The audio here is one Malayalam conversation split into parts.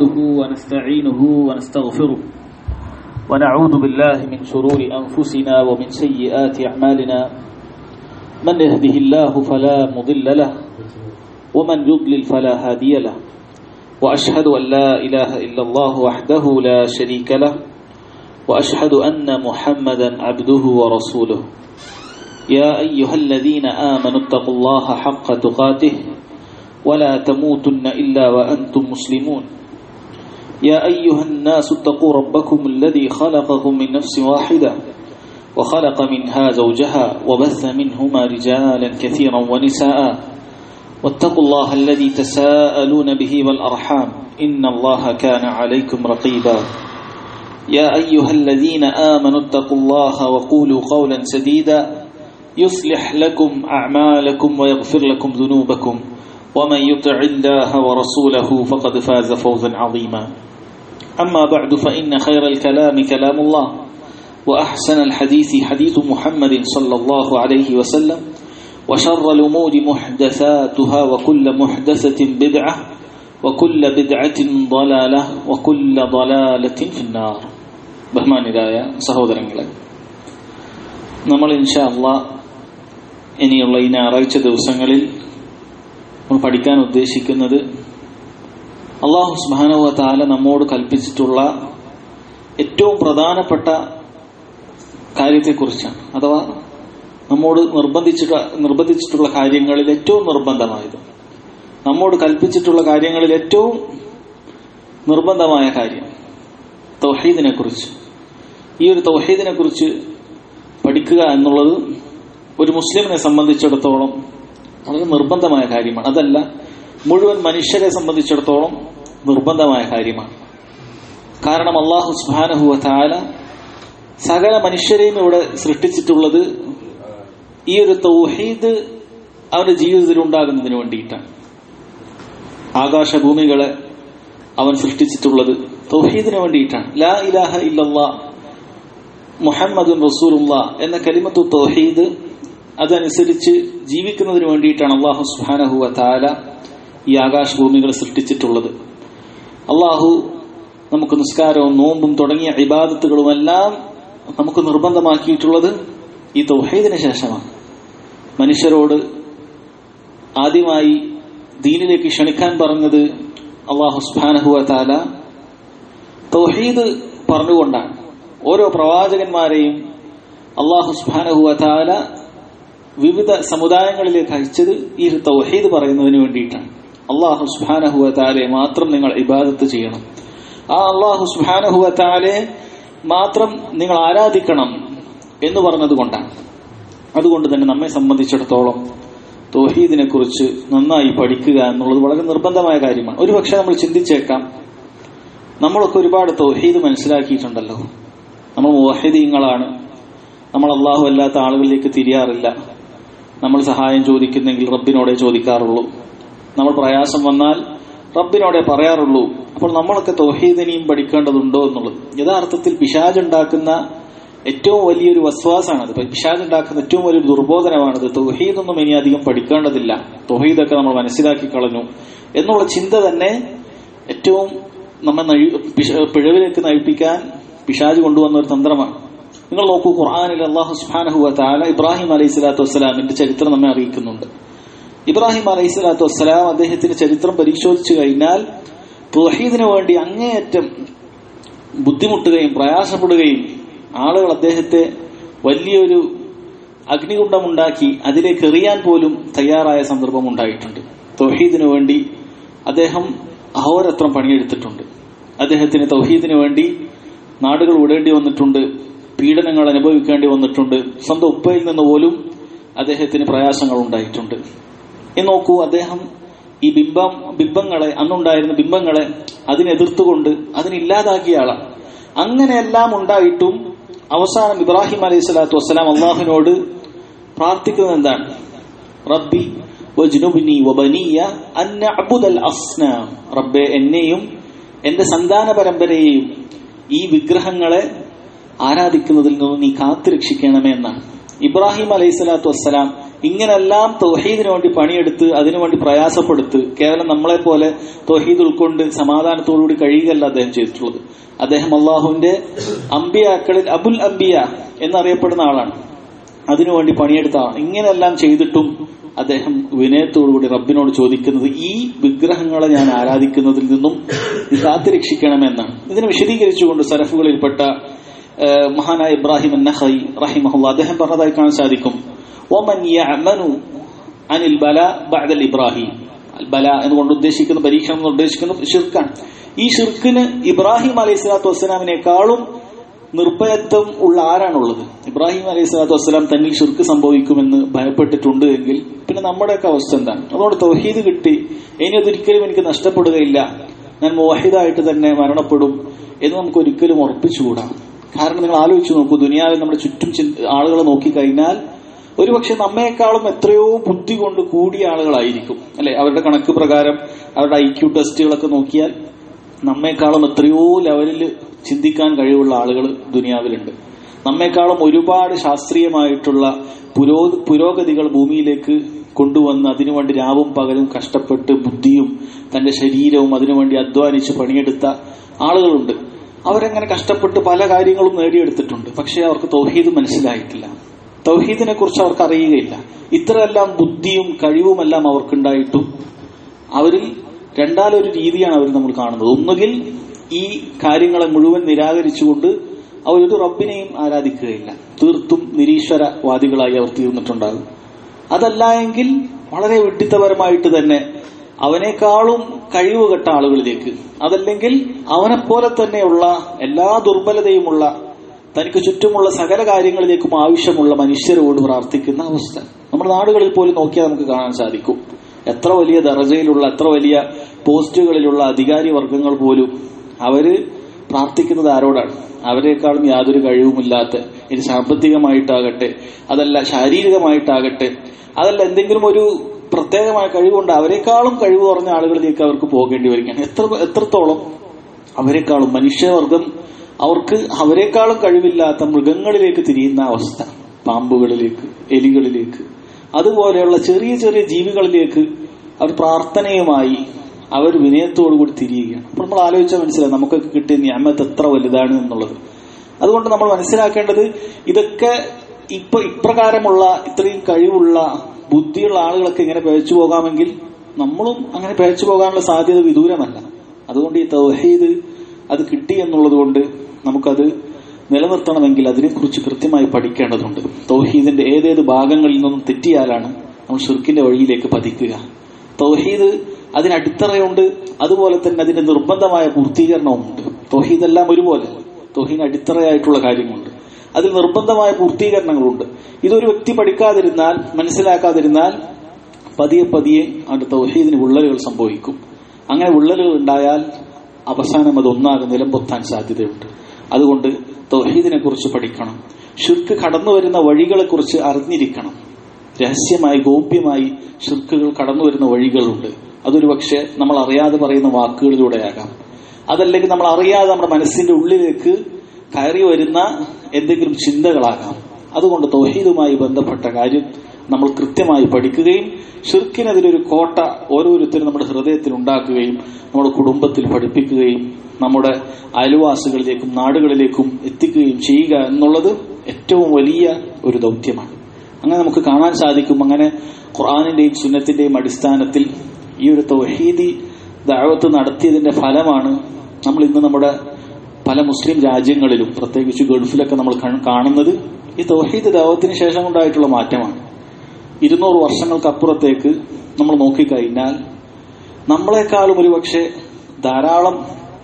نحمده ونستعينه ونستغفره ونعوذ بالله من شرور أنفسنا ومن سيئات أعمالنا من يهده الله فلا مضل له ومن يضلل فلا هادي له وأشهد أن لا إله إلا الله وحده لا شريك له وأشهد أن محمدا عبده ورسوله يا أيها الذين آمنوا اتقوا الله حق تقاته ولا تموتن إلا وأنتم مسلمون يا أيها الناس اتقوا ربكم الذي خلقكم من نفس واحدة وخلق منها زوجها وبث منهما رجالا كثيرا ونساء واتقوا الله الذي تساءلون به والأرحام إن الله كان عليكم رقيبا يا أيها الذين آمنوا اتقوا الله وقولوا قولا سديدا يصلح لكم أعمالكم ويغفر لكم ذنوبكم ومن يطع الله ورسوله فقد فاز فوزا عظيما أما بعد فإن خير الكلام كلام الله وأحسن الحديث حديث محمد صلى الله عليه وسلم وشر الأمور محدثاتها وكل محدثة بدعة وكل بدعة ضلالة وكل ضلالة في النار ബഹ്മാനിരായ സഹോദരങ്ങളെ നമ്മൾ ഇൻഷാ അള്ളാ ഇനിയുള്ള ഈ ഞായറാഴ്ച ദിവസങ്ങളിൽ നമ്മൾ പഠിക്കാൻ ഉദ്ദേശിക്കുന്നത് അള്ളാഹു സുബാനുവ താല നമ്മോട് കൽപ്പിച്ചിട്ടുള്ള ഏറ്റവും പ്രധാനപ്പെട്ട കാര്യത്തെക്കുറിച്ചാണ് അഥവാ നമ്മോട് നിർബന്ധിച്ചിട്ടുള്ള നിർബന്ധിച്ചിട്ടുള്ള കാര്യങ്ങളിൽ ഏറ്റവും നിർബന്ധമായത് നമ്മോട് കൽപ്പിച്ചിട്ടുള്ള കാര്യങ്ങളിൽ ഏറ്റവും നിർബന്ധമായ കാര്യം തൗഹീദിനെ കുറിച്ച് ഈ ഒരു തൗഹീദിനെ കുറിച്ച് പഠിക്കുക എന്നുള്ളത് ഒരു മുസ്ലിമിനെ സംബന്ധിച്ചിടത്തോളം വളരെ നിർബന്ധമായ കാര്യമാണ് അതല്ല മുഴുവൻ മനുഷ്യരെ സംബന്ധിച്ചിടത്തോളം നിർബന്ധമായ കാര്യമാണ് കാരണം അള്ളാഹു സുബാനഹുവ താല സകല മനുഷ്യരെയും ഇവിടെ സൃഷ്ടിച്ചിട്ടുള്ളത് ഈ ഒരു തൗഹീദ് അവന്റെ ജീവിതത്തിൽ ഉണ്ടാകുന്നതിന് വേണ്ടിയിട്ടാണ് ആകാശഭൂമികളെ അവൻ സൃഷ്ടിച്ചിട്ടുള്ളത് തൗഹീദിന് വേണ്ടിയിട്ടാണ് ലാ ഇലാഹ ഇല്ലല്ലാ മുഹമ്മദുൻ റസൂലുള്ള എന്ന കലിമത്തു തൗഹീദ് അതനുസരിച്ച് ജീവിക്കുന്നതിന് വേണ്ടിയിട്ടാണ് അള്ളാഹു സുഹാനഹുവ താല ഈ ആകാശഭൂമികൾ സൃഷ്ടിച്ചിട്ടുള്ളത് അള്ളാഹു നമുക്ക് നിസ്കാരവും നോമ്പും തുടങ്ങിയ ഇബാദത്തുകളുമെല്ലാം നമുക്ക് നിർബന്ധമാക്കിയിട്ടുള്ളത് ഈ തൗഹീദിന് ശേഷമാണ് മനുഷ്യരോട് ആദ്യമായി ദീനിലേക്ക് ക്ഷണിക്കാൻ പറഞ്ഞത് അള്ളാഹു സുബാനഹുവ താല തൗഹീദ് പറഞ്ഞുകൊണ്ടാണ് ഓരോ പ്രവാചകന്മാരെയും അള്ളാഹു സുബാനഹുവ താല വിവിധ സമുദായങ്ങളിലേക്ക് അയച്ചത് ഈ തൗഹീദ് പറയുന്നതിന് വേണ്ടിയിട്ടാണ് അള്ളാഹു സുബാനഹുവ താലെ മാത്രം നിങ്ങൾ ഇബാദത്ത് ചെയ്യണം ആ അള്ളാഹു സുബാനഹുവ താലെ മാത്രം നിങ്ങൾ ആരാധിക്കണം എന്ന് പറഞ്ഞതുകൊണ്ടാണ് അതുകൊണ്ട് തന്നെ നമ്മെ സംബന്ധിച്ചിടത്തോളം തൗഹീദിനെ കുറിച്ച് നന്നായി പഠിക്കുക എന്നുള്ളത് വളരെ നിർബന്ധമായ കാര്യമാണ് ഒരുപക്ഷെ നമ്മൾ ചിന്തിച്ചേക്കാം നമ്മളൊക്കെ ഒരുപാട് തൗഹീദ് മനസ്സിലാക്കിയിട്ടുണ്ടല്ലോ നമ്മൾ മോഹിദീങ്ങളാണ് നമ്മൾ അള്ളാഹു അല്ലാത്ത ആളുകളിലേക്ക് തിരിയാറില്ല നമ്മൾ സഹായം ചോദിക്കുന്നെങ്കിൽ റബ്ബിനോടെ ചോദിക്കാറുള്ളൂ നമ്മൾ പ്രയാസം വന്നാൽ റബ്ബിനോടെ പറയാറുള്ളൂ അപ്പോൾ നമ്മളൊക്കെ തൗഹീദിനെയും പഠിക്കേണ്ടതുണ്ടോ എന്നുള്ളത് യഥാർത്ഥത്തിൽ പിശാജ് ഉണ്ടാക്കുന്ന ഏറ്റവും വലിയൊരു വസ്വാസാണത് പിശാജ് ഉണ്ടാക്കുന്ന ഏറ്റവും വലിയൊരു ദുർബോധനമാണത് തൗഹീദൊന്നും ഇനി അധികം പഠിക്കേണ്ടതില്ല തൗഹീദൊക്കെ നമ്മൾ മനസ്സിലാക്കി കളഞ്ഞു എന്നുള്ള ചിന്ത തന്നെ ഏറ്റവും നമ്മെ പിഴവിലേക്ക് നയിപ്പിക്കാൻ പിശാജ് കൊണ്ടുവന്ന ഒരു തന്ത്രമാണ് നിങ്ങൾ നോക്കൂ ഖുർആാനിൽ അള്ളാഹു സുബാനഹു താല ഇബ്രാഹിം അലൈഹി സ്വലാത്തു വസ്സലാമിന്റെ ചരിത്രം നമ്മെ അറിയിക്കുന്നുണ്ട് ഇബ്രാഹിം അലൈഹി സ്വലാത്തു വസ്സലാം അദ്ദേഹത്തിന്റെ ചരിത്രം പരിശോധിച്ചു കഴിഞ്ഞാൽ തുഹീദിനു വേണ്ടി അങ്ങേയറ്റം ബുദ്ധിമുട്ടുകയും പ്രയാസപ്പെടുകയും ആളുകൾ അദ്ദേഹത്തെ വലിയൊരു അഗ്നികുണ്ഡമുണ്ടാക്കി അതിലേക്ക് എറിയാൻ പോലും തയ്യാറായ സന്ദർഭം ഉണ്ടായിട്ടുണ്ട് തൗഹീദിനു വേണ്ടി അദ്ദേഹം അഹോരത്രം പണിയെടുത്തിട്ടുണ്ട് അദ്ദേഹത്തിന് തൗഹീദിനു വേണ്ടി നാടുകൾ വിടേണ്ടി വന്നിട്ടുണ്ട് പീഡനങ്ങൾ അനുഭവിക്കേണ്ടി വന്നിട്ടുണ്ട് സ്വന്തം ഉപ്പയിൽ നിന്ന് പോലും അദ്ദേഹത്തിന് പ്രയാസങ്ങൾ ഉണ്ടായിട്ടുണ്ട് ഇനി നോക്കൂ അദ്ദേഹം ഈ ബിംബം ബിംബങ്ങളെ അന്നുണ്ടായിരുന്ന ബിംബങ്ങളെ അതിനെതിർത്തുകൊണ്ട് അതിനില്ലാതാക്കിയ ആളാണ് അങ്ങനെയെല്ലാം ഉണ്ടായിട്ടും അവസാനം ഇബ്രാഹിം അലൈഹി സ്വലാത്തു വസ്സലാം അള്ളാഹുവിനോട് പ്രാർത്ഥിക്കുന്നത് എന്താണ് റബ്ബി വജ്നുബ്നി വബനിയ അൻ നഅ്ബുദൽ അസ്നാം റബ്ബെ എന്നെയും എന്റെ സന്താന പരമ്പരയെയും ഈ വിഗ്രഹങ്ങളെ ആരാധിക്കുന്നതിൽ നിന്ന് നീ കാത്തുരക്ഷിക്കണമേ എന്നാണ് ഇബ്രാഹിം അലൈഹി സ്വലാത്തു വസ്സലാം ഇങ്ങനെല്ലാം തൗഹീദിന് വേണ്ടി പണിയെടുത്ത് അതിനുവേണ്ടി പ്രയാസപ്പെടുത്ത് കേവലം നമ്മളെ പോലെ തൗഹീദ് ഉൾക്കൊണ്ട് സമാധാനത്തോടുകൂടി കഴിയുകയല്ല അദ്ദേഹം ചെയ്തിട്ടുള്ളത് അദ്ദേഹം അള്ളാഹുവിന്റെ അമ്പിയാക്കളിൽ അബുൽ അംബിയ എന്നറിയപ്പെടുന്ന ആളാണ് അതിനുവേണ്ടി പണിയെടുത്ത ആളാണ് ഇങ്ങനെയെല്ലാം ചെയ്തിട്ടും അദ്ദേഹം വിനയത്തോടുകൂടി റബ്ബിനോട് ചോദിക്കുന്നത് ഈ വിഗ്രഹങ്ങളെ ഞാൻ ആരാധിക്കുന്നതിൽ നിന്നും നീ കാത്തുരക്ഷിക്കണമെന്നാണ് ഇതിനെ വിശദീകരിച്ചുകൊണ്ട് സരഫുകളിൽപ്പെട്ട ഏഹ്, മഹാനായ ഇബ്രാഹിം നഹൈ റഹിമഹുല്ല അദ്ദേഹം പറഞ്ഞതായി കാണാൻ സാധിക്കും ഒമൻ യഅമനു അനിൽ ബല ബഅദൽ ഇബ്രാഹിം അൽ ബല എന്നുകൊണ്ട് ഉദ്ദേശിക്കുന്ന പരീക്ഷണം എന്ന് ഉദ്ദേശിക്കുന്നത് ഷിർക്കാണ് ഈ ഷിർക്കിന് ഇബ്രാഹിം അലൈഹി സ്വലാത്തു വസ്സലാമിനേക്കാളും നിർഭയത്വം ഉള്ള ആരാണുള്ളത് ഇബ്രാഹിം അലൈഹി സ്വലാത്തു വസ്സലാം തന്നിൽ ഷിർക്ക് സംഭവിക്കുമെന്ന് ഭയപ്പെട്ടിട്ടുണ്ട് എങ്കിൽ പിന്നെ നമ്മുടെയൊക്കെ അവസ്ഥ എന്താണ് അതുകൊണ്ട് തൗഹീദ് കിട്ടി ഇനി അതൊരിക്കലും എനിക്ക് നഷ്ടപ്പെടുകയില്ല ഞാൻ മോഹിതായിട്ട് തന്നെ മരണപ്പെടും എന്ന് നമുക്ക് ഒരിക്കലും ഉറപ്പിച്ചുകൂടാ കാരണം നിങ്ങൾ ആലോചിച്ച് നോക്കൂ ദുനിയാവിൽ നമ്മുടെ ചുറ്റും ആളുകളെ നോക്കിക്കഴിഞ്ഞാൽ ഒരുപക്ഷെ നമ്മേക്കാളും എത്രയോ ബുദ്ധി കൊണ്ട് കൂടിയ ആളുകളായിരിക്കും അല്ലെ അവരുടെ കണക്ക് പ്രകാരം അവരുടെ ഐ ക്യു ടെസ്റ്റുകളൊക്കെ നോക്കിയാൽ നമ്മേക്കാളും എത്രയോ ലെവലിൽ ചിന്തിക്കാൻ കഴിവുള്ള ആളുകൾ ദുനിയാവിലുണ്ട് നമ്മേക്കാളും ഒരുപാട് ശാസ്ത്രീയമായിട്ടുള്ള പുരോ പുരോഗതികൾ ഭൂമിയിലേക്ക് കൊണ്ടുവന്ന് അതിനുവേണ്ടി രാവും പകലും കഷ്ടപ്പെട്ട് ബുദ്ധിയും തന്റെ ശരീരവും അതിനുവേണ്ടി അധ്വാനിച്ച് പണിയെടുത്ത ആളുകളുണ്ട് അവരങ്ങനെ കഷ്ടപ്പെട്ട് പല കാര്യങ്ങളും നേടിയെടുത്തിട്ടുണ്ട് പക്ഷെ അവർക്ക് തൗഹീദ് മനസ്സിലായിട്ടില്ല തൗഹീദിനെ കുറിച്ച് അവർക്ക് അറിയുകയില്ല ഇത്രയെല്ലാം ബുദ്ധിയും കഴിവുമെല്ലാം അവർക്കുണ്ടായിട്ടും അവരിൽ രണ്ടാലൊരു രീതിയാണ് അവർ നമ്മൾ കാണുന്നത് ഒന്നുകിൽ ഈ കാര്യങ്ങളെ മുഴുവൻ നിരാകരിച്ചുകൊണ്ട് അവരൊരു റബ്ബിനെയും ആരാധിക്കുകയില്ല തീർത്തും നിരീശ്വരവാദികളായി അവർ തീർന്നിട്ടുണ്ടാകും അതല്ല എങ്കിൽ വളരെ വിഡിത്തപരമായിട്ട് തന്നെ അവനേക്കാളും കഴിവുകെട്ട ആളുകളിലേക്ക് അതല്ലെങ്കിൽ അവനെപ്പോലെ തന്നെയുള്ള എല്ലാ ദുർബലതയുമുള്ള തനിക്ക് ചുറ്റുമുള്ള സകല കാര്യങ്ങളിലേക്കും ആവശ്യമുള്ള മനുഷ്യരോട് പ്രാർത്ഥിക്കുന്ന അവസ്ഥ നമ്മുടെ നാടുകളിൽ പോലും നോക്കിയാൽ നമുക്ക് കാണാൻ സാധിക്കും എത്ര വലിയ ദർജയിലുള്ള എത്ര വലിയ പോസ്റ്റുകളിലുള്ള അധികാരി വർഗങ്ങൾ പോലും അവര് പ്രാർത്ഥിക്കുന്നത് ആരോടാണ് അവരെക്കാളും യാതൊരു കഴിവുമില്ലാത്ത ഇനി സാമ്പത്തികമായിട്ടാകട്ടെ അതല്ല ശാരീരികമായിട്ടാകട്ടെ അതല്ല എന്തെങ്കിലും ഒരു പ്രത്യേകമായ കഴിവുണ്ട് അവരെക്കാളും കഴിവ് കുറഞ്ഞ ആളുകളിലേക്ക് അവർക്ക് പോകേണ്ടി വരികയാണ് എത്ര എത്രത്തോളം അവരെക്കാളും മനുഷ്യവർഗം അവർക്ക് അവരെക്കാളും കഴിവില്ലാത്ത മൃഗങ്ങളിലേക്ക് തിരിയുന്ന അവസ്ഥ പാമ്പുകളിലേക്ക് എലികളിലേക്ക് അതുപോലെയുള്ള ചെറിയ ചെറിയ ജീവികളിലേക്ക് അവർ പ്രാർത്ഥനയുമായി അവർ വിനയത്തോടുകൂടി തിരിയുകയാണ് അപ്പോൾ നമ്മൾ ആലോചിച്ചാൽ മനസ്സിലാവും നമുക്കൊക്കെ കിട്ടിയ ഞാമത്ത് എത്ര വലുതാണ് എന്നുള്ളത് അതുകൊണ്ട് നമ്മൾ മനസ്സിലാക്കേണ്ടത് ഇതൊക്കെ ഇപ്പൊ ഇപ്രകാരമുള്ള ഇത്രയും കഴിവുള്ള ബുദ്ധിയുള്ള ആളുകളൊക്കെ ഇങ്ങനെ പിഴച്ചു പോകാമെങ്കിൽ നമ്മളും അങ്ങനെ പിഴച്ചു പോകാനുള്ള സാധ്യത വിദൂരമല്ല അതുകൊണ്ട് ഈ തൗഹീദ് അത് കിട്ടി എന്നുള്ളത് കൊണ്ട് നമുക്കത് നിലനിർത്തണമെങ്കിൽ അതിനെക്കുറിച്ച് കൃത്യമായി പഠിക്കേണ്ടതുണ്ട് തൗഹീദിന്റെ ഏതേത് ഭാഗങ്ങളിൽ നിന്നും തെറ്റിയാലാണ് നമ്മൾ ഷിർക്കിന്റെ വഴിയിലേക്ക് പതിക്കുക തൗഹീദ് അതിന് അടിത്തറയുണ്ട് അതുപോലെ തന്നെ അതിന്റെ നിർബന്ധമായ പൂർത്തീകരണവുമുണ്ട് തൗഹീദ് എല്ലാം ഒരുപോലെ തൗഹീദിന് അടിത്തറയായിട്ടുള്ള കാര്യങ്ങളുണ്ട് അതിൽ നിർബന്ധമായ പൂർത്തീകരണങ്ങളുണ്ട് ഇതൊരു വ്യക്തി പഠിക്കാതിരുന്നാൽ മനസ്സിലാക്കാതിരുന്നാൽ പതിയെ പതിയെ അവന്റെ തൗഹീദിന് വിള്ളലുകൾ സംഭവിക്കും അങ്ങനെ വിള്ളലുകൾ ഉണ്ടായാൽ അവസാനം അത് ഒന്നാകെ നിലംപൊത്താൻ സാധ്യതയുണ്ട് അതുകൊണ്ട് തൗഹീദിനെ കുറിച്ച് പഠിക്കണം ഷിർക്ക് കടന്നു വരുന്ന വഴികളെ കുറിച്ച് അറിഞ്ഞിരിക്കണം രഹസ്യമായി ഗോപ്യമായി ഷിർക്കുകൾ കടന്നു വരുന്ന വഴികളുണ്ട് അതൊരു പക്ഷെ നമ്മൾ അറിയാതെ പറയുന്ന വാക്കുകളിലൂടെയാകാം അതല്ലെങ്കിൽ നമ്മൾ അറിയാതെ നമ്മുടെ മനസ്സിന്റെ ഉള്ളിലേക്ക് കയറി വരുന്ന എന്തെങ്കിലും ചിന്തകളാകാം അതുകൊണ്ട് തൗഹീദുമായി ബന്ധപ്പെട്ട കാര്യം നമ്മൾ കൃത്യമായി പഠിക്കുകയും ഷിർക്കിനെതിരൊരു കോട്ട ഓരോരുത്തരും നമ്മുടെ ഹൃദയത്തിൽ ഉണ്ടാക്കുകയും നമ്മുടെ കുടുംബത്തിൽ പഠിപ്പിക്കുകയും നമ്മുടെ അയൽവാസികളിലേക്കും നാടുകളിലേക്കും എത്തിക്കുകയും ചെയ്യുക എന്നുള്ളത് ഏറ്റവും വലിയ ഒരു ദൗത്യമാണ് അങ്ങനെ നമുക്ക് കാണാൻ സാധിക്കും അങ്ങനെ ഖുർആാനിന്റെയും സുന്നത്തിന്റെയും അടിസ്ഥാനത്തിൽ ഈ ഒരു തൗഹീദി ദാവത്ത് നടത്തിയതിന്റെ ഫലമാണ് നമ്മൾ ഇന്ന് നമ്മുടെ പല മുസ്ലിം രാജ്യങ്ങളിലും പ്രത്യേകിച്ച് ഗൾഫിലൊക്കെ നമ്മൾ കാണുന്നത് ഈ തൗഹീദ് ദാവത്തിന് ശേഷം ഉണ്ടായിട്ടുള്ള മാറ്റമാണ് ഇരുന്നൂറ് വർഷങ്ങൾക്കപ്പുറത്തേക്ക് നമ്മൾ നോക്കിക്കഴിഞ്ഞാൽ നമ്മളെക്കാളും ഒരുപക്ഷെ ധാരാളം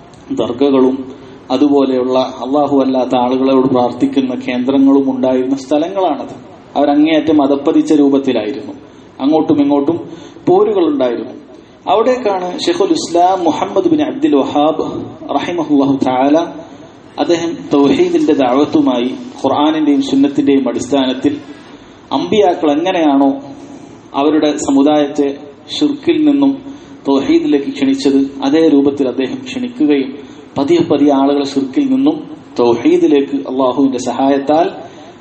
ദർഗകളും അതുപോലെയുള്ള അള്ളാഹു അല്ലാത്ത ആളുകളോട് പ്രാർത്ഥിക്കുന്ന കേന്ദ്രങ്ങളും ഉണ്ടായിരുന്ന സ്ഥലങ്ങളാണത് അവരങ്ങേയറ്റം മതപ്പതിച്ച രൂപത്തിലായിരുന്നു അങ്ങോട്ടും ഇങ്ങോട്ടും പോരുകൾ ഉണ്ടായിരുന്നു അവിടേക്കാണ് ഷെഖുൽ ഇസ്ലാം മുഹമ്മദ് ബിൻ അബ്ദുൽ വഹാബ് റഹിമഹുല്ലാഹു താല അദ്ദേഹം തൗഹീദിന്റെ ദാവത്തുമായി ഖുർആാനിന്റെയും സുന്നത്തിന്റെയും അടിസ്ഥാനത്തിൽ അമ്പിയാക്കൾ എങ്ങനെയാണോ അവരുടെ സമുദായത്തെ ഷിർക്കിൽ നിന്നും തൗഹീദിലേക്ക് ക്ഷണിച്ചത് അതേ രൂപത്തിൽ അദ്ദേഹം ക്ഷണിക്കുകയും പതിയെ പതിയെ ആളുകളെ ഷിർക്കിൽ നിന്നും തൗഹീദിലേക്ക് അള്ളാഹുവിന്റെ സഹായത്താൽ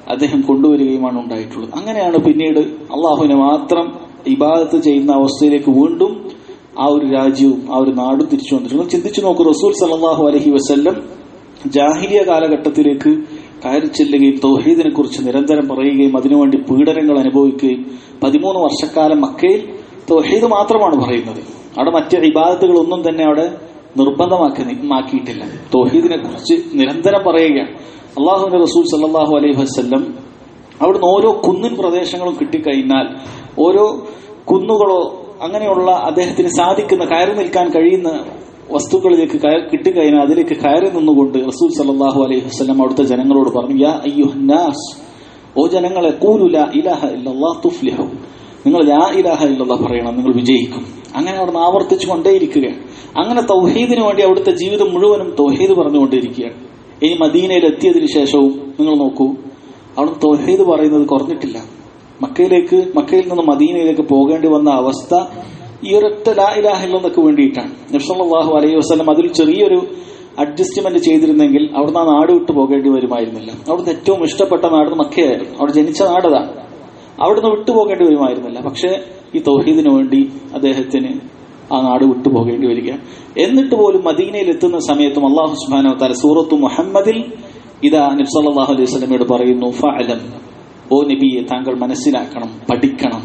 അദ്ദേഹം കൊണ്ടുവരികയുമാണ് ഉണ്ടായിട്ടുള്ളത് അങ്ങനെയാണ് പിന്നീട് അള്ളാഹുവിനെ മാത്രം ഇബാദത്ത് ചെയ്യുന്ന അവസ്ഥയിലേക്ക് വീണ്ടും ആ ഒരു രാജ്യവും ആ ഒരു നാടും തിരിച്ചു വന്നിട്ടുണ്ട് ചിന്തിച്ചു നോക്കൂ റസൂൽ സലാഹു അലഹി വസ്ല്ലം ജാഹിലിയ കാലഘട്ടത്തിലേക്ക് കയറി ചെല്ലുകയും തൗഹീദിനെ കുറിച്ച് നിരന്തരം പറയുകയും അതിനുവേണ്ടി പീഡനങ്ങൾ അനുഭവിക്കുകയും പതിമൂന്ന് വർഷക്കാലം മക്കയിൽ തൗഹീദ് മാത്രമാണ് പറയുന്നത് അവിടെ മറ്റ് ഇബാദത്തുകളൊന്നും തന്നെ അവിടെ നിർബന്ധമാക്കി മാക്കിയിട്ടില്ല തൗഹീദിനെ കുറിച്ച് നിരന്തരം പറയുകയാണ് അള്ളാഹുവിന്റെ റസൂൽ സല്ലാഹു അലൈഹി വസ്ല്ലം അവിടുന്ന് ഓരോ കുന്നിൻ പ്രദേശങ്ങളും കിട്ടിക്കഴിഞ്ഞാൽ ഓരോ കുന്നുകളോ അങ്ങനെയുള്ള അദ്ദേഹത്തിന് സാധിക്കുന്ന കയറി നിൽക്കാൻ കഴിയുന്ന വസ്തുക്കളിലേക്ക് കിട്ടിക്കഴിഞ്ഞാൽ അതിലേക്ക് കയറി നിന്നുകൊണ്ട് റസൂൽ സല്ലാഹു അലൈഹി വസ്ലം അവിടുത്തെ ജനങ്ങളോട് പറഞ്ഞു യാ അയ്യുഹന്നാസ് ഓ ജനങ്ങളെ കൂലുല ഇലാഹ ഇല്ലല്ലാ തുഫ്ലിഹു നിങ്ങൾ യാ ഇലാഹ ഇല്ലല്ലാ പറയണം നിങ്ങൾ വിജയിക്കും അങ്ങനെ അവിടുന്ന് ആവർത്തിച്ചു കൊണ്ടേയിരിക്കുകയാണ് അങ്ങനെ തൗഹീദിന് വേണ്ടി അവിടുത്തെ ജീവിതം മുഴുവനും തൗഹീദ് പറഞ്ഞുകൊണ്ടിരിക്കുകയാണ് ഇനി മദീനയിൽ എത്തിയതിനു ശേഷവും നിങ്ങൾ നോക്കൂ അവിടുന്ന് തൗഹീദ് പറയുന്നത് കുറഞ്ഞിട്ടില്ല മക്കയിലേക്ക് മക്കയിൽ നിന്ന് മദീനയിലേക്ക് പോകേണ്ടി വന്ന അവസ്ഥ ഈ ഒരൊറ്റ ലാ ഇലാഹില്ലെന്നൊക്കെ വേണ്ടിയിട്ടാണ് നബ്സല്ലാഹു അലൈഹി വസ്ലം അതിൽ ചെറിയൊരു അഡ്ജസ്റ്റ്മെന്റ് ചെയ്തിരുന്നെങ്കിൽ അവിടുന്ന് ആ നാട് വിട്ടു പോകേണ്ടി വരുമായിരുന്നില്ല അവിടുന്ന് ഏറ്റവും ഇഷ്ടപ്പെട്ട നാട് മക്കയായിരുന്നു അവിടെ ജനിച്ച നാടതാണ് അവിടുന്ന് വിട്ടു പോകേണ്ടി വരുമായിരുന്നില്ല പക്ഷേ ഈ തൗഹീദിന് വേണ്ടി അദ്ദേഹത്തിന് ആ നാട് വിട്ടു പോകേണ്ടി വരികയാണ് എന്നിട്ട് പോലും മദീനയിൽ എത്തുന്ന സമയത്തും അള്ളാഹു സുബാനോ താല സൂറത്തു മുഹമ്മദിൽ ഇതാ നബ്സല്ലാഹു അലൈഹി സ്വലമയോട് പറയുന്നു ഫഅലം ഓ നബിയെ താങ്കൾ മനസ്സിലാക്കണം പഠിക്കണം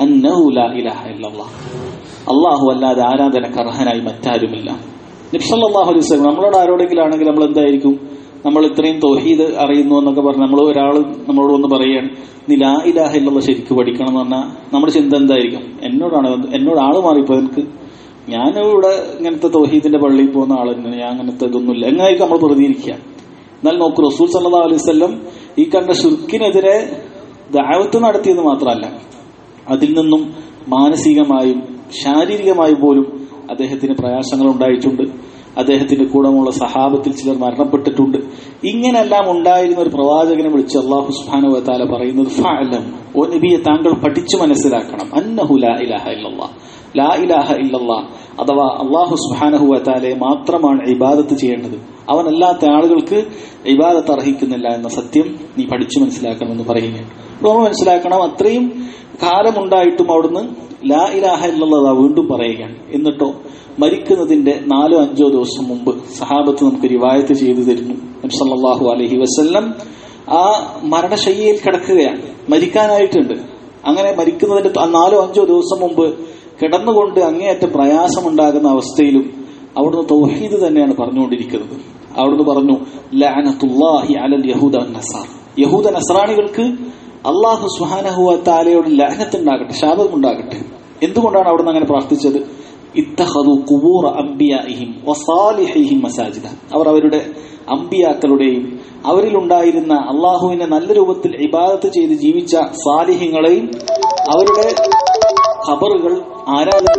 അള്ളാഹു അല്ലാതെ ആരാധനക്ക് അർഹനായി മറ്റാരുമില്ല നിബ്സല്ലാഹു അലൈഹി സ്വലം നമ്മളോട് ആരോടെങ്കിലും ആണെങ്കിൽ നമ്മൾ എന്തായിരിക്കും നമ്മൾ ഇത്രയും തൗഹീദ് അറിയുന്നു എന്നൊക്കെ പറഞ്ഞ് നമ്മൾ ഒരാൾ നമ്മളോട് വന്ന് പറയുകയാണ് നീ ലാ ഇലാഹ ഇല്ലല്ല ശരിക്കും പഠിക്കണം എന്ന് പറഞ്ഞാൽ നമ്മുടെ ചിന്ത എന്തായിരിക്കും എന്നോടാണ് എന്നോട് ആള് മാറിപ്പോ എനിക്ക് ഞാനിവിടെ ഇങ്ങനത്തെ തൗഹീദിന്റെ പള്ളിയിൽ പോകുന്ന ആൾ തന്നെയാണ് ഞാൻ അങ്ങനത്തെ ഇതൊന്നുമില്ല എങ്ങനെയായിരിക്കും നമ്മൾ പ്രതികരിക്കുക എന്നാൽ നോക്കൂ റസൂൽ സല്ലാ അലൈഹി സ്വല്ലം ഈ കണ്ട ഷുർക്കിനെതിരെ ദാവത്ത് നടത്തിയത് മാത്രമല്ല അതിൽ നിന്നും മാനസികമായും ശാരീരികമായും പോലും അദ്ദേഹത്തിന് പ്രയാസങ്ങൾ ഉണ്ടായിട്ടുണ്ട് അദ്ദേഹത്തിന്റെ കൂടമുള്ള സഹാബത്തിൽ ചിലർ മരണപ്പെട്ടിട്ടുണ്ട് ഇങ്ങനെല്ലാം ഉണ്ടായിരുന്ന ഒരു പ്രവാചകനെ വിളിച്ച് അള്ളാഹു സുബാനു താല പറയുന്നത് ഫഅലം ഓ നബിയെ താങ്കൾ പഠിച്ചു മനസ്സിലാക്കണം അന്നഹു ലാ ഇലാഹ ഇല്ലല്ലാ ലാ ഇലാഹ ഇല്ലല്ലാ അഥവാ അള്ളാഹു സുബാനഹു താലെ മാത്രമാണ് ഇബാദത്ത് ചെയ്യേണ്ടത് അവനല്ലാത്ത ആളുകൾക്ക് ഇബാദത്ത് അർഹിക്കുന്നില്ല എന്ന സത്യം നീ പഠിച്ചു മനസ്സിലാക്കണമെന്ന് പറയുകയാണ് നമ്മൾ മനസ്സിലാക്കണം അത്രയും കാലമുണ്ടായിട്ടും അവിടുന്ന് ലാ ഇലാഹ ഇല്ലല്ലാ വീണ്ടും പറയുകയാണ് എന്നിട്ടോ മരിക്കുന്നതിന്റെ നാലോ അഞ്ചോ ദിവസം മുമ്പ് സഹാബത്ത് നമുക്ക് റിവായത്ത് ചെയ്തു തരുന്നു നബ്സല്ലാഹു അലഹി വസ്ല്ലം ആ മരണശയ്യയിൽ കിടക്കുകയാണ് മരിക്കാനായിട്ടുണ്ട് അങ്ങനെ മരിക്കുന്നതിന്റെ നാലോ അഞ്ചോ ദിവസം മുമ്പ് കിടന്നുകൊണ്ട് അങ്ങേയറ്റം പ്രയാസമുണ്ടാകുന്ന അവസ്ഥയിലും അവിടുന്ന് തൗഹീദ് തന്നെയാണ് പറഞ്ഞുകൊണ്ടിരിക്കുന്നത് അവിടുന്ന് പറഞ്ഞു ലഅനത്തുല്ലാഹി അലൽ യഹൂദ നസാർ യഹൂദ നസ്രാണികൾക്ക് അള്ളാഹു സുഹാനഹുവ താലയോട് ലഹനത്തുണ്ടാകട്ടെ ശാപം ഉണ്ടാകട്ടെ എന്തുകൊണ്ടാണ് അവിടുന്ന് അങ്ങനെ പ്രാർത്ഥിച്ചത് ഇത്തഹദു കുബൂറ അംബിയാഹിം വസാലിഹിഹിം മസാജിദ അവർ അവരുടെ അമ്പിയാക്കളുടെയും അവരിലുണ്ടായിരുന്ന അള്ളാഹുവിനെ നല്ല രൂപത്തിൽ ഇബാദത്ത് ചെയ്ത് ജീവിച്ച സാലിഹ്യങ്ങളെയും അവരുടെ ഖബറുകൾ ആരാധന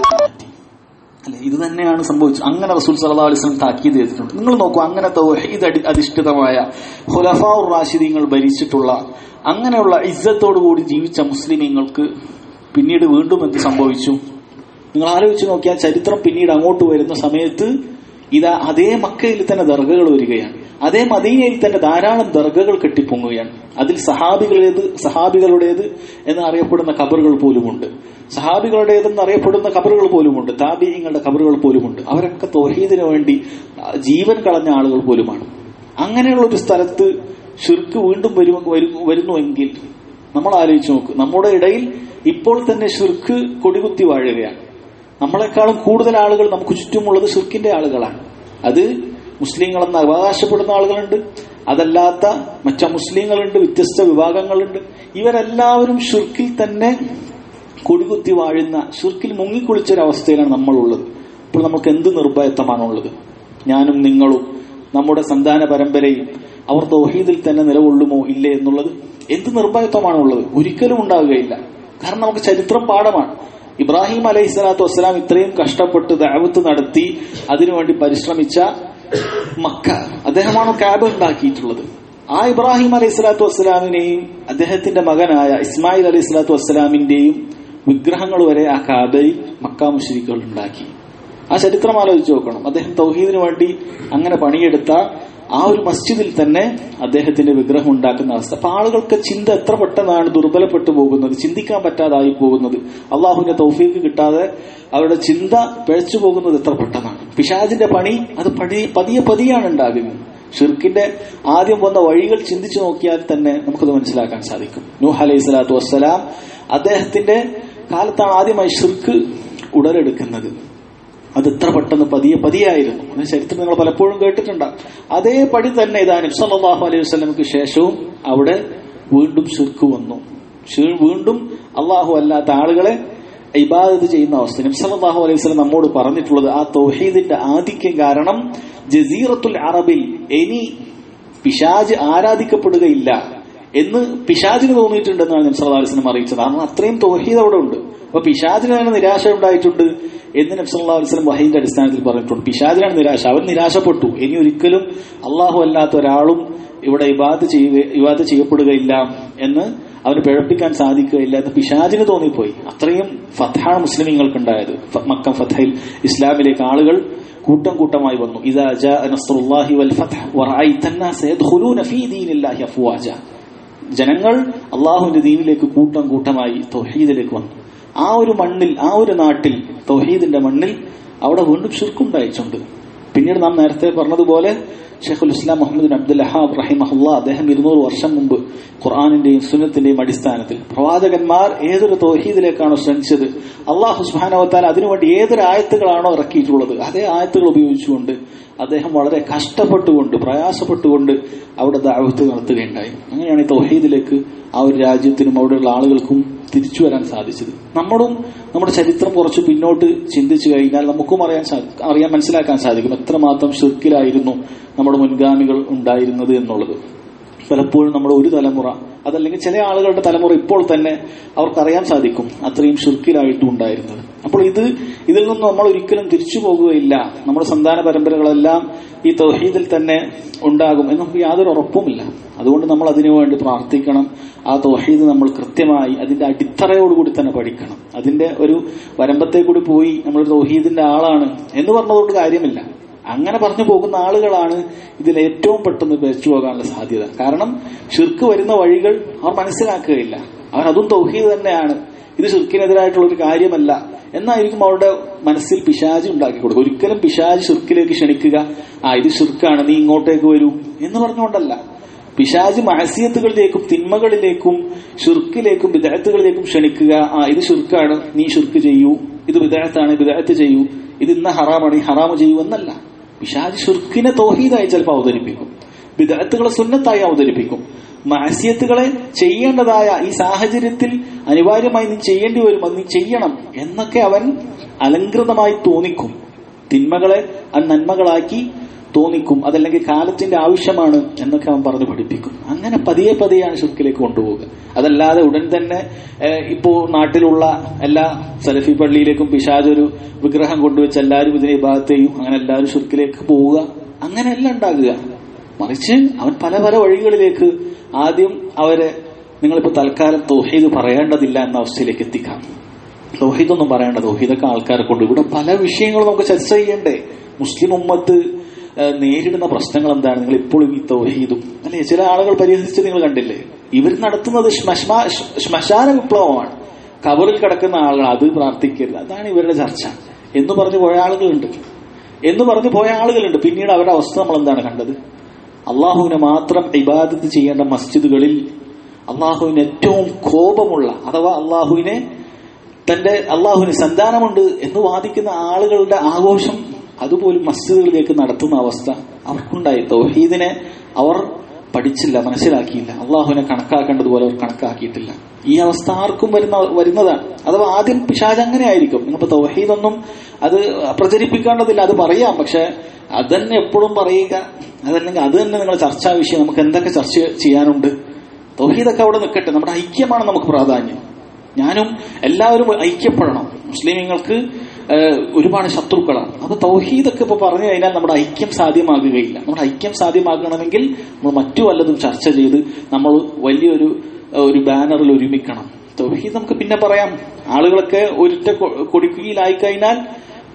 അല്ലെ ഇത് തന്നെയാണ് സംഭവിച്ചത് അങ്ങനെ റസൂൽ സല്ലാ അലിസ്ലം താക്കീത് ചെയ്തിട്ടുണ്ട് നിങ്ങൾ നോക്കൂ അങ്ങനെ തൗഹീദ് അടി അധിഷ്ഠിതമായ ഹുലഫാഉർ റാഷിദീങ്ങൾ ഭരിച്ചിട്ടുള്ള അങ്ങനെയുള്ള ഇജ്ജത്തോടു കൂടി ജീവിച്ച മുസ്ലിമീങ്ങൾക്ക് പിന്നീട് വീണ്ടും എന്ത് സംഭവിച്ചു നിങ്ങൾ ആലോചിച്ച് നോക്കിയാൽ ചരിത്രം പിന്നീട് അങ്ങോട്ട് വരുന്ന സമയത്ത് ഇതാ അതേ മക്കയിൽ തന്നെ ദർഗകൾ വരികയാണ് അതേ മദീനയിൽ തന്നെ ധാരാളം ദർഗകൾ കെട്ടിപ്പൊങ്ങുകയാണ് അതിൽ സഹാബികളേത് സഹാബികളുടേത് എന്ന് അറിയപ്പെടുന്ന ഖബറുകൾ പോലുമുണ്ട് സഹാബികളുടേതെന്ന് അറിയപ്പെടുന്ന ഖബറുകൾ പോലുമുണ്ട് താബീയങ്ങളുടെ ഖബറുകൾ പോലുമുണ്ട് അവരൊക്കെ തോഹീദിന് വേണ്ടി ജീവൻ കളഞ്ഞ ആളുകൾ പോലുമാണ് അങ്ങനെയുള്ള ഒരു സ്ഥലത്ത് ഷിർക്ക് വീണ്ടും വരും വരുന്നുവെങ്കിൽ നമ്മൾ ആലോചിച്ച് നോക്ക് നമ്മുടെ ഇടയിൽ ഇപ്പോൾ തന്നെ ഷിർക്ക് കൊടികുത്തി വാഴുകയാണ് നമ്മളെക്കാളും കൂടുതൽ ആളുകൾ നമുക്ക് ചുറ്റുമുള്ളത് ഷിർക്കിന്റെ ആളുകളാണ് അത് മുസ്ലിങ്ങളെന്ന് അവകാശപ്പെടുന്ന ആളുകളുണ്ട് അതല്ലാത്ത മറ്റ മുസ്ലിങ്ങളുണ്ട് വ്യത്യസ്ത വിഭാഗങ്ങളുണ്ട് ഇവരെല്ലാവരും ഷിർക്കിൽ തന്നെ കൊടികുത്തി വാഴുന്ന ഷിർക്കിൽ മുങ്ങിക്കുളിച്ചൊരവസ്ഥയിലാണ് നമ്മളുള്ളത് ഇപ്പോൾ നമുക്ക് എന്ത് നിർഭയത്വമാണുള്ളത് ഞാനും നിങ്ങളും നമ്മുടെ സന്താന പരമ്പരയും അവർ തൗഹീദിൽ തന്നെ നിലകൊള്ളുമോ ഇല്ലേ എന്നുള്ളത് എന്ത് നിർഭയത്വമാണുള്ളത് ഒരിക്കലും ഉണ്ടാവുകയില്ല കാരണം നമുക്ക് ചരിത്രം പാഠമാണ് ഇബ്രാഹിം അലൈഹി സ്വലാത്തു വസ്സലാം ഇത്രയും കഷ്ടപ്പെട്ട് ദാവത്ത് നടത്തി അതിനുവേണ്ടി പരിശ്രമിച്ച മക്ക അദ്ദേഹമാണ് കാബ് ഉണ്ടാക്കിയിട്ടുള്ളത് ആ ഇബ്രാഹിം അലൈഹി സ്വലാത്തു വസ്സലാമിനെയും അദ്ദേഹത്തിന്റെ മകനായ ഇസ്മായിൽ അലൈഹി സ്വലാത്തു വസ്സലാമിന്റെയും വിഗ്രഹങ്ങൾ വരെ ആ കാബയിൽ മക്ക മുഷരിക്കുകൾ ഉണ്ടാക്കി ആ ചരിത്രം ആലോചിച്ച് നോക്കണം അദ്ദേഹം തൗഹീദിന് വേണ്ടി അങ്ങനെ പണിയെടുത്ത ആ ഒരു മസ്ജിദിൽ തന്നെ അദ്ദേഹത്തിന്റെ വിഗ്രഹം ഉണ്ടാക്കുന്ന അവസ്ഥ അപ്പൊ ആളുകൾക്ക് ചിന്ത എത്ര പെട്ടെന്നാണ് ദുർബലപ്പെട്ടു പോകുന്നത് ചിന്തിക്കാൻ പറ്റാതായി പോകുന്നത് അള്ളാഹുവിന്റെ തൗഫീക്ക് കിട്ടാതെ അവരുടെ ചിന്ത പിഴച്ചു പോകുന്നത് എത്ര പെട്ടെന്നാണ് പിശാജിന്റെ പണി അത് പടി പതിയെ പതിയാണ് ഉണ്ടാകുന്നത് ഷിർക്കിന്റെ ആദ്യം വന്ന വഴികൾ ചിന്തിച്ചു നോക്കിയാൽ തന്നെ നമുക്കത് മനസ്സിലാക്കാൻ സാധിക്കും നൂഹ് അലൈഹി സ്വലാത്തു വസ്സലാം അദ്ദേഹത്തിന്റെ കാലത്താണ് ആദ്യമായി ഷിർക്ക് ഉടലെടുക്കുന്നത് അത് എത്ര പെട്ടെന്ന് പതിയെ പതിയായിരുന്നു അത് ചരിത്രം നിങ്ങൾ പലപ്പോഴും കേട്ടിട്ടുണ്ടാകും അതേ പടി തന്നെ ഇതാ നബ്സല്ലാഹു അലൈഹി വസ്ലമക്ക് ശേഷവും അവിടെ വീണ്ടും ഷിർക്ക് വന്നു ഷി- വീണ്ടും അള്ളാഹു അല്ലാത്ത ആളുകളെ ഇബാദത്ത് ചെയ്യുന്ന അവസ്ഥ നബ്സല്ലാഹു അലൈഹി വസ്ലം നമ്മോട് പറഞ്ഞിട്ടുള്ളത് ആ തൗഹീദിന്റെ ആധിക്യം കാരണം ജസീറത്തുൽ അറബിൽ ഇനി പിശാജ് ആരാധിക്കപ്പെടുകയില്ല എന്ന് പിശാജിന് തോന്നിയിട്ടുണ്ടെന്നാണ് നബ്സല്ലാ അലൈഹി വസ്ലം അറിയിച്ചത് കാരണം അത്രയും തൗഹീദ് അവിടെ ഉണ്ട് അപ്പൊ പിശാജിന് തന്നെ നിരാശ ഉണ്ടായിട്ടുണ്ട് എന്ന് നബ്സല്ലാ വസ്ലം വഹീന്റെ അടിസ്ഥാനത്തിൽ പറഞ്ഞിട്ടുണ്ട് പിശാജിനാണ് നിരാശ അവൻ നിരാശപ്പെട്ടു ഇനി ഒരിക്കലും അള്ളാഹു അല്ലാത്ത ഒരാളും ഇവിടെ ഇബാദ് ചെയ്യുക ഇബാദ് ചെയ്യപ്പെടുകയില്ല എന്ന് അവന് പിഴപ്പിക്കാൻ സാധിക്കുകയില്ല എന്ന് പിശാജിന് തോന്നിപ്പോയി അത്രയും ഫത്ഹാണ് മുസ്ലിമീങ്ങൾക്കുണ്ടായത് ഫ- മക്കം ഫത്തയിൽ ഇസ്ലാമിലേക്ക് ആളുകൾ കൂട്ടം കൂട്ടമായി വന്നു ഇതാ ജാ നസ്റുല്ലാഹി വൽ ഫത്ഹ് വറഅയ്ത الناس يدخلون في دين الله أفواجا ജനങ്ങൾ അള്ളാഹുവിന്റെ ദീനിലേക്ക് കൂട്ടം കൂട്ടമായി തൗഹീദിലേക്ക് വന്നു ആ ഒരു മണ്ണിൽ ആ ഒരു നാട്ടിൽ തൗഹീദിന്റെ മണ്ണിൽ അവിടെ വീണ്ടും ഷിർക്കുണ്ടായിട്ടുണ്ട് പിന്നീട് നാം നേരത്തെ പറഞ്ഞതുപോലെ ഷെയ്ഖുൽ ഇസ്ലാം മുഹമ്മദ് ബിൻ അബ്ദുൽ ഹഹാബ് റഹിമഹുല്ല അദ്ദേഹം ഇരുന്നൂറ് വർഷം മുമ്പ് ഖുർആാനിന്റെയും സുന്നത്തിന്റെയും അടിസ്ഥാനത്തിൽ പ്രവാചകന്മാർ ഏതൊരു തൗഹീദിലേക്കാണോ ശ്രമിച്ചത് അള്ളാഹു സുബാനവത്താൽ അതിനുവേണ്ടി ഏതൊരു ആയത്തുകളാണോ ഇറക്കിയിട്ടുള്ളത് അതേ ആയത്തുകൾ ഉപയോഗിച്ചുകൊണ്ട് അദ്ദേഹം വളരെ കഷ്ടപ്പെട്ടുകൊണ്ട് പ്രയാസപ്പെട്ടുകൊണ്ട് അവിടെ ദാവത്ത് നടത്തുകയുണ്ടായി അങ്ങനെയാണ് ഈ തൗഹീദിലേക്ക് ആ ഒരു രാജ്യത്തിനും അവിടെയുള്ള ആളുകൾക്കും തിരിച്ചു വരാൻ സാധിച്ചത് നമ്മളും നമ്മുടെ ചരിത്രം കുറച്ച് പിന്നോട്ട് ചിന്തിച്ചു കഴിഞ്ഞാൽ നമുക്കും അറിയാൻ സാധി- അറിയാൻ മനസ്സിലാക്കാൻ സാധിക്കും എത്രമാത്രം ഷിർക്കിലായിരുന്നു നമ്മുടെ മുൻഗാമികൾ ഉണ്ടായിരുന്നത് എന്നുള്ളത് പലപ്പോഴും നമ്മുടെ ഒരു തലമുറ അതല്ലെങ്കിൽ ചില ആളുകളുടെ തലമുറ ഇപ്പോൾ തന്നെ അവർക്കറിയാൻ സാധിക്കും അത്രയും ഷിർക്കിലായിട്ടും ഉണ്ടായിരുന്നത് അപ്പോൾ ഇത് ഇതിൽ നിന്ന് നമ്മൾ ഒരിക്കലും തിരിച്ചു പോകുകയില്ല നമ്മുടെ സന്താന പരമ്പരകളെല്ലാം ഈ തൗഹീദിൽ തന്നെ ഉണ്ടാകും എന്ന് നമുക്ക് യാതൊരു ഉറപ്പുമില്ല അതുകൊണ്ട് നമ്മൾ അതിനു വേണ്ടി പ്രാർത്ഥിക്കണം ആ തൗഹീദ് നമ്മൾ കൃത്യമായി അതിന്റെ അടിത്തറയോടുകൂടി തന്നെ പഠിക്കണം അതിന്റെ ഒരു വരമ്പത്തെ കൂടി പോയി നമ്മൾ തൗഹീദിന്റെ ആളാണ് എന്ന് പറഞ്ഞതുകൊണ്ട് കാര്യമില്ല അങ്ങനെ പറഞ്ഞു പോകുന്ന ആളുകളാണ് ഇതിൽ ഏറ്റവും പെട്ടെന്ന് പിഴച്ചു പോകാനുള്ള സാധ്യത കാരണം ഷിർക്ക് വരുന്ന വഴികൾ അവർ മനസ്സിലാക്കുകയില്ല അവർ അതും തൗഹീദ് തന്നെയാണ് ഇത് ഷിർക്കിനെതിരായിട്ടുള്ള ഒരു കാര്യമല്ല എന്നായിരിക്കും അവരുടെ മനസ്സിൽ പിശാജ് ഉണ്ടാക്കി കൊടുക്കുക ഒരിക്കലും പിശാജ് ഷിർക്കിലേക്ക് ക്ഷണിക്കുക ആ ഇത് ഷിർക്കാണ് നീ ഇങ്ങോട്ടേക്ക് വരൂ എന്ന് പറഞ്ഞുകൊണ്ടല്ല പിശാജ് മഹസിയത്തുകളിലേക്കും തിന്മകളിലേക്കും ഷിർക്കിലേക്കും വിദഗ്ധകളിലേക്കും ക്ഷണിക്കുക ആ ഇത് ഷിർക്കാണ് നീ ഷിർക്ക് ചെയ്യൂ ഇത് വിദഗ്ധത്താണ് വിദഗ്ധത്ത് ചെയ്യൂ ഇത് ഇന്ന ഹറാമാണ് ഈ ഹറാമ് ചെയ്യൂ എന്നല്ല പിശാജ് ഷിർക്കിനെ തോഹീദായി ചിലപ്പോൾ അവതരിപ്പിക്കും വിദഗ്ധത്തുകളെ സുന്നത്തായി അവതരിപ്പിക്കും മാസ്യത്തുകളെ ചെയ്യേണ്ടതായ ഈ സാഹചര്യത്തിൽ അനിവാര്യമായി നീ ചെയ്യേണ്ടി വരും അത് നീ ചെയ്യണം എന്നൊക്കെ അവൻ അലങ്കൃതമായി തോന്നിക്കും തിന്മകളെ അവൻ നന്മകളാക്കി തോന്നിക്കും അതല്ലെങ്കിൽ കാലത്തിന്റെ ആവശ്യമാണ് എന്നൊക്കെ അവൻ പറഞ്ഞു പഠിപ്പിക്കും അങ്ങനെ പതിയെ പതിയാണ് ഷിർക്കിലേക്ക് കൊണ്ടുപോകുക അതല്ലാതെ ഉടൻ തന്നെ ഏഹ്, ഇപ്പോ നാട്ടിലുള്ള എല്ലാ സലഫി പള്ളിയിലേക്കും പിശാജ് ഒരു വിഗ്രഹം കൊണ്ടുവച്ച് എല്ലാവരും ഇതിനെ വിഭാഗത്തെയും അങ്ങനെ എല്ലാവരും ഷിർക്കിലേക്ക് പോവുക അങ്ങനെയല്ല ഉണ്ടാകുക മറിച്ച് അവൻ പല പല വഴികളിലേക്ക് ആദ്യം അവരെ നിങ്ങളിപ്പോ തൽക്കാലം തൗഹീദ് പറയേണ്ടതില്ല എന്ന അവസ്ഥയിലേക്ക് എത്തിക്കാം തൗഹീദൊന്നും പറയേണ്ട തൗഹീദൊക്കെ ആൾക്കാരെ കൊണ്ട് ഇവിടെ പല വിഷയങ്ങളും നമുക്ക് ചർച്ച ചെയ്യണ്ടേ മുസ്ലിം ഉമ്മത്ത് ഏഹ്, നേരിടുന്ന പ്രശ്നങ്ങൾ എന്താണ് നിങ്ങൾ ഇപ്പോഴും ഈ തൗഹീദും അല്ലെ ചില ആളുകൾ പരിഹസിച്ച് നിങ്ങൾ കണ്ടില്ലേ ഇവർ നടത്തുന്നത് ശ്മശ്മാ ശ്മശാന വിപ്ലവമാണ് കബറിൽ കിടക്കുന്ന ആളുകൾ അത് പ്രാർത്ഥിക്കരുത് അതാണ് ഇവരുടെ ചർച്ച എന്ന് പറഞ്ഞു പോയ ആളുകളുണ്ട് എന്ന് പറഞ്ഞു പോയ ആളുകളുണ്ട് പിന്നീട് അവരുടെ അവസ്ഥ നമ്മൾ എന്താണ് കണ്ടത് അള്ളാഹുവിനെ മാത്രം ഇബാദത്ത് ചെയ്യേണ്ട മസ്ജിദുകളിൽ അള്ളാഹുവിന് ഏറ്റവും കോപമുള്ള അഥവാ അള്ളാഹുവിനെ തന്റെ അള്ളാഹുവിന് സന്താനമുണ്ട് എന്ന് വാദിക്കുന്ന ആളുകളുടെ ആഘോഷം അതുപോലും മസ്ജിദുകളിലേക്ക് നടത്തുന്ന അവസ്ഥ അവർക്കുണ്ടായി തൗഹീദിനെ അവർ പഠിച്ചില്ല മനസ്സിലാക്കിയില്ല അള്ളാഹുവിനെ കണക്കാക്കേണ്ടതുപോലെ അവർ കണക്കാക്കിയിട്ടില്ല ഈ അവസ്ഥ ആർക്കും വരുന്ന വരുന്നതാണ് അഥവാ ആദ്യം പിശാജ് അങ്ങനെ ആയിരിക്കും നിങ്ങളിപ്പോ തൗഹീദൊന്നും അത് പ്രചരിപ്പിക്കേണ്ടതില്ല അത് പറയാം പക്ഷെ അതന്നെ എപ്പോഴും പറയുക അതല്ലെങ്കിൽ അത് തന്നെ നിങ്ങൾ ചർച്ചാ വിഷയം നമുക്ക് എന്തൊക്കെ ചർച്ച ചെയ്യാനുണ്ട് തൗഹീദൊക്കെ അവിടെ നിൽക്കട്ടെ നമ്മുടെ ഐക്യമാണ് നമുക്ക് പ്രാധാന്യം ഞാനും എല്ലാവരും ഐക്യപ്പെടണം മുസ്ലിമീങ്ങൾക്ക് ഏഹ്, ഒരുപാട് ശത്രുക്കളാണ് അപ്പൊ തൗഹീദൊക്കെ ഇപ്പൊ പറഞ്ഞു കഴിഞ്ഞാൽ നമ്മുടെ ഐക്യം സാധ്യമാകുകയില്ല നമ്മുടെ ഐക്യം സാധ്യമാകണമെങ്കിൽ നമ്മൾ മറ്റു വല്ലതും ചർച്ച ചെയ്ത് നമ്മൾ വലിയൊരു ഏഹ്, ഒരു ബാനറിൽ ഒരുമിക്കണം തൗഹീദ് നമുക്ക് പിന്നെ പറയാം ആളുകളൊക്കെ ഒരിറ്റ കൊ- കൊടിക്കുയിലായി കഴിഞ്ഞാൽ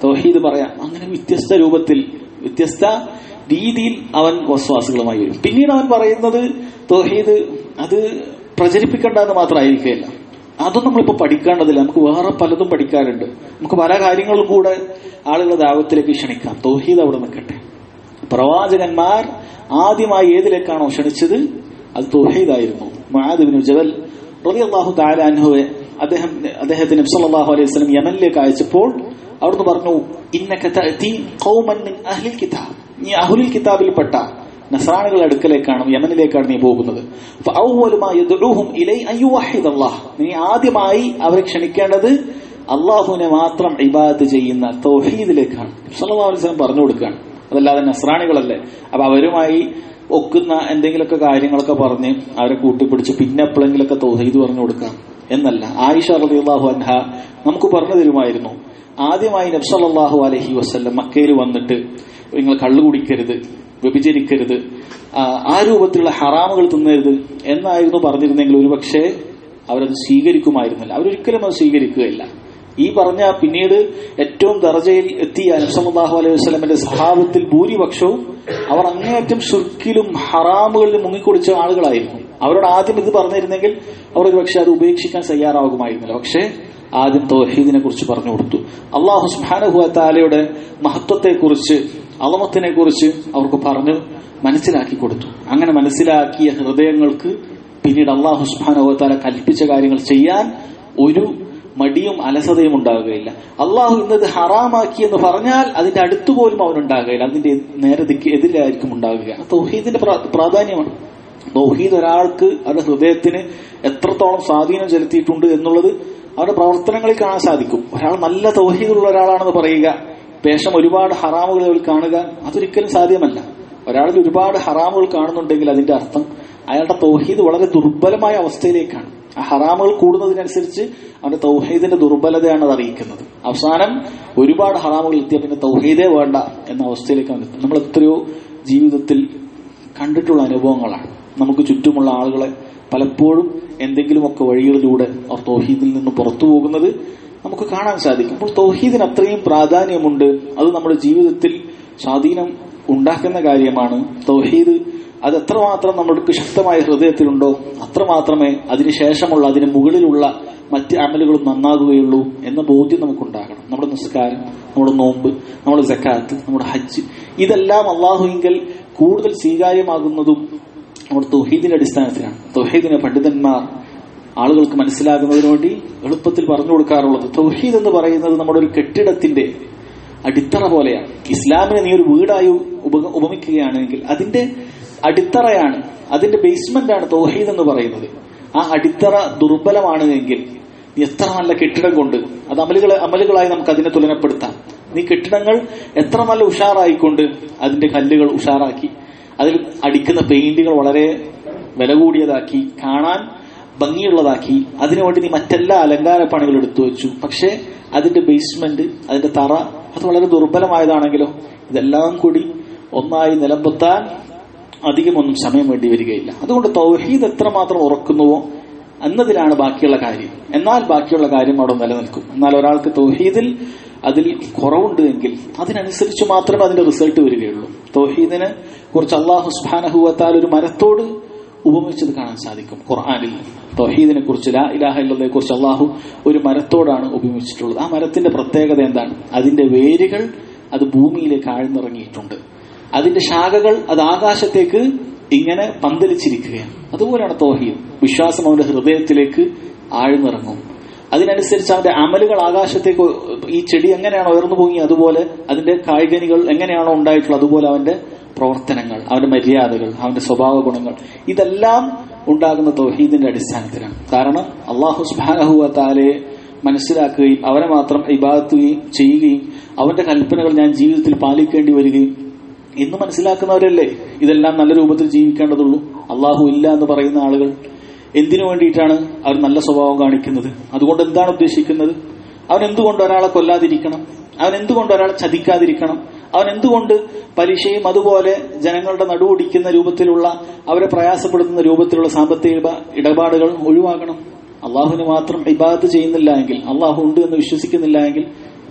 തൗഹീദ് പറയാം അങ്ങനെ വ്യത്യസ്ത രൂപത്തിൽ വ്യത്യസ്ത രീതിയിൽ അവൻ വസ്വാസുകളുമായി വരും പിന്നീട് അവൻ പറയുന്നത് തൗഹീദ് അത് പ്രചരിപ്പിക്കേണ്ടെന്ന് മാത്രമായിരിക്കുകയല്ല അതൊന്നും നമ്മളിപ്പോ പഠിക്കേണ്ടതില്ല നമുക്ക് വേറെ പലതും പഠിക്കാറുണ്ട് നമുക്ക് പല കാര്യങ്ങളും കൂടെ ആളുകളെ ദാവത്തിലേക്ക് ക്ഷണിക്കാം തൗഹീദ് അവിടെ നിൽക്കട്ടെ പ്രവാചകന്മാർ ആദ്യമായി ഏതിലേക്കാണോ ക്ഷണിച്ചത് അത് തൗഹീദായിരുന്നു മഹാദിബിന് ജവൽ റളിയല്ലാഹു തആല അൻഹുവെ അദ്ദേഹം അദ്ദേഹത്തിന് നബി സല്ലല്ലാഹു അലൈഹി വസല്ലം യമനിലേക്ക് അയച്ചപ്പോൾ അവിടുന്ന് പറഞ്ഞു ഇന്നക തഅതി ഖൗമൻ മിൻ അഹ്ലിൽ കിതാബ് നീ അഹ്ലുൽ കിതാബിൽപ്പെട്ട നസ്രാണികളുടെ അടുക്കലേക്കാണ് യമനിലേക്കാണ് നീ പോകുന്നത് ഫഅവ്വലു മാ യദ്ഉഹും ഇലൈ അൻ യുവഹിദല്ലാഹ് നീ ആദ്യമായി അവരെ ക്ഷണിക്കേണ്ടത് അള്ളാഹുവിനെ മാത്രം ഇബാദത്ത് ചെയ്യുന്ന തൗഹീദിലേക്കാണ് സല്ലല്ലാഹു അലൈഹി വസല്ലം പറഞ്ഞു കൊടുക്കുകയാണ് അതല്ലാതെ നസ്രാണികളല്ലേ അപ്പൊ അവരുമായി ഒക്കുന്ന എന്തെങ്കിലുമൊക്കെ കാര്യങ്ങളൊക്കെ പറഞ്ഞ് അവരെ കൂട്ടിപ്പിടിച്ച് പിന്നെ എപ്പോഴെങ്കിലൊക്കെ തൗഹീദ് പറഞ്ഞു കൊടുക്കാം എന്നല്ല ആയിഷ റളിയല്ലാഹു അൻഹ നമുക്ക് പറഞ്ഞു തരുമായിരുന്നു ആദ്യമായി നബ്സല്ലാഹു അലഹി വസ്ല്ലം മക്കയിൽ വന്നിട്ട് നിങ്ങൾ കള്ളു കുടിക്കരുത് വ്യഭിചരിക്കരുത് ആ, ആ രൂപത്തിലുള്ള ഹറാമുകൾ തിന്നരുത് എന്നായിരുന്നു പറഞ്ഞിരുന്നെങ്കിൽ ഒരുപക്ഷെ അവരത് സ്വീകരിക്കുമായിരുന്നില്ല അവരൊരിക്കലും അത് സ്വീകരിക്കുകയില്ല ഈ പറഞ്ഞ പിന്നീട് ഏറ്റവും ദർജയിൽ എത്തിയ നബ്സല്ലാഹു അലൈഹി വസ്ലമിന്റെ സഹാബത്തിൽ ഭൂരിപക്ഷവും അവർ അങ്ങേയറ്റം ഷുർക്കിലും ഹറാമുകളിലും മുങ്ങിക്കുളിച്ച ആളുകളായിരുന്നു അവരോട് ആദ്യം ഇത് പറഞ്ഞിരുന്നെങ്കിൽ അവർ ഒരുപക്ഷെ അത് ഉപേക്ഷിക്കാൻ തയ്യാറാകുമായിരുന്നില്ല പക്ഷേ ആദ്യം തൗഹീദിനെ കുറിച്ച് പറഞ്ഞു കൊടുത്തു അള്ളാഹു സുബ്ഹാനഹു താലയുടെ മഹത്വത്തെക്കുറിച്ച് അളമത്തിനെ കുറിച്ച് അവർക്ക് പറഞ്ഞു മനസ്സിലാക്കി കൊടുത്തു അങ്ങനെ മനസ്സിലാക്കിയ ഹൃദയങ്ങൾക്ക് പിന്നീട് അള്ളാഹു സുബ്ഹാനഹു താല കൽപ്പിച്ച കാര്യങ്ങൾ ചെയ്യാൻ ഒരു മടിയും അലസതയും ഉണ്ടാവുകയില്ല അള്ളാഹു ഇന്നത് ഹറാമാക്കി എന്ന് പറഞ്ഞാൽ അതിന്റെ അടുത്തുപോലും അവനുണ്ടാകുകയില്ല അതിന്റെ നേരതിക്ക് എതിരായിരിക്കും ഉണ്ടാകുക തൗഹീദിന്റെ പ്രാ- പ്രാധാന്യമാണ് തൗഹീദ് ഒരാൾക്ക് അവരുടെ ഹൃദയത്തിന് എത്രത്തോളം സ്വാധീനം ചെലുത്തിയിട്ടുണ്ട് എന്നുള്ളത് അവരുടെ പ്രവർത്തനങ്ങളിൽ കാണാൻ സാധിക്കും ഒരാൾ നല്ല തൗഹീദുള്ള ഒരാളാണെന്ന് പറയുക പേശം ഒരുപാട് ഹറാമുകൾ അവൾ കാണുക അതൊരിക്കലും സാധ്യമല്ല ഒരാളിൽ ഒരുപാട് ഹറാമുകൾ കാണുന്നുണ്ടെങ്കിൽ അതിന്റെ അർത്ഥം അയാളുടെ തൗഹീദ് വളരെ ദുർബലമായ അവസ്ഥയിലേക്കാണ് ആ ഹറാമുകൾ കൂടുന്നതിനനുസരിച്ച് അവന്റെ തൗഹീദിന്റെ ദുർബലതയാണ് അത് അറിയിക്കുന്നത് അവസാനം ഒരുപാട് ഹറാമുകൾ എത്തിയ പിന്നെ തൗഹീദേ വേണ്ട എന്ന അവസ്ഥയിലേക്ക് അവൻ എത്തും നമ്മൾ എത്രയോ ജീവിതത്തിൽ കണ്ടിട്ടുള്ള അനുഭവങ്ങളാണ് നമുക്ക് ചുറ്റുമുള്ള ആളുകളെ പലപ്പോഴും എന്തെങ്കിലുമൊക്കെ വഴികളിലൂടെ അവർ തൗഹീദിൽ നിന്ന് പുറത്തു പോകുന്നത് നമുക്ക് കാണാൻ സാധിക്കും അപ്പോൾ തൗഹീദിന് അത്രയും പ്രാധാന്യമുണ്ട് അത് നമ്മുടെ ജീവിതത്തിൽ സ്വാധീനം ഉണ്ടാക്കുന്ന കാര്യമാണ് തൗഹീദ് അത് എത്രമാത്രം നമ്മൾക്ക് ശക്തമായ ഹൃദയത്തിലുണ്ടോ അത്രമാത്രമേ അതിനുശേഷമുള്ള അതിന് മുകളിലുള്ള മറ്റ് അമലുകളും നന്നാകുകയുള്ളൂ എന്ന ബോധ്യം നമുക്കുണ്ടാകണം നമ്മുടെ നിസ്കാരം നമ്മുടെ നോമ്പ് നമ്മുടെ സക്കാത്ത് നമ്മുടെ ഹജ്ജ് ഇതെല്ലാം അള്ളാഹുവിങ്കൽ കൂടുതൽ സ്വീകാര്യമാകുന്നതും നമ്മുടെ തൗഹീദിന്റെ അടിസ്ഥാനത്തിലാണ് തൗഹീദിനെ പണ്ഡിതന്മാർ ആളുകൾക്ക് മനസ്സിലാകുന്നതിന് വേണ്ടി എളുപ്പത്തിൽ പറഞ്ഞു കൊടുക്കാറുള്ളത് തൗഹീദ് എന്ന് പറയുന്നത് നമ്മുടെ ഒരു കെട്ടിടത്തിന്റെ അടിത്തറ പോലെയാണ് ഇസ്ലാമിനെ നീ ഒരു വീടായി ഉപ- ഉപമിക്കുകയാണെങ്കിൽ അതിന്റെ അടിത്തറയാണ് അതിന്റെ ബേസ്മെന്റ് ആണ് തൗഹീദ് എന്ന് പറയുന്നത് ആ അടിത്തറ ദുർബലമാണ് എങ്കിൽ നീ എത്ര നല്ല കെട്ടിടം കൊണ്ട് അത് അമലുകളെ അമലുകളായി നമുക്ക് അതിനെ തുലനപ്പെടുത്താം നീ കെട്ടിടങ്ങൾ എത്ര നല്ല ഉഷാറായിക്കൊണ്ട് അതിന്റെ കല്ലുകൾ ഉഷാറാക്കി അതിൽ അടിക്കുന്ന പെയിന്റുകൾ വളരെ വില കൂടിയതാക്കി കാണാൻ ഭംഗിയുള്ളതാക്കി അതിനുവേണ്ടി നീ മറ്റെല്ലാ അലങ്കാര പണികൾ എടുത്തു വെച്ചു പക്ഷേ അതിന്റെ ബേസ്മെന്റ് അതിന്റെ തറ അത് വളരെ ദുർബലമായതാണെങ്കിലോ ഇതെല്ലാം കൂടി ഒന്നായി നിലമ്പെത്താൻ അധികമൊന്നും സമയം വേണ്ടി വരികയില്ല അതുകൊണ്ട് തൗഹീദ് എത്രമാത്രം ഉറക്കുന്നുവോ എന്നതിലാണ് ബാക്കിയുള്ള കാര്യം എന്നാൽ ബാക്കിയുള്ള കാര്യം അവിടെ നിലനിൽക്കും എന്നാൽ ഒരാൾക്ക് തൗഹീദിൽ അതിൽ കുറവുണ്ട് എങ്കിൽ അതിനനുസരിച്ച് മാത്രമേ അതിന്റെ റിസൾട്ട് വരികയുള്ളൂ തൗഹീദിനെ കുറിച്ച് അള്ളാഹു സുബാനഹുവത്താൽ ഒരു മരത്തോട് ഉപമിച്ചത് കാണാൻ സാധിക്കും ഖുർആാനിൽ തൗഹീദിനെ കുറിച്ച് ലാ ഇലാഹ ഇല്ലയെ കുറിച്ച് അള്ളാഹു ഒരു മരത്തോടാണ് ഉപമിച്ചിട്ടുള്ളത് ആ മരത്തിന്റെ പ്രത്യേകത എന്താണ് അതിന്റെ വേരുകൾ അത് ഭൂമിയിലേക്ക് ആഴ്ന്നിറങ്ങിയിട്ടുണ്ട് അതിന്റെ ശാഖകൾ അത് ആകാശത്തേക്ക് ഇങ്ങനെ പന്തലിച്ചിരിക്കുകയാണ് അതുപോലെയാണ് തൗഹീദ് വിശ്വാസം അവന്റെ ഹൃദയത്തിലേക്ക് ആഴ്ന്നിറങ്ങും അതിനനുസരിച്ച് അവന്റെ അമലുകൾ ആകാശത്തേക്ക് ഈ ചെടി എങ്ങനെയാണോ ഉയർന്നു പോയി അതുപോലെ അതിന്റെ കായികനികൾ എങ്ങനെയാണോ ഉണ്ടായിട്ടുള്ളത് അതുപോലെ അവന്റെ പ്രവർത്തനങ്ങൾ അവന്റെ മര്യാദകൾ അവന്റെ സ്വഭാവ ഗുണങ്ങൾ ഇതെല്ലാം ഉണ്ടാകുന്ന തൗഹീദിന്റെ അടിസ്ഥാനത്തിലാണ് കാരണം അള്ളാഹു സുബാനഹുവ താലയെ മനസ്സിലാക്കുകയും അവനെ മാത്രം ഇബാദത്തുകയും ചെയ്യുകയും അവന്റെ കൽപ്പനകൾ ഞാൻ ജീവിതത്തിൽ പാലിക്കേണ്ടി വരികയും എന്ന് മനസ്സിലാക്കുന്നവരല്ലേ ഇതെല്ലാം നല്ല രൂപത്തിൽ ജീവിക്കേണ്ടതുള്ളൂ അള്ളാഹു ഇല്ല എന്ന് പറയുന്ന ആളുകൾ എന്തിനു വേണ്ടിയിട്ടാണ് അവർ നല്ല സ്വഭാവം കാണിക്കുന്നത് അതുകൊണ്ട് എന്താണ് ഉദ്ദേശിക്കുന്നത് അവൻ എന്തുകൊണ്ട് ഒരാളെ കൊല്ലാതിരിക്കണം അവൻ എന്തുകൊണ്ട് ഒരാളെ ചതിക്കാതിരിക്കണം അവൻ എന്തുകൊണ്ട് പലിശയും അതുപോലെ ജനങ്ങളുടെ നടുവൊടിക്കുന്ന രൂപത്തിലുള്ള അവരെ പ്രയാസപ്പെടുത്തുന്ന രൂപത്തിലുള്ള സാമ്പത്തിക ഇട- ഇടപാടുകൾ ഒഴിവാക്കണം അള്ളാഹുവിന് മാത്രം ഇബാദത്ത് ചെയ്യുന്നില്ല എങ്കിൽ അള്ളാഹു ഉണ്ട് എന്ന് വിശ്വസിക്കുന്നില്ല എങ്കിൽ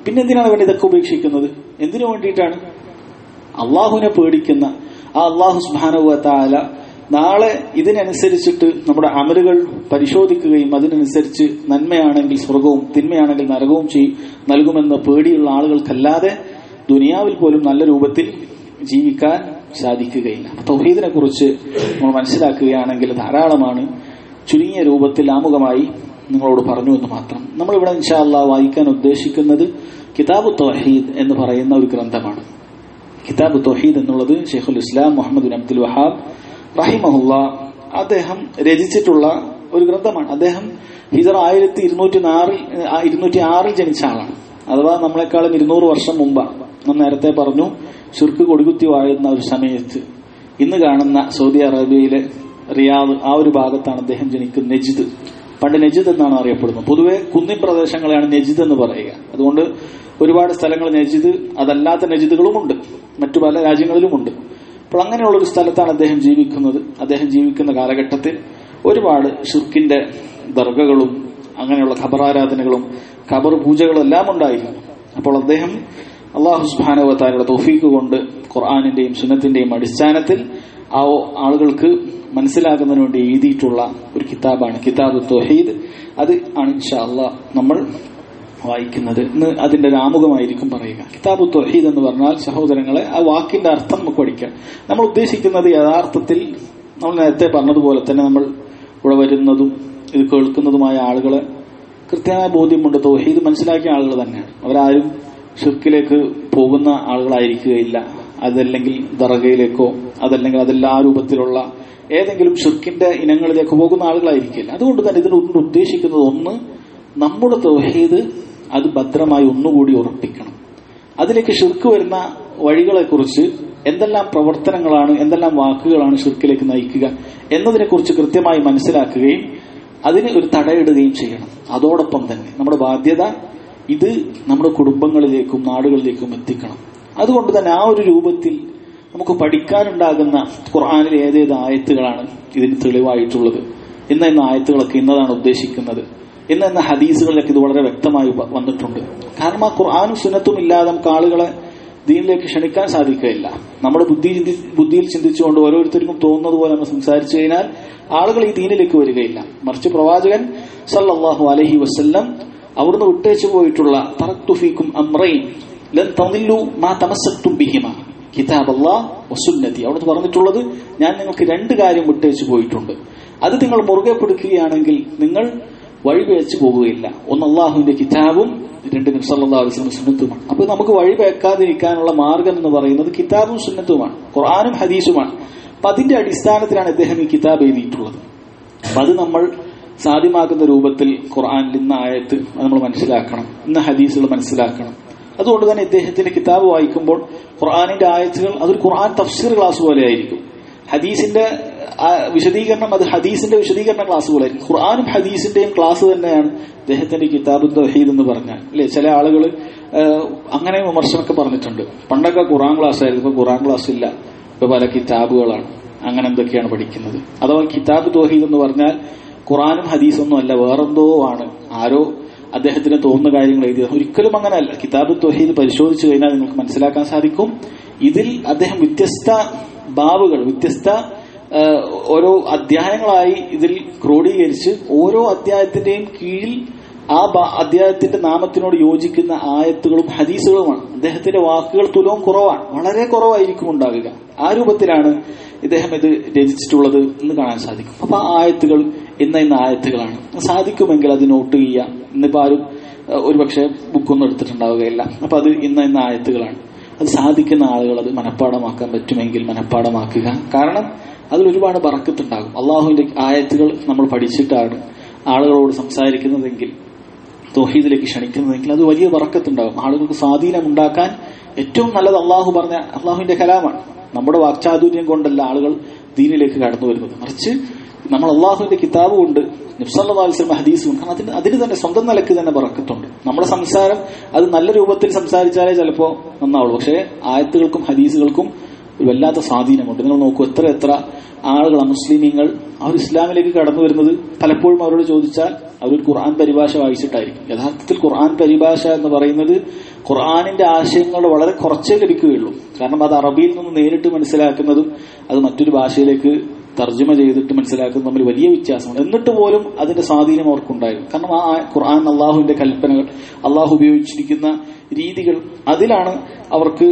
പിന്നെ എന്തിനാണ് അവൻ ഇതൊക്കെ ഉപേക്ഷിക്കുന്നത് എന്തിനു വേണ്ടിയിട്ടാണ് അള്ളാഹുവിനെ പേടിക്കുന്ന ആ അള്ളാഹു സുബാനുവത്താല നാളെ ഇതിനനുസരിച്ചിട്ട് നമ്മുടെ അമലുകൾ പരിശോധിക്കുകയും അതിനനുസരിച്ച് നന്മയാണെങ്കിൽ സ്വർഗവും തിന്മയാണെങ്കിൽ നരകവും ചെയ്യും നൽകുമെന്ന പേടിയുള്ള ആളുകൾക്കല്ലാതെ ദുനിയാവിൽ പോലും നല്ല രൂപത്തിൽ ജീവിക്കാൻ സാധിക്കുകയില്ല തൗഹീദിനെ കുറിച്ച് നമ്മൾ മനസ്സിലാക്കുകയാണെങ്കിൽ ധാരാളമാണ് ചുരുങ്ങിയ രൂപത്തിൽ ആമുഖമായി നിങ്ങളോട് പറഞ്ഞു എന്ന് മാത്രം നമ്മളിവിടെ ഇൻഷാല്ല വായിക്കാൻ ഉദ്ദേശിക്കുന്നത് കിതാബ് തൗഹീദ് എന്ന് പറയുന്ന ഒരു ഗ്രന്ഥമാണ് കിതാബ് തൗഹീദ് എന്നുള്ളത് ഷെയ്ഖുൽ ഇസ്ലാം മുഹമ്മദ് ബിൻ അബ്ദുൽ വഹാബ് റഹിമഹുല്ല അദ്ദേഹം രചിച്ചിട്ടുള്ള ഒരു ഗ്രന്ഥമാണ് അദ്ദേഹം ഹിജർ ആയിരത്തി ഇരുന്നൂറ്റി നാറിൽ ഇരുന്നൂറ്റി ആറിൽ ജനിച്ച ആളാണ് അഥവാ നമ്മളെക്കാളും ഇരുന്നൂറ് വർഷം മുമ്പാണ് നാം നേരത്തെ പറഞ്ഞു ഷിർക്ക് കൊടികുത്തി വാഴുന്ന ഒരു സമയത്ത് ഇന്ന് കാണുന്ന സൗദി അറേബ്യയിലെ റിയാദ് ആ ഒരു ഭാഗത്താണ് അദ്ദേഹം ജനിക്കുന്നത് നജിദ് പണ്ട് നജിദ് എന്നാണ് അറിയപ്പെടുന്നത് പൊതുവെ കുന്നിൻ പ്രദേശങ്ങളെയാണ് നജിദ് എന്ന് പറയുക അതുകൊണ്ട് ഒരുപാട് സ്ഥലങ്ങൾ നജിദ് അതല്ലാത്ത നജിദുകളുമുണ്ട് മറ്റു പല രാജ്യങ്ങളിലുമുണ്ട് അപ്പോൾ അങ്ങനെയുള്ള ഒരു സ്ഥലത്താണ് അദ്ദേഹം ജീവിക്കുന്നത് അദ്ദേഹം ജീവിക്കുന്ന കാലഘട്ടത്തിൽ ഒരുപാട് ഷിർക്കിന്റെ ദർഗകളും അങ്ങനെയുള്ള ഖബറാരാധനകളും ഖബർ പൂജകളും എല്ലാം ഉണ്ടായിരുന്നു അപ്പോൾ അദ്ദേഹം അള്ളാഹു സുബാനുവത്താരുടെ തോഫീക്ക് കൊണ്ട് ഖുർആാനിന്റെയും സുന്നത്തിന്റെയും അടിസ്ഥാനത്തിൽ ആ ആളുകൾക്ക് മനസ്സിലാക്കുന്നതിന് വേണ്ടി എഴുതിയിട്ടുള്ള ഒരു കിതാബാണ് കിതാബ് തൊഹീദ് അത് ആണ് ഇൻഷാ അള്ളാഹ് നമ്മൾ വായിക്കുന്നത് ഇന്ന് അതിന്റെ ഒരു ആമുഖമായിരിക്കും പറയുക കിതാബ് തൊഹീദ് എന്ന് പറഞ്ഞാൽ സഹോദരങ്ങളെ ആ വാക്കിന്റെ അർത്ഥം നമുക്ക് പഠിക്കാം നമ്മൾ ഉദ്ദേശിക്കുന്നത് യഥാർത്ഥത്തിൽ നമ്മൾ നേരത്തെ പറഞ്ഞതുപോലെ തന്നെ നമ്മൾ ഇവിടെ വരുന്നതും ഇത് കേൾക്കുന്നതുമായ ആളുകളെ കൃത്യമായ ബോധ്യമുണ്ട് തൗഹീദ് മനസ്സിലാക്കിയ ആളുകൾ തന്നെയാണ് അവരാരും ഷിർക്കിലേക്ക് പോകുന്ന ആളുകളായിരിക്കുകയില്ല അതല്ലെങ്കിൽ ദറഗയിലേക്കോ അതല്ലെങ്കിൽ അതെല്ലാ രൂപത്തിലുള്ള ഏതെങ്കിലും ഷിർക്കിന്റെ ഇനങ്ങളിലേക്ക് പോകുന്ന ആളുകളായിരിക്കില്ല അതുകൊണ്ട് തന്നെ ഇതിനുകൊണ്ട് ഉദ്ദേശിക്കുന്നത് ഒന്ന് നമ്മുടെ തൗഹീദ് അത് ഭദ്രമായി ഒന്നുകൂടി ഉറപ്പിക്കണം അതിലേക്ക് ഷിർക്ക് വരുന്ന വഴികളെക്കുറിച്ച് എന്തെല്ലാം പ്രവർത്തനങ്ങളാണ് എന്തെല്ലാം വാക്കുകളാണ് ഷിർക്കിലേക്ക് നയിക്കുക എന്നതിനെക്കുറിച്ച് കൃത്യമായി മനസ്സിലാക്കുകയും അതിന് ഒരു തടയിടുകയും ചെയ്യണം അതോടൊപ്പം തന്നെ നമ്മുടെ ബാധ്യത ഇത് നമ്മുടെ കുടുംബങ്ങളിലേക്കും നാടുകളിലേക്കും എത്തിക്കണം അതുകൊണ്ട് തന്നെ ആ ഒരു രൂപത്തിൽ നമുക്ക് പഠിക്കാനുണ്ടാകുന്ന ഖുർആാനിലെ ഏതേത് ആയത്തുകളാണ് ഇതിന് തെളിവായിട്ടുള്ളത് ഇന്ന ഇന്ന ആയത്തുകളൊക്കെ ഇന്നതാണ് ഉദ്ദേശിക്കുന്നത് ഇന്ന ഇന്ന ഹദീസുകളിലൊക്കെ ഇത് വളരെ വ്യക്തമായി വന്നിട്ടുണ്ട് കാരണം ആ ഖുർആാനും സുന്നത്തും ഇല്ലാതെ നമുക്ക് ആളുകളെ ദീനിലേക്ക് ക്ഷണിക്കാൻ സാധിക്കുകയില്ല നമ്മുടെ ബുദ്ധി ബുദ്ധിയിൽ ചിന്തിച്ചുകൊണ്ട് ഓരോരുത്തർക്കും തോന്നുന്നത് പോലെ നമ്മൾ സംസാരിച്ചു കഴിഞ്ഞാൽ ആളുകൾ ഈ ദീനിലേക്ക് വരികയില്ല മറിച്ച് പ്രവാചകൻ സല്ലല്ലാഹു അലഹി വസ്ല്ലം അവിടുന്ന് വിട്ടേച്ചു പോയിട്ടുള്ള തറക്തുഫീക്കും അമ്രൈൻ ലൻ തന്നില്ലു മാ തമസത്തും ബിഹിമ കിതാബ് അള്ളാഹ് വസുന്നതി അവിടുന്ന് പറഞ്ഞിട്ടുള്ളത് ഞാൻ നിങ്ങൾക്ക് രണ്ട് കാര്യം വിട്ടേച്ചു പോയിട്ടുണ്ട് അത് നിങ്ങൾ മുറുകെ പിടിക്കുകയാണെങ്കിൽ നിങ്ങൾ വഴിപേച്ചു പോകുകയില്ല ഒന്ന് അള്ളാഹുവിന്റെ കിതാബും രണ്ട് നബ്സല്ലാ വസ്ലം സുന്നത്തുമാണ് അപ്പൊ നമുക്ക് വഴിപേക്കാതിരിക്കാനുള്ള മാർഗം എന്ന് പറയുന്നത് കിതാബും സുന്നത്തുമാണ് ഖുർആാനും ഹദീസുമാണ് അപ്പൊ അതിന്റെ അടിസ്ഥാനത്തിലാണ് ഇദ്ദേഹം ഈ കിതാബ് എഴുതിയിട്ടുള്ളത് അപ്പൊ അത് നമ്മൾ സാധ്യമാക്കുന്ന രൂപത്തിൽ ഖുർആാനിൽ ഇന്ന ആയത്ത് അത് നമ്മൾ മനസ്സിലാക്കണം ഇന്ന ഹദീസുകൾ മനസ്സിലാക്കണം അതുകൊണ്ട് തന്നെ ഇദ്ദേഹത്തിന്റെ കിതാബ് വായിക്കുമ്പോൾ ഖുർആാനിന്റെ ആയത്തുകൾ അതൊരു ഖുർആൻ തഫ്സീർ ക്ലാസ് പോലെ ആയിരിക്കും ഹദീസിന്റെ വിശദീകരണം അത് ഹദീസിന്റെ വിശദീകരണ ക്ലാസ് പോലെ ആയിരിക്കും ഖുർആാനും ഹദീസിന്റെയും ക്ലാസ് തന്നെയാണ് ഇദ്ദേഹത്തിന്റെ കിതാബ് തഹീദ് എന്ന് പറഞ്ഞാൽ അല്ലെ ചില ആളുകൾ അങ്ങനെ വിമർശനമൊക്കെ പറഞ്ഞിട്ടുണ്ട് പണ്ടൊക്കെ ഖുർആൻ ക്ലാസ് ആയിരുന്നു ഇപ്പൊ ഖുർആൻ ക്ലാസ് ഇല്ല ഇപ്പൊ പല കിതാബുകളാണ് അങ്ങനെ എന്തൊക്കെയാണ് പഠിക്കുന്നത് അഥവാ കിതാബ് തോഹീദ് എന്ന് പറഞ്ഞാൽ ഖുറാനും ഹദീസൊന്നും അല്ല വേറെന്തോ ആണ് ആരോ അദ്ദേഹത്തിന് തോന്നുന്ന കാര്യങ്ങൾ എഴുതിയത് ഒരിക്കലും അങ്ങനെയല്ല കിതാബ് തൊഹീദ് പരിശോധിച്ചു കഴിഞ്ഞാൽ നിങ്ങൾക്ക് മനസ്സിലാക്കാൻ സാധിക്കും ഇതിൽ അദ്ദേഹം വ്യത്യസ്ത ബാബുകൾ വ്യത്യസ്ത ഓരോ അധ്യായങ്ങളായി ഇതിൽ ക്രോഡീകരിച്ച് ഓരോ അധ്യായത്തിന്റെയും കീഴിൽ ആ അധ്യായത്തിന്റെ നാമത്തിനോട് യോജിക്കുന്ന ആയത്തുകളും ഹദീസുകളുമാണ് അദ്ദേഹത്തിന്റെ വാക്കുകൾ തുലവും കുറവാണ് വളരെ കുറവായിരിക്കും ഉണ്ടാകുക ആ രൂപത്തിലാണ് ഇദ്ദേഹം ഇത് രചിച്ചിട്ടുള്ളത് എന്ന് കാണാൻ സാധിക്കും അപ്പൊ ആ ആയത്തുകൾ ഇന്ന ഇന്ന ആയത്തുകളാണ് സാധിക്കുമെങ്കിൽ അത് നോട്ട് ചെയ്യാം ഇന്നിപ്പോ ആരും ഒരുപക്ഷെ ബുക്കൊന്നും എടുത്തിട്ടുണ്ടാവുകയില്ല അപ്പൊ അത് ഇന്ന ഇന്ന ആയത്തുകളാണ് അത് സാധിക്കുന്ന ആളുകൾ അത് മനഃപ്പാടമാക്കാൻ പറ്റുമെങ്കിൽ മനഃപ്പാടമാക്കുക കാരണം അതിൽ ഒരുപാട് ബറക്കത്തുണ്ടാകും അള്ളാഹുവിന്റെ ആയത്തുകൾ നമ്മൾ പഠിച്ചിട്ടാണ് ആളുകളോട് സംസാരിക്കുന്നതെങ്കിൽ തോഹീദിലേക്ക് ക്ഷണിക്കുന്നതെങ്കിൽ അത് വലിയ വറക്കത്തുണ്ടാകും ആളുകൾക്ക് സ്വാധീനം ഉണ്ടാക്കാൻ ഏറ്റവും നല്ലത് അള്ളാഹു പറഞ്ഞ അള്ളാഹുവിന്റെ കലാമാണ് നമ്മുടെ വാക്ചാതുര്യം കൊണ്ടല്ല ആളുകൾ ദീനിലേക്ക് കടന്നു വരുന്നത് മറിച്ച് നമ്മൾ അള്ളാഹുവിന്റെ കിതാബ് കൊണ്ട് നിഫ്സല്ലാസ്ലം ഹദീസ് കൊണ്ട് അതിന് അതിന് തന്നെ സ്വന്തം നിലക്ക് തന്നെ പറക്കത്തുണ്ട് നമ്മുടെ സംസാരം അത് നല്ല രൂപത്തിൽ സംസാരിച്ചാലേ ചിലപ്പോ നന്നാവുള്ളൂ പക്ഷേ ആയത്തുകൾക്കും ഹദീസുകൾക്കും ഒരു വല്ലാത്ത സ്വാധീനമുണ്ട് നിങ്ങൾ നോക്കൂ എത്ര എത്ര ആളുകൾ മുസ്ലിമീങ്ങൾ അവർ ഇസ്ലാമിലേക്ക് കടന്നു വരുന്നത് പലപ്പോഴും അവരോട് ചോദിച്ചാൽ അവർ ഖുർആൻ പരിഭാഷ വായിച്ചിട്ടായിരിക്കും യഥാർത്ഥത്തിൽ ഖുർആൻ പരിഭാഷ എന്ന് പറയുന്നത് ഖുർആാനിന്റെ ആശയങ്ങൾ വളരെ കുറച്ചേ ലഭിക്കുകയുള്ളൂ കാരണം അത് അറബിയിൽ നിന്ന് നേരിട്ട് മനസ്സിലാക്കുന്നതും അത് മറ്റൊരു ഭാഷയിലേക്ക് തർജ്ജമ ചെയ്തിട്ട് മനസ്സിലാക്കുന്നത് തമ്മിൽ വലിയ വ്യത്യാസമുണ്ട് എന്നിട്ട് പോലും അതിന്റെ സ്വാധീനം അവർക്കുണ്ടായിരുന്നു കാരണം ആ ഖുർആൻ അള്ളാഹുവിന്റെ കൽപ്പനകൾ അള്ളാഹു ഉപയോഗിച്ചിരിക്കുന്ന രീതികൾ അതിലാണ് അവർക്ക്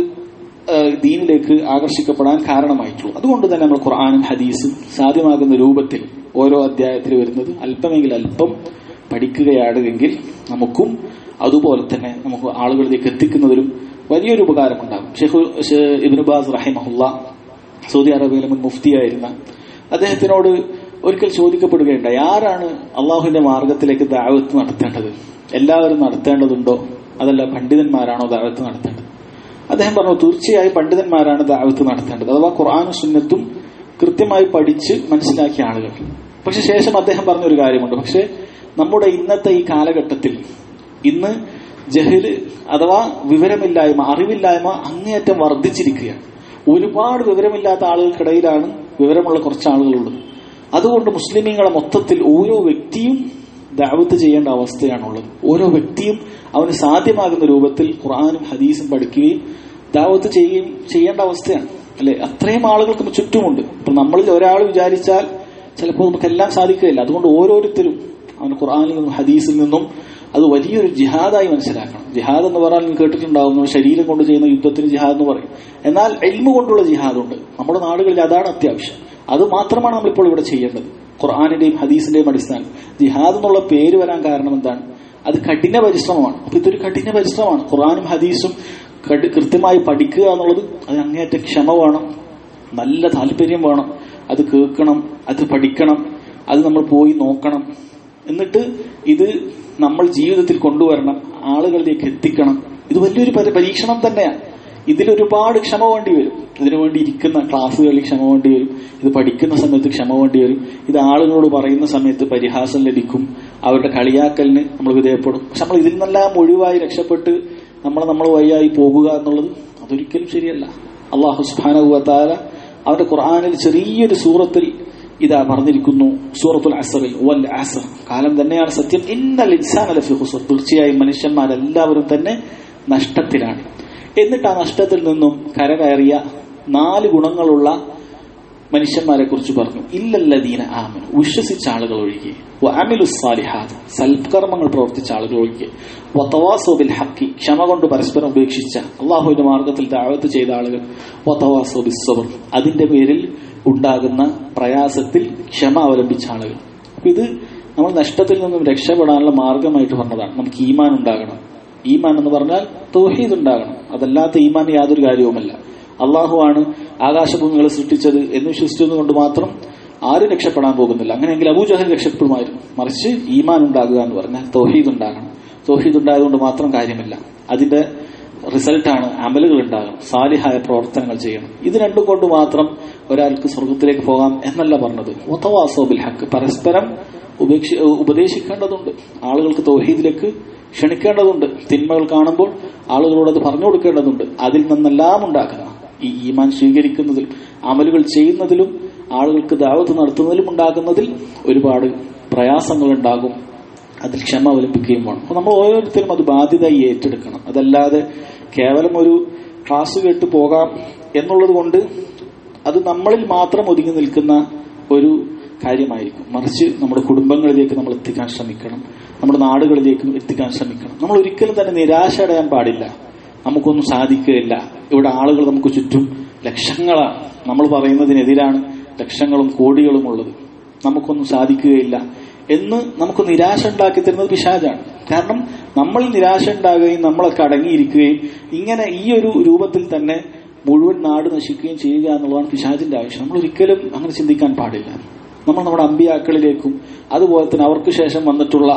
ദീനിലേക്ക് ആകർഷിക്കപ്പെടാൻ കാരണമായിട്ടുള്ളൂ അതുകൊണ്ട് തന്നെ നമ്മൾ ഖുർആാനും ഹദീസും സാധ്യമാകുന്ന രൂപത്തിൽ ഓരോ അധ്യായത്തിൽ വരുന്നത് അല്പമെങ്കിൽ അല്പം പഠിക്കുകയാണ് എങ്കിൽ നമുക്കും അതുപോലെ തന്നെ നമുക്ക് ആളുകളിലേക്ക് എത്തിക്കുന്നതിലും വലിയൊരു ഉപകാരമുണ്ടാകും ഷെഹു ഇബിനുബാസ് റഹിമഹുല്ല സൗദി അറേബ്യയിലെ മുൻ മുഫ്തിയായിരുന്ന അദ്ദേഹത്തിനോട് ഒരിക്കൽ ചോദിക്കപ്പെടുകയുണ്ടായി ആരാണ് അള്ളാഹുവിന്റെ മാർഗത്തിലേക്ക് ദാവത്ത് നടത്തേണ്ടത് എല്ലാവരും നടത്തേണ്ടതുണ്ടോ അതല്ല പണ്ഡിതന്മാരാണോ ദാവത്ത് നടത്തേണ്ടത് അദ്ദേഹം പറഞ്ഞു തീർച്ചയായും പണ്ഡിതന്മാരാണ് ദാവത്ത് നടത്തേണ്ടത് അഥവാ ഖുർആാനും സുന്നത്തും കൃത്യമായി പഠിച്ച് മനസ്സിലാക്കിയ ആളുകൾ പക്ഷെ ശേഷം അദ്ദേഹം പറഞ്ഞൊരു കാര്യമുണ്ട് പക്ഷെ നമ്മുടെ ഇന്നത്തെ ഈ കാലഘട്ടത്തിൽ ഇന്ന് ജഹല് അഥവാ വിവരമില്ലായ്മ അറിവില്ലായ്മ അങ്ങേയറ്റം വർദ്ധിച്ചിരിക്കുകയാണ് ഒരുപാട് വിവരമില്ലാത്ത ആളുകൾക്കിടയിലാണ് വിവരമുള്ള കുറച്ച് ആളുകളുള്ളത് അതുകൊണ്ട് മുസ്ലിമീങ്ങളെ മൊത്തത്തിൽ ഓരോ വ്യക്തിയും ദാവത്ത് ചെയ്യേണ്ട അവസ്ഥയാണുള്ളത് ഓരോ വ്യക്തിയും അവന് സാധ്യമാകുന്ന രൂപത്തിൽ ഖുർആാനും ഹദീസും പഠിക്കുകയും ദാവത്ത് ചെയ്യുകയും ചെയ്യേണ്ട അവസ്ഥയാണ് അല്ലെ അത്രയും ആളുകൾക്ക് ചുറ്റുമുണ്ട് ഇപ്പൊ നമ്മളിൽ ഒരാൾ വിചാരിച്ചാൽ ചിലപ്പോൾ നമുക്കെല്ലാം സാധിക്കുകയില്ല അതുകൊണ്ട് ഓരോരുത്തരും അവന് ഖുർആാനിൽ നിന്നും ഹദീസിൽ നിന്നും അത് വലിയൊരു ജിഹാദായി മനസ്സിലാക്കണം ജിഹാദ് എന്ന് പറഞ്ഞാൽ നിങ്ങൾ കേട്ടിട്ടുണ്ടാവുന്നു ശരീരം കൊണ്ട് ചെയ്യുന്ന യുദ്ധത്തിന് ജിഹാദ് എന്ന് പറയും എന്നാൽ എൽമ കൊണ്ടുള്ള ജിഹാദുണ്ട് നമ്മുടെ നാടുകളിൽ അതാണ് അത്യാവശ്യം അത് മാത്രമാണ് നമ്മളിപ്പോൾ ഇവിടെ ചെയ്യേണ്ടത് ഖുർആാനിന്റെയും ഹദീസിന്റെയും അടിസ്ഥാനം ജിഹാദ് എന്നുള്ള പേര് വരാൻ കാരണം എന്താണ് അത് കഠിന പരിശ്രമമാണ് അപ്പൊ ഇതൊരു കഠിന പരിശ്രമമാണ് ഖുർആാനും ഹദീസും കൃത്യമായി പഠിക്കുക എന്നുള്ളത് അത് അങ്ങേയറ്റ ക്ഷമ വേണം നല്ല താല്പര്യം വേണം അത് കേൾക്കണം അത് പഠിക്കണം അത് നമ്മൾ പോയി നോക്കണം എന്നിട്ട് ഇത് നമ്മൾ ജീവിതത്തിൽ കൊണ്ടുവരണം ആളുകളിലേക്ക് എത്തിക്കണം ഇത് വലിയൊരു പരീക്ഷണം തന്നെയാണ് ഇതിലൊരുപാട് ക്ഷമ വേണ്ടി വരും ഇതിനു വേണ്ടി ഇരിക്കുന്ന ക്ലാസ്സുകളിൽ ക്ഷമ വേണ്ടി വരും ഇത് പഠിക്കുന്ന സമയത്ത് ക്ഷമ വേണ്ടി വരും ഇത് ആളുകളോട് പറയുന്ന സമയത്ത് പരിഹാസം ലഭിക്കും അവരുടെ കളിയാക്കലിന് നമ്മൾ വിധേയപ്പെടും പക്ഷെ നമ്മൾ ഇതിൽ നിന്നെല്ലാം ഒഴിവായി രക്ഷപ്പെട്ട് നമ്മൾ നമ്മൾ വഴിയായി പോകുക എന്നുള്ളത് അതൊരിക്കലും ശരിയല്ല അള്ളാഹു സുബാനുവത്താല അവന്റെ ഖുർആാനിൽ ചെറിയൊരു സൂറത്തിൽ ഇതാ പറഞ്ഞിരിക്കുന്നു സൂറത്തുൽ അസറിൽ വൽ അസർ കാലം തന്നെയാണ് സത്യം ഇന്നൽ ഇൻസാൻ അലഫി ഹുസർ തീർച്ചയായും മനുഷ്യന്മാരെല്ലാവരും തന്നെ നഷ്ടത്തിലാണ് എന്നിട്ട് ആ നഷ്ടത്തിൽ നിന്നും കരകയറിയ നാല് ഗുണങ്ങളുള്ള മനുഷ്യന്മാരെ കുറിച്ച് പറഞ്ഞു ഇല്ലല്ലദീന ആമൻ വിശ്വസിച്ച ആളുകൾ ഒഴികെ അമിലു സാലിഹാദ് സൽക്കർമ്മങ്ങൾ പ്രവർത്തിച്ച ആളുകൾ ഒഴികെ വത്തവാസോബിൽ ഹക്കി ക്ഷമ കൊണ്ട് പരസ്പരം ഉപേക്ഷിച്ച അള്ളാഹുവിന്റെ മാർഗത്തിൽ ദാവത്ത് ചെയ്ത ആളുകൾ വത്തവാസോബിൽ സബർ അതിന്റെ പേരിൽ ഉണ്ടാകുന്ന പ്രയാസത്തിൽ ക്ഷമ അവലംബിച്ച ആളുകൾ അപ്പൊ ഇത് നമ്മൾ നഷ്ടത്തിൽ നിന്നും രക്ഷപ്പെടാനുള്ള മാർഗമായിട്ട് പറഞ്ഞതാണ് നമുക്ക് ഈമാൻ ഉണ്ടാകണം ഈമാൻ എന്ന് പറഞ്ഞാൽ തൗഹീദ് ഉണ്ടാകണം അതല്ലാത്ത ഈമാൻ യാതൊരു കാര്യവുമല്ല അള്ളാഹുവാണ് ആകാശഭൂമികളെ സൃഷ്ടിച്ചത് എന്ന് വിശ്വസിച്ചതുകൊണ്ട് മാത്രം ആരും രക്ഷപ്പെടാൻ പോകുന്നില്ല അങ്ങനെയെങ്കിൽ അബൂജഹൽ രക്ഷപ്പെടുമായിരുന്നു മറിച്ച് ഈമാൻ ഉണ്ടാകുക എന്ന് പറഞ്ഞാൽ തൗഹീദ് ഉണ്ടാകണം തൗഹീദ് ഉണ്ടായതുകൊണ്ട് മാത്രം കാര്യമില്ല അതിന്റെ റിസൾട്ടാണ് അമലുകൾ ഉണ്ടാകണം സാലിഹായ പ്രവർത്തനങ്ങൾ ചെയ്യണം ഇത് രണ്ടും കൊണ്ട് മാത്രം ഒരാൾക്ക് സ്വർഗത്തിലേക്ക് പോകാം എന്നല്ല പറഞ്ഞത് ഒത്തവാസോബിൽ ഹക്ക് പരസ്പരം ഉപേക്ഷ ഉപദേശിക്കേണ്ടതുണ്ട് ആളുകൾക്ക് തൗഹീദിലേക്ക് ക്ഷണിക്കേണ്ടതുണ്ട് തിന്മകൾ കാണുമ്പോൾ ആളുകളോട് അത് പറഞ്ഞു കൊടുക്കേണ്ടതുണ്ട് അതിൽ നിന്നെല്ലാം ഉണ്ടാക്കുന്ന ഈ ഈമാൻ സ്വീകരിക്കുന്നതിലും അമലുകൾ ചെയ്യുന്നതിലും ആളുകൾക്ക് ദാവത്ത് നടത്തുന്നതിലും ഉണ്ടാകുന്നതിൽ ഒരുപാട് പ്രയാസങ്ങൾ ഉണ്ടാകും അതിൽ ക്ഷമ അവലംബിക്കുകയും വേണം അപ്പൊ നമ്മൾ ഓരോരുത്തരും അത് ബാധ്യതയായി ഏറ്റെടുക്കണം അതല്ലാതെ കേവലം ഒരു ക്ലാസ് കേട്ട് പോകാം എന്നുള്ളത് കൊണ്ട് അത് നമ്മളിൽ മാത്രം ഒതുങ്ങി നിൽക്കുന്ന ഒരു കാര്യമായിരിക്കും മറിച്ച് നമ്മുടെ കുടുംബങ്ങളിലേക്ക് നമ്മൾ എത്തിക്കാൻ ശ്രമിക്കണം നമ്മുടെ നാടുകളിലേക്ക് എത്തിക്കാൻ ശ്രമിക്കണം നമ്മൾ ഒരിക്കലും തന്നെ നിരാശ അടയാൻ പാടില്ല നമുക്കൊന്നും സാധിക്കുകയില്ല ഇവിടെ ആളുകൾ നമുക്ക് ചുറ്റും ലക്ഷങ്ങളാണ് നമ്മൾ പറയുന്നതിനെതിരാണ് ലക്ഷങ്ങളും കോടികളും ഉള്ളത് നമുക്കൊന്നും സാധിക്കുകയില്ല എന്ന് നമുക്ക് നിരാശ ഉണ്ടാക്കി തരുന്നത് പിശാജാണ് കാരണം നമ്മൾ നിരാശ ഉണ്ടാകുകയും നമ്മളൊക്കെ അടങ്ങിയിരിക്കുകയും ഇങ്ങനെ ഈ ഒരു രൂപത്തിൽ തന്നെ മുഴുവൻ നാട് നശിക്കുകയും ചെയ്യുക എന്നുള്ളതാണ് പിശാജിന്റെ ആവശ്യം നമ്മൾ ഒരിക്കലും അങ്ങനെ ചിന്തിക്കാൻ പാടില്ല നമ്മൾ നമ്മുടെ അമ്പിയാക്കളിലേക്കും അതുപോലെ തന്നെ അവർക്ക് ശേഷം വന്നിട്ടുള്ള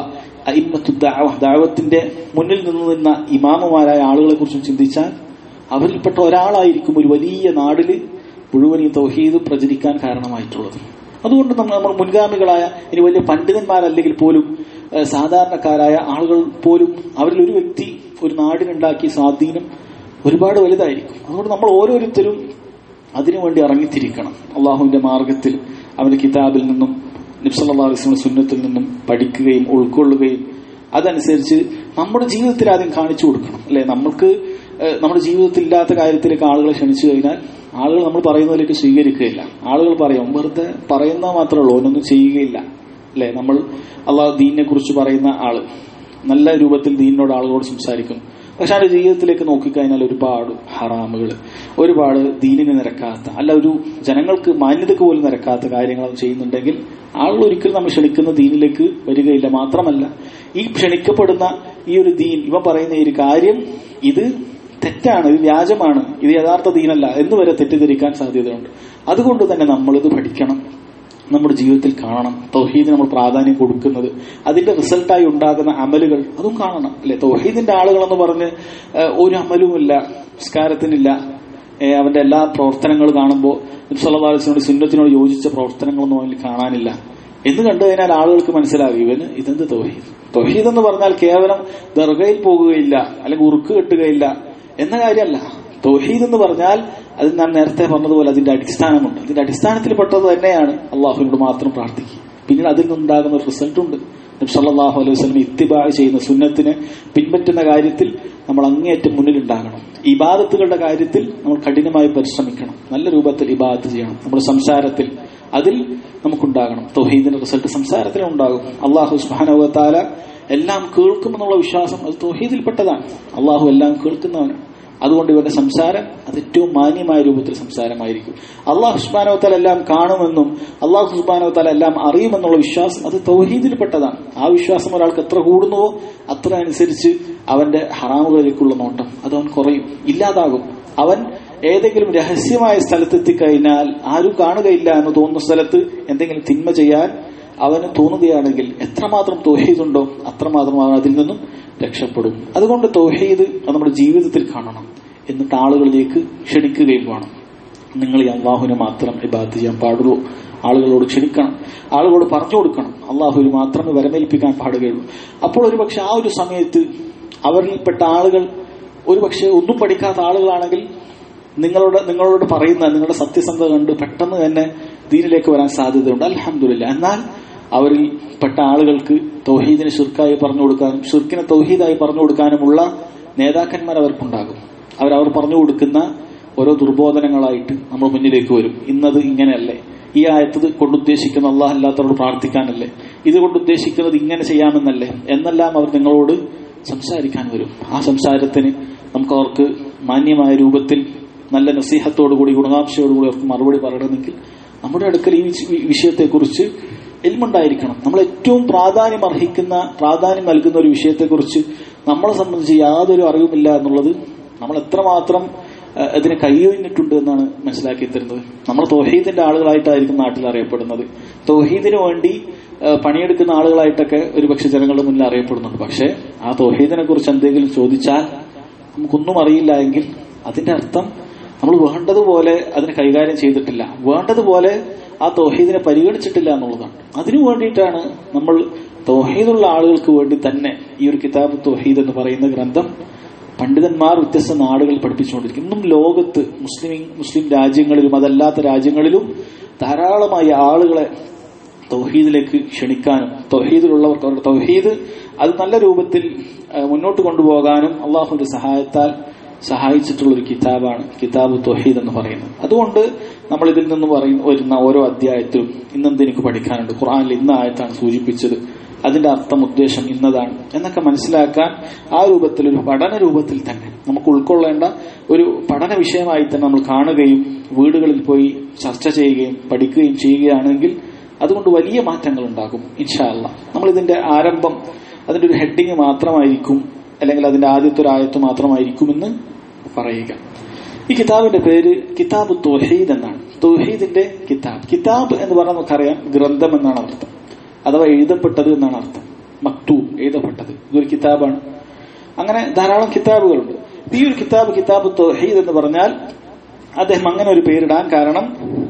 ദാവത്തിന്റെ മുന്നിൽ നിന്ന് നിന്ന ഇമാമുമാരായ ആളുകളെ കുറിച്ചും ചിന്തിച്ചാൽ അവരിൽപ്പെട്ട ഒരാളായിരിക്കും ഒരു വലിയ നാടില് മുഴുവൻ ഈ തൗഹീദ് പ്രചരിക്കാൻ കാരണമായിട്ടുള്ളത് അതുകൊണ്ട് നമ്മൾ നമ്മൾ മുൻഗാമികളായ ഇനി വലിയ പണ്ഡിതന്മാരല്ലെങ്കിൽ പോലും സാധാരണക്കാരായ ആളുകൾ പോലും അവരിൽ ഒരു വ്യക്തി ഒരു നാടിനുണ്ടാക്കിയ സ്വാധീനം ഒരുപാട് വലുതായിരിക്കും അതുകൊണ്ട് നമ്മൾ ഓരോരുത്തരും അതിനുവേണ്ടി ഇറങ്ങിത്തിരിക്കണം അള്ളാഹുവിന്റെ മാർഗത്തിൽ അവന്റെ കിതാബിൽ നിന്നും നിബ്സല്ലാ അലിസ്ലിന്റെ സുന്നത്തിൽ നിന്നും പഠിക്കുകയും ഉൾക്കൊള്ളുകയും അതനുസരിച്ച് നമ്മുടെ ജീവിതത്തിൽ ആദ്യം കാണിച്ചു കൊടുക്കണം അല്ലെ നമ്മൾക്ക് ഏഹ്, നമ്മുടെ ജീവിതത്തിൽ ഇല്ലാത്ത കാര്യത്തിലേക്ക് ആളുകളെ ക്ഷണിച്ചു കഴിഞ്ഞാൽ ആളുകൾ നമ്മൾ പറയുന്നതിലേക്ക് സ്വീകരിക്കുകയില്ല ആളുകൾ പറയും വെറുതെ പറയുന്നത് മാത്രമേ ഉള്ളൂ ഒന്നൊന്നും ചെയ്യുകയില്ല അല്ലെ നമ്മൾ അള്ളാഹ് ദീനിനെ കുറിച്ച് പറയുന്ന ആള് നല്ല രൂപത്തിൽ ദീനിനോട് ആളുകളോട് സംസാരിക്കും പക്ഷെ അവരുടെ ജീവിതത്തിലേക്ക് നോക്കിക്കഴിഞ്ഞാൽ ഒരുപാട് ഹറാമുകൾ ഒരുപാട് ദീനിന് നിരക്കാത്ത അല്ല ഒരു ജനങ്ങൾക്ക് മാന്യതക്ക് പോലും നിരക്കാത്ത കാര്യങ്ങൾ അവൻ ചെയ്യുന്നുണ്ടെങ്കിൽ ആളുകൾ ഒരിക്കലും നമ്മൾ ക്ഷണിക്കുന്ന ദീനിലേക്ക് വരികയില്ല മാത്രമല്ല ഈ ക്ഷണിക്കപ്പെടുന്ന ഈ ഒരു ദീൻ ഇവ പറയുന്ന ഈ ഒരു കാര്യം ഇത് തെറ്റാണ് ഇത് വ്യാജമാണ് ഇത് യഥാർത്ഥ ദീനല്ല എന്ന് വരെ തെറ്റിദ്ധരിക്കാൻ സാധ്യതയുണ്ട് അതുകൊണ്ട് തന്നെ നമ്മളിത് പഠിക്കണം നമ്മുടെ ജീവിതത്തിൽ കാണണം തൗഹീദിന് നമ്മൾ പ്രാധാന്യം കൊടുക്കുന്നത് അതിന്റെ റിസൾട്ടായി ഉണ്ടാകുന്ന അമലുകൾ അതും കാണണം അല്ലെ തൗഹീദിന്റെ ആളുകളെന്ന് പറഞ്ഞ് ഏഹ്, ഒരു അമലുമില്ല സംസ്കാരത്തിനില്ല ഏഹ്, അവന്റെ എല്ലാ പ്രവർത്തനങ്ങളും കാണുമ്പോൾ നബ്സല്ലാസിനോട് സുന്നത്തിനോട് യോജിച്ച പ്രവർത്തനങ്ങളൊന്നും അവനിൽ കാണാനില്ല എന്ന് കണ്ടു കഴിഞ്ഞാൽ ആളുകൾക്ക് മനസ്സിലാകും ഇവന് ഇതെന്ത് തൗഹീദ് തൗഹീദ് എന്ന് പറഞ്ഞാൽ കേവലം ദർഗയിൽ പോകുകയില്ല അല്ലെങ്കിൽ ഉറുക്ക് കെട്ടുകയില്ല എന്ന കാര്യമല്ല തൗഹീദ് എന്ന് പറഞ്ഞാൽ അത് ഞാൻ നേരത്തെ പറഞ്ഞതുപോലെ അതിന്റെ അടിസ്ഥാനമുണ്ട് അതിന്റെ അടിസ്ഥാനത്തിൽ പെട്ടത് തന്നെയാണ് അള്ളാഹുവിനോട് മാത്രം പ്രാർത്ഥിക്കുക പിന്നീട് അതിൽ നിന്നുണ്ടാകുന്ന ഒരു റിസൾട്ട് ഉണ്ട് നബ്സല്ലാഹു അലൈഹി വസ്ലം ഇത്തിബാ ചെയ്യുന്ന സുന്നത്തിനെ പിൻപറ്റുന്ന കാര്യത്തിൽ നമ്മൾ അങ്ങേയറ്റം മുന്നിലുണ്ടാകണം ഇബാദത്തുകളുടെ കാര്യത്തിൽ നമ്മൾ കഠിനമായി പരിശ്രമിക്കണം നല്ല രൂപത്തിൽ ഇബാദത്ത് ചെയ്യണം നമ്മുടെ സംസാരത്തിൽ അതിൽ നമുക്കുണ്ടാകണം തൗഹീദിന്റെ റിസൾട്ട് സംസാരത്തിലും ഉണ്ടാകും അള്ളാഹു സുഹാനുവത്താല എല്ലാം കേൾക്കുമെന്നുള്ള വിശ്വാസം അത് തൗഹീദിൽപ്പെട്ടതാണ് അള്ളാഹു എല്ലാം കേൾക്കുന്നവനാണ് അതുകൊണ്ട് ഇവരുടെ സംസാരം അത് ഏറ്റവും മാന്യമായ രൂപത്തിൽ സംസാരമായിരിക്കും അള്ളാഹു സുബാനവത്താൽ എല്ലാം കാണുമെന്നും അള്ളാഹു സുബാനവത്താൽ എല്ലാം അറിയുമെന്നുള്ള വിശ്വാസം അത് തൗഹീദിൽപ്പെട്ടതാണ് ആ വിശ്വാസം ഒരാൾക്ക് എത്ര കൂടുന്നുവോ അത്ര അനുസരിച്ച് അവന്റെ ഹറാമുകളിലേക്കുള്ള നോട്ടം അത് അവൻ കുറയും ഇല്ലാതാകും അവൻ ഏതെങ്കിലും രഹസ്യമായ സ്ഥലത്തെത്തിക്കഴിഞ്ഞാൽ ആരും കാണുകയില്ല എന്ന് തോന്നുന്ന സ്ഥലത്ത് എന്തെങ്കിലും തിന്മ ചെയ്യാൻ അവന് തോന്നുകയാണെങ്കിൽ എത്രമാത്രം തൗഹീദുണ്ടോ അത്രമാത്രം അവൻ അതിൽ നിന്നും രക്ഷപ്പെടും അതുകൊണ്ട് തൗഹീദ് അത് നമ്മുടെ ജീവിതത്തിൽ കാണണം എന്നിട്ട് ആളുകളിലേക്ക് ക്ഷണിക്കുകയും വേണം നിങ്ങൾ ഈ അള്ളാഹുവിനെ മാത്രം ഇബാദത്ത് ചെയ്യാൻ പാടുള്ളൂ ആളുകളോട് ക്ഷണിക്കണം ആളുകളോട് പറഞ്ഞു കൊടുക്കണം അള്ളാഹുവിന് മാത്രമേ വരമേൽപ്പിക്കാൻ പാടുകയുള്ളൂ അപ്പോൾ ഒരുപക്ഷെ ആ ഒരു സമയത്ത് അവരിൽപ്പെട്ട ആളുകൾ ഒരുപക്ഷെ ഒന്നും പഠിക്കാത്ത ആളുകളാണെങ്കിൽ നിങ്ങളോട് നിങ്ങളോട് പറയുന്ന നിങ്ങളുടെ സത്യസന്ധത കണ്ട് പെട്ടെന്ന് തന്നെ ദീനിലേക്ക് വരാൻ സാധ്യതയുണ്ട് അലഹമില്ല എന്നാൽ അവരിൽ പെട്ട ആളുകൾക്ക് തൗഹീദിനെ ഷിർക്കായി പറഞ്ഞു കൊടുക്കാനും ഷിർക്കിനെ തൗഹീദായി പറഞ്ഞു കൊടുക്കാനുമുള്ള നേതാക്കന്മാർ അവർക്കുണ്ടാകും അവരവർ പറഞ്ഞു കൊടുക്കുന്ന ഓരോ ദുർബോധനങ്ങളായിട്ട് നമ്മൾ മുന്നിലേക്ക് വരും ഇന്നത് ഇങ്ങനെയല്ലേ ഈ ആയത്തത് കൊണ്ടുദ്ദേശിക്കുന്ന അള്ളാഹ് അല്ലാത്തവരോട് പ്രാർത്ഥിക്കാനല്ലേ ഇത് കൊണ്ടുദ്ദേശിക്കുന്നത് ഇങ്ങനെ ചെയ്യാമെന്നല്ലേ എന്നെല്ലാം അവർ നിങ്ങളോട് സംസാരിക്കാൻ വരും ആ സംസാരത്തിന് നമുക്ക് അവർക്ക് മാന്യമായ രൂപത്തിൽ നല്ല നസീഹത്തോടുകൂടി ഗുണകാംക്ഷയോടുകൂടി അവർക്ക് മറുപടി പറയണമെങ്കിൽ നമ്മുടെ അടുക്കൽ ഈ വിഷ- വിഷയത്തെക്കുറിച്ച് എൽമുണ്ടായിരിക്കണം നമ്മൾ ഏറ്റവും പ്രാധാന്യം അർഹിക്കുന്ന പ്രാധാന്യം നൽകുന്ന ഒരു വിഷയത്തെക്കുറിച്ച് നമ്മളെ സംബന്ധിച്ച് യാതൊരു അറിവുമില്ല എന്നുള്ളത് നമ്മൾ എത്രമാത്രം ഏഹ്, അതിനെ കൈയൊഴിഞ്ഞിട്ടുണ്ട് എന്നാണ് മനസ്സിലാക്കി തരുന്നത് നമ്മൾ തൗഹീദിന്റെ ആളുകളായിട്ടായിരിക്കും നാട്ടിൽ അറിയപ്പെടുന്നത് തൗഹീദിന് വേണ്ടി ഏഹ്, പണിയെടുക്കുന്ന ആളുകളായിട്ടൊക്കെ ഒരുപക്ഷെ ജനങ്ങളുടെ മുന്നിൽ അറിയപ്പെടുന്നുണ്ട് പക്ഷേ ആ തൗഹീദിനെ കുറിച്ച് എന്തെങ്കിലും ചോദിച്ചാൽ നമുക്കൊന്നും അറിയില്ല എങ്കിൽ അതിന്റെ അർത്ഥം നമ്മൾ വേണ്ടതുപോലെ അതിനെ കൈകാര്യം ചെയ്തിട്ടില്ല വേണ്ടതുപോലെ ആ തൗഹീദിനെ പരിഗണിച്ചിട്ടില്ല എന്നുള്ളതാണ് അതിനു വേണ്ടിയിട്ടാണ് നമ്മൾ തൗഹീദുള്ള ആളുകൾക്ക് വേണ്ടി തന്നെ ഈ ഒരു കിതാബ് തൗഹീദ് എന്ന് പറയുന്ന ഗ്രന്ഥം പണ്ഡിതന്മാർ വ്യത്യസ്ത നാടുകളിൽ പഠിപ്പിച്ചുകൊണ്ടിരിക്കും ഇന്നും ലോകത്ത് മുസ്ലിം മുസ്ലിം രാജ്യങ്ങളിലും അതല്ലാത്ത രാജ്യങ്ങളിലും ധാരാളമായ ആളുകളെ തൗഹീദിലേക്ക് ക്ഷണിക്കാനും തൗഹീദിലുള്ളവർക്ക് അവരുടെ തൗഹീദ് അത് നല്ല രൂപത്തിൽ ആ, മുന്നോട്ട് കൊണ്ടുപോകാനും അള്ളാഹുവിന്റെ സഹായത്താൽ സഹായിച്ചിട്ടുള്ള ഒരു കിതാബാണ് കിതാബ് തൗഹീദ് എന്ന് പറയുന്നത് അതുകൊണ്ട് നമ്മൾ ഇതിൽ നിന്ന് പറയുന്ന വരുന്ന ഓരോ അധ്യായത്തിലും ഇന്നെന്ത് എനിക്ക് പഠിക്കാനുണ്ട് ഖുർആനിൽ ഇന്ന ആയത്താണ് സൂചിപ്പിച്ചത് അതിന്റെ അർത്ഥം ഉദ്ദേശം ഇന്നതാണ് എന്നൊക്കെ മനസ്സിലാക്കാൻ ആ രൂപത്തിൽ ഒരു പഠന രൂപത്തിൽ തന്നെ നമുക്ക് ഉൾക്കൊള്ളേണ്ട ഒരു പഠന വിഷയമായി തന്നെ നമ്മൾ കാണുകയും വീടുകളിൽ പോയി ചർച്ച ചെയ്യുകയും പഠിക്കുകയും ചെയ്യുകയാണെങ്കിൽ അതുകൊണ്ട് വലിയ മാറ്റങ്ങൾ ഉണ്ടാകും ഇൻഷാല്ല നമ്മൾ ഇതിന്റെ ആരംഭം അതിന്റെ ഒരു ഹെഡിങ് മാത്രമായിരിക്കും അല്ലെങ്കിൽ അതിന്റെ ആദ്യത്തെ ഒരു ആയത്ത് മാത്രമായിരിക്കുമെന്ന് പറയുക ഈ കിതാബിന്റെ പേര് കിതാബ് തൗഹീദ് എന്നാണ് തൗഹീദിന്റെ കിതാബ് കിതാബ് എന്ന് പറഞ്ഞാൽ നമുക്കറിയാം ഗ്രന്ഥം എന്നാണ് അർത്ഥം അഥവാ എഴുതപ്പെട്ടത് എന്നാണ് അർത്ഥം മക്തൂബ് എഴുതപ്പെട്ടത് ഇതൊരു കിതാബാണ് അങ്ങനെ ധാരാളം കിതാബുകളുണ്ട് ഈ ഒരു കിതാബ് കിതാബ് തൗഹീദ് എന്ന് പറഞ്ഞാൽ അദ്ദേഹം അങ്ങനെ ഒരു പേരിടാൻ കാരണം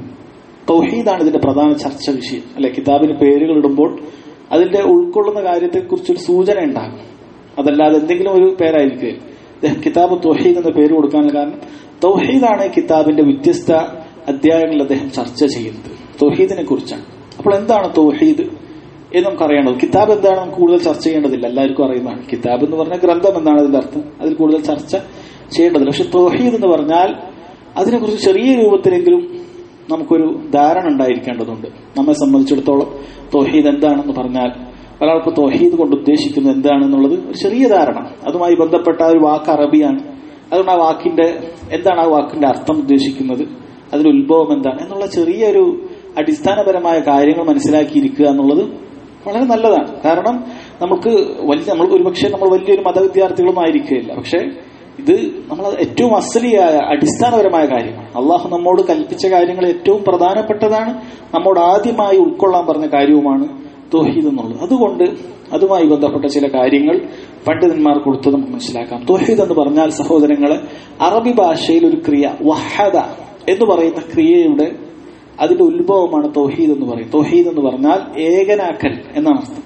തൗഹീദാണ് ഇതിന്റെ പ്രധാന ചർച്ച വിഷയം അല്ലെ കിതാബിന് പേരുകൾ ഇടുമ്പോൾ അതിന്റെ ഉൾക്കൊള്ളുന്ന കാര്യത്തെക്കുറിച്ച് ഒരു സൂചന ഉണ്ടാകും അതല്ലാതെ എന്തെങ്കിലും ഒരു പേരായിരിക്കും അദ്ദേഹം കിതാബ് തൗഹീദ് എന്ന പേര് കൊടുക്കാനുള്ള കാരണം തൗഹീദാണ് കിതാബിന്റെ വ്യത്യസ്ത അധ്യായങ്ങളിൽ അദ്ദേഹം ചർച്ച ചെയ്യുന്നത് തൗഹീദിനെ കുറിച്ചാണ് അപ്പോൾ എന്താണ് തൗഹീദ് എന്ന് നമുക്ക് അറിയേണ്ടത് കിതാബ് എന്താണ് നമുക്ക് കൂടുതൽ ചർച്ച ചെയ്യേണ്ടതില്ല എല്ലാവർക്കും അറിയുന്നതാണ് കിതാബ് എന്ന് പറഞ്ഞാൽ ഗ്രന്ഥം എന്നാണ് അതിന്റെ അർത്ഥം അതിൽ കൂടുതൽ ചർച്ച ചെയ്യേണ്ടതില്ല പക്ഷെ തോഹീദ് എന്ന് പറഞ്ഞാൽ അതിനെക്കുറിച്ച് ചെറിയ രൂപത്തിലെങ്കിലും നമുക്കൊരു ധാരണ ഉണ്ടായിരിക്കേണ്ടതുണ്ട് നമ്മെ സംബന്ധിച്ചിടത്തോളം തോഹീദ് എന്താണെന്ന് പറഞ്ഞാൽ ഒരാൾക്ക് തോഹീദ് കൊണ്ട് ഉദ്ദേശിക്കുന്നത് എന്താണെന്നുള്ളത് ഒരു ചെറിയ ധാരണ അതുമായി ബന്ധപ്പെട്ട ഒരു വാക്ക് അറബിയാണ് അതുകൊണ്ട് ആ വാക്കിന്റെ എന്താണ് ആ വാക്കിന്റെ അർത്ഥം ഉദ്ദേശിക്കുന്നത് അതിന്റെ ഉത്ഭവം എന്താണ് എന്നുള്ള ചെറിയൊരു അടിസ്ഥാനപരമായ കാര്യങ്ങൾ മനസ്സിലാക്കിയിരിക്കുക എന്നുള്ളത് വളരെ നല്ലതാണ് കാരണം നമുക്ക് വലിയ നമ്മൾ ഒരുപക്ഷെ നമ്മൾ വലിയൊരു മതവിദ്യാർത്ഥികളൊന്നും ആയിരിക്കില്ല പക്ഷെ ഇത് നമ്മൾ ഏറ്റവും അസലിയായ അടിസ്ഥാനപരമായ കാര്യമാണ് അള്ളാഹു നമ്മോട് കൽപ്പിച്ച കാര്യങ്ങൾ ഏറ്റവും പ്രധാനപ്പെട്ടതാണ് നമ്മോട് ആദ്യമായി ഉൾക്കൊള്ളാൻ പറഞ്ഞ കാര്യവുമാണ് തോഹീദ് എന്നുള്ളത് അതുകൊണ്ട് അതുമായി ബന്ധപ്പെട്ട ചില കാര്യങ്ങൾ പണ്ഡിതന്മാർ കൊടുത്തത് നമുക്ക് മനസ്സിലാക്കാം തോഹീദ് എന്ന് പറഞ്ഞാൽ സഹോദരങ്ങളെ അറബി ഭാഷയിൽ ഒരു ക്രിയ വഹദ എന്ന് പറയുന്ന ക്രിയയുടെ അതിന്റെ ഉത്ഭവമാണ് തോഹീദ് എന്ന് പറയും തോഹീദ് എന്ന് പറഞ്ഞാൽ ഏകനാക്കൽ എന്നാണ് അർത്ഥം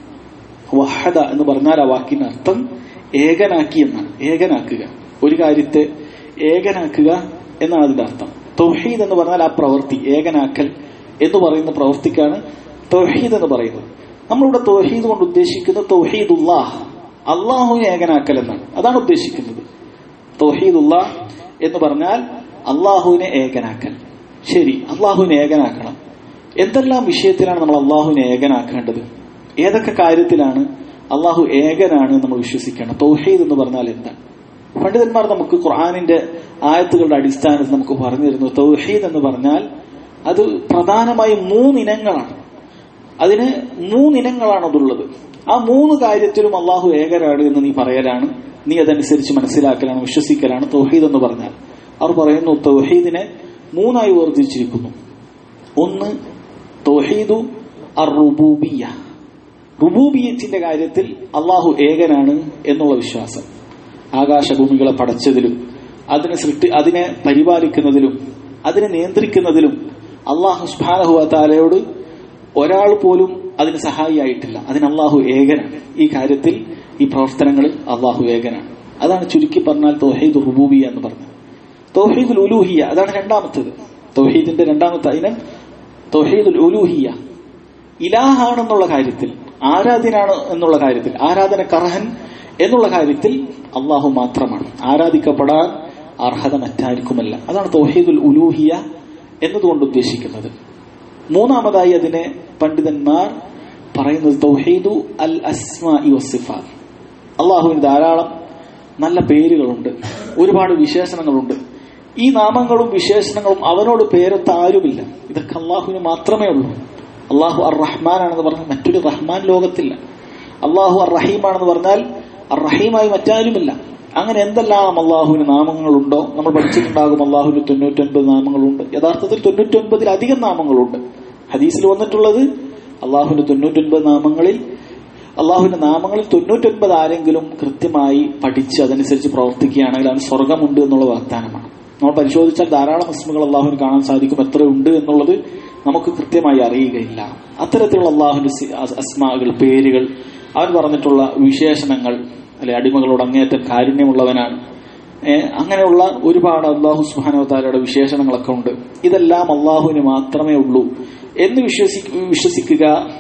വഹദ എന്ന് പറഞ്ഞാൽ ആ വാക്കിന്റെ അർത്ഥം ഏകനാക്കി എന്നാണ് ഏകനാക്കുക ഒരു കാര്യത്തെ ഏകനാക്കുക എന്നാണ് അതിന്റെ അർത്ഥം തൗഹീദ് എന്ന് പറഞ്ഞാൽ ആ പ്രവൃത്തി ഏകനാക്കൽ എന്ന് പറയുന്ന പ്രവൃത്തിക്കാണ് തൗഹീദ് എന്ന് പറയുന്നത് നമ്മളിവിടെ തൗഹീദ് കൊണ്ട് ഉദ്ദേശിക്കുന്നത് തൗഹീദുല്ലാഹ് അള്ളാഹുവിനെ ഏകനാക്കൽ എന്നാണ് അതാണ് ഉദ്ദേശിക്കുന്നത് തൗഹീദുല്ലാഹ് എന്ന് പറഞ്ഞാൽ അള്ളാഹുവിനെ ഏകനാക്കൽ ശരി അള്ളാഹുവിനെ ഏകനാക്കണം എന്തെല്ലാം വിഷയത്തിലാണ് നമ്മൾ അള്ളാഹുവിനെ ഏകനാക്കേണ്ടത് ഏതൊക്കെ കാര്യത്തിലാണ് അള്ളാഹു ഏകനാണ് നമ്മൾ വിശ്വസിക്കണം തൗഹീദ് എന്ന് പറഞ്ഞാൽ എന്താണ് പണ്ഡിതന്മാർ നമുക്ക് ഖുർആാനിന്റെ ആയത്തുകളുടെ അടിസ്ഥാനത്തിൽ നമുക്ക് പറഞ്ഞു തരുന്നു തൗഹീദ് എന്ന് പറഞ്ഞാൽ അത് പ്രധാനമായും മൂന്നിനങ്ങളാണ് അതിന് മൂന്നിനങ്ങളാണ് അതുള്ളത് ആ മൂന്ന് കാര്യത്തിലും അള്ളാഹു ഏകരാണ് എന്ന് നീ പറയലാണ് നീ അതനുസരിച്ച് മനസ്സിലാക്കലാണ് വിശ്വസിക്കലാണ് തൗഹീദ് എന്ന് പറഞ്ഞാൽ അവർ പറയുന്നു തൗഹീദിനെ മൂന്നായി വേർതിരിച്ചിരിക്കുന്നു ഒന്ന് തൗഹീദു അർ റുബൂബിയ റുബൂബിയത്തിന്റെ കാര്യത്തിൽ അള്ളാഹു ഏകനാണ് എന്നുള്ള വിശ്വാസം ആകാശഭൂമികളെ പടച്ചതിലും അതിനെ സൃഷ്ടി അതിനെ പരിപാലിക്കുന്നതിലും അതിനെ നിയന്ത്രിക്കുന്നതിലും അള്ളാഹു സുബാനഹുവ താലയോട് ഒരാൾ പോലും അതിന് സഹായിയായിട്ടില്ല അതിന് അള്ളാഹു ഏകനാണ് ഈ കാര്യത്തിൽ ഈ പ്രവർത്തനങ്ങളിൽ അള്ളാഹു ഏകനാണ് അതാണ് ചുരുക്കി പറഞ്ഞാൽ തൗഹീദ് റുബൂബിയ എന്ന് പറഞ്ഞത് തൗഹീദുൽ ഉലൂഹിയ അതാണ് രണ്ടാമത്തേത് തൗഹീദിന്റെ രണ്ടാമത്തെ ഇനം തൗഹീദുൽ ഉലൂഹിയ ഇലാഹാണെന്നുള്ള കാര്യത്തിൽ ആരാധ്യനാണ് എന്നുള്ള കാര്യത്തിൽ ആരാധന കർഹൻ എന്നുള്ള കാര്യത്തിൽ അള്ളാഹു മാത്രമാണ് ആരാധിക്കപ്പെടാൻ അർഹത മറ്റാർക്കുമല്ല അതാണ് തൗഹീദുൽ ഉലൂഹിയ എന്നതുകൊണ്ട് ഉദ്ദേശിക്കുന്നത് മൂന്നാമതായി അതിനെ പണ്ഡിതന്മാർ പറയുന്നത് തൗഹീദു അൽ അസ്മാ വസിഫാത്ത് അള്ളാഹുവിന് ധാരാളം നല്ല പേരുകളുണ്ട് ഒരുപാട് വിശേഷണങ്ങളുണ്ട് ഈ നാമങ്ങളും വിശേഷണങ്ങളും അവനോട് പേരൊത്ത ആരുമില്ല ഇതൊക്കെ അള്ളാഹുവിന് മാത്രമേ ഉള്ളൂ അള്ളാഹു അർ റഹ്മാൻ ആണെന്ന് പറഞ്ഞാൽ മറ്റൊരു റഹ്മാൻ ലോകത്തില്ല അള്ളാഹു അർ റഹീം ആണെന്ന് പറഞ്ഞാൽ അർ റഹീമായി മറ്റാരുമില്ല അങ്ങനെ എന്തെല്ലാം അള്ളാഹുവിന് നാമങ്ങളുണ്ടോ നമ്മൾ പഠിച്ചിട്ടുണ്ടാകും അള്ളാഹുവിന് തൊണ്ണൂറ്റൊൻപത് നാമങ്ങളുണ്ട് യഥാർത്ഥത്തിൽ തൊണ്ണൂറ്റൊൻപതിൽ അധികം നാമങ്ങളുണ്ട് ഹദീസിൽ വന്നിട്ടുള്ളത് അള്ളാഹുവിന്റെ തൊണ്ണൂറ്റൊൻപത് നാമങ്ങളിൽ അള്ളാഹുവിന്റെ നാമങ്ങളിൽ തൊണ്ണൂറ്റൊൻപത് ആരെങ്കിലും കൃത്യമായി പഠിച്ച് അതനുസരിച്ച് പ്രവർത്തിക്കുകയാണെങ്കിൽ അവന് സ്വർഗമുണ്ട് എന്നുള്ള വാഗ്ദാനമാണ് നമ്മൾ പരിശോധിച്ചാൽ ധാരാളം അസ്മകൾ അള്ളാഹുവിന് കാണാൻ സാധിക്കും എത്ര ഉണ്ട് എന്നുള്ളത് നമുക്ക് കൃത്യമായി അറിയുകയില്ല അത്തരത്തിലുള്ള അള്ളാഹുവിന്റെ അസ്മാകൾ പേരുകൾ അവൻ പറഞ്ഞിട്ടുള്ള വിശേഷണങ്ങൾ അല്ലെ അടിമകളോട് അങ്ങേയറ്റം കാരുണ്യമുള്ളവനാണ് അങ്ങനെയുള്ള ഒരുപാട് അള്ളാഹു സുഹാനവതാരയുടെ വിശേഷണങ്ങളൊക്കെ ഉണ്ട് ഇതെല്ലാം അള്ളാഹുവിന് മാത്രമേ ഉള്ളൂ എന്ന് വിശ്വസി വിശ്വസിക്കുക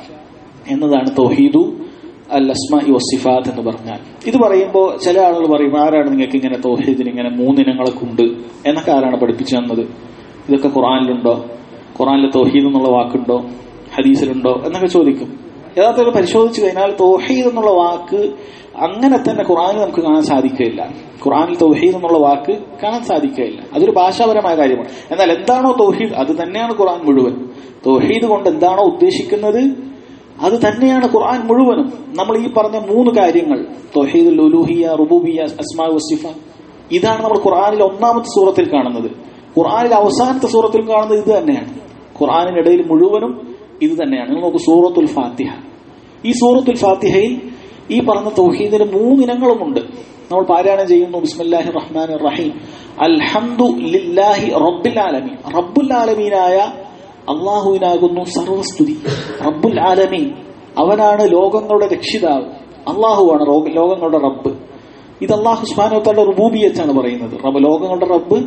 എന്നതാണ് തൗഹീദു അൽ അസ്മ വസിഫാത്ത് എന്ന് പറഞ്ഞാൽ ഇത് പറയുമ്പോൾ ചില ആളുകൾ പറയും ആരാണ് നിങ്ങൾക്ക് ഇങ്ങനെ തൗഹീദിന് ഇങ്ങനെ മൂന്നിനങ്ങളൊക്കെ ഉണ്ട് എന്നൊക്കെ ആരാണ് പഠിപ്പിച്ചു തന്നത് ഇതൊക്കെ ഖുറാനിലുണ്ടോ ഖുറാനിൽ തൗഹീദ് എന്നുള്ള വാക്കുണ്ടോ ഹദീസിലുണ്ടോ എന്നൊക്കെ ചോദിക്കും യഥാർത്ഥത്തിൽ പരിശോധിച്ചു കഴിഞ്ഞാൽ തൗഹീദ് എന്നുള്ള വാക്ക് അങ്ങനെ തന്നെ ഖുറാനിൽ നമുക്ക് കാണാൻ സാധിക്കുകയില്ല ഖുറാനിൽ തൗഹീദ് എന്നുള്ള വാക്ക് കാണാൻ സാധിക്കുകയില്ല അതൊരു ഭാഷാപരമായ കാര്യമാണ് എന്നാൽ എന്താണോ തൗഹീദ് അത് തന്നെയാണ് ഖുറാൻ മുഴുവൻ തൗഹീദ് കൊണ്ട് എന്താണോ ഉദ്ദേശിക്കുന്നത് അത് തന്നെയാണ് ഖുർആൻ മുഴുവനും നമ്മൾ ഈ പറഞ്ഞ മൂന്ന് കാര്യങ്ങൾ തൊഹീദുൽ ഉലൂഹിയ റുബൂബിയ അസ്മാ വസിഫ ഇതാണ് നമ്മൾ ഖുർആനിലെ ഒന്നാമത്തെ സൂറത്തിൽ കാണുന്നത് ഖുർആനിലെ അവസാനത്തെ സൂറത്തിൽ കാണുന്നത് ഇത് തന്നെയാണ് ഖുർആനിനിടയിൽ മുഴുവനും ഇത് തന്നെയാണ് നിങ്ങൾ നോക്കൂ സൂറത്തുൽ ഫാത്തിഹ ഈ സൂറത്തുൽ ഫാത്തിഹയിൽ ഈ പറഞ്ഞ തൗഹീദിന് മൂന്നിനങ്ങളുമുണ്ട് നമ്മൾ പാരായണം ചെയ്യുന്നു ബിസ്മില്ലാഹി റഹ്മാൻ റഹീം അൽഹംദു ലില്ലാഹി റബ്ബിൽ ആലമീൻ റബ്ബുൽ ആലമീനായ അള്ളാഹുവിനാകുന്നു സർവസ്തുതി റബ്ബുൽ ആലമീൻ അവനാണ് ലോകങ്ങളുടെ രക്ഷിതാവ് അള്ളാഹുവാണ് ലോകങ്ങളുടെ റബ്ബ് ഇത് അള്ളാഹു സുബാനോത്താന്റെ റുബൂബിയത്താണ് പറയുന്നത് റബ്ബ് ലോകങ്ങളുടെ റബ്ബ്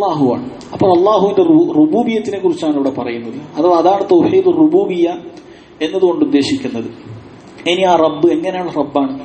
അള്ളാഹുവാണ് അപ്പോൾ അള്ളാഹുവിന്റെ റുബൂബിയത്തിനെ കുറിച്ചാണ് ഇവിടെ പറയുന്നത് അഥവാ അതാണ് തൗഹീദ് റുബൂബിയ എന്നതുകൊണ്ട് ഉദ്ദേശിക്കുന്നത് ഇനി ആ റബ്ബ് എങ്ങനെയാണ് റബ്ബാണ്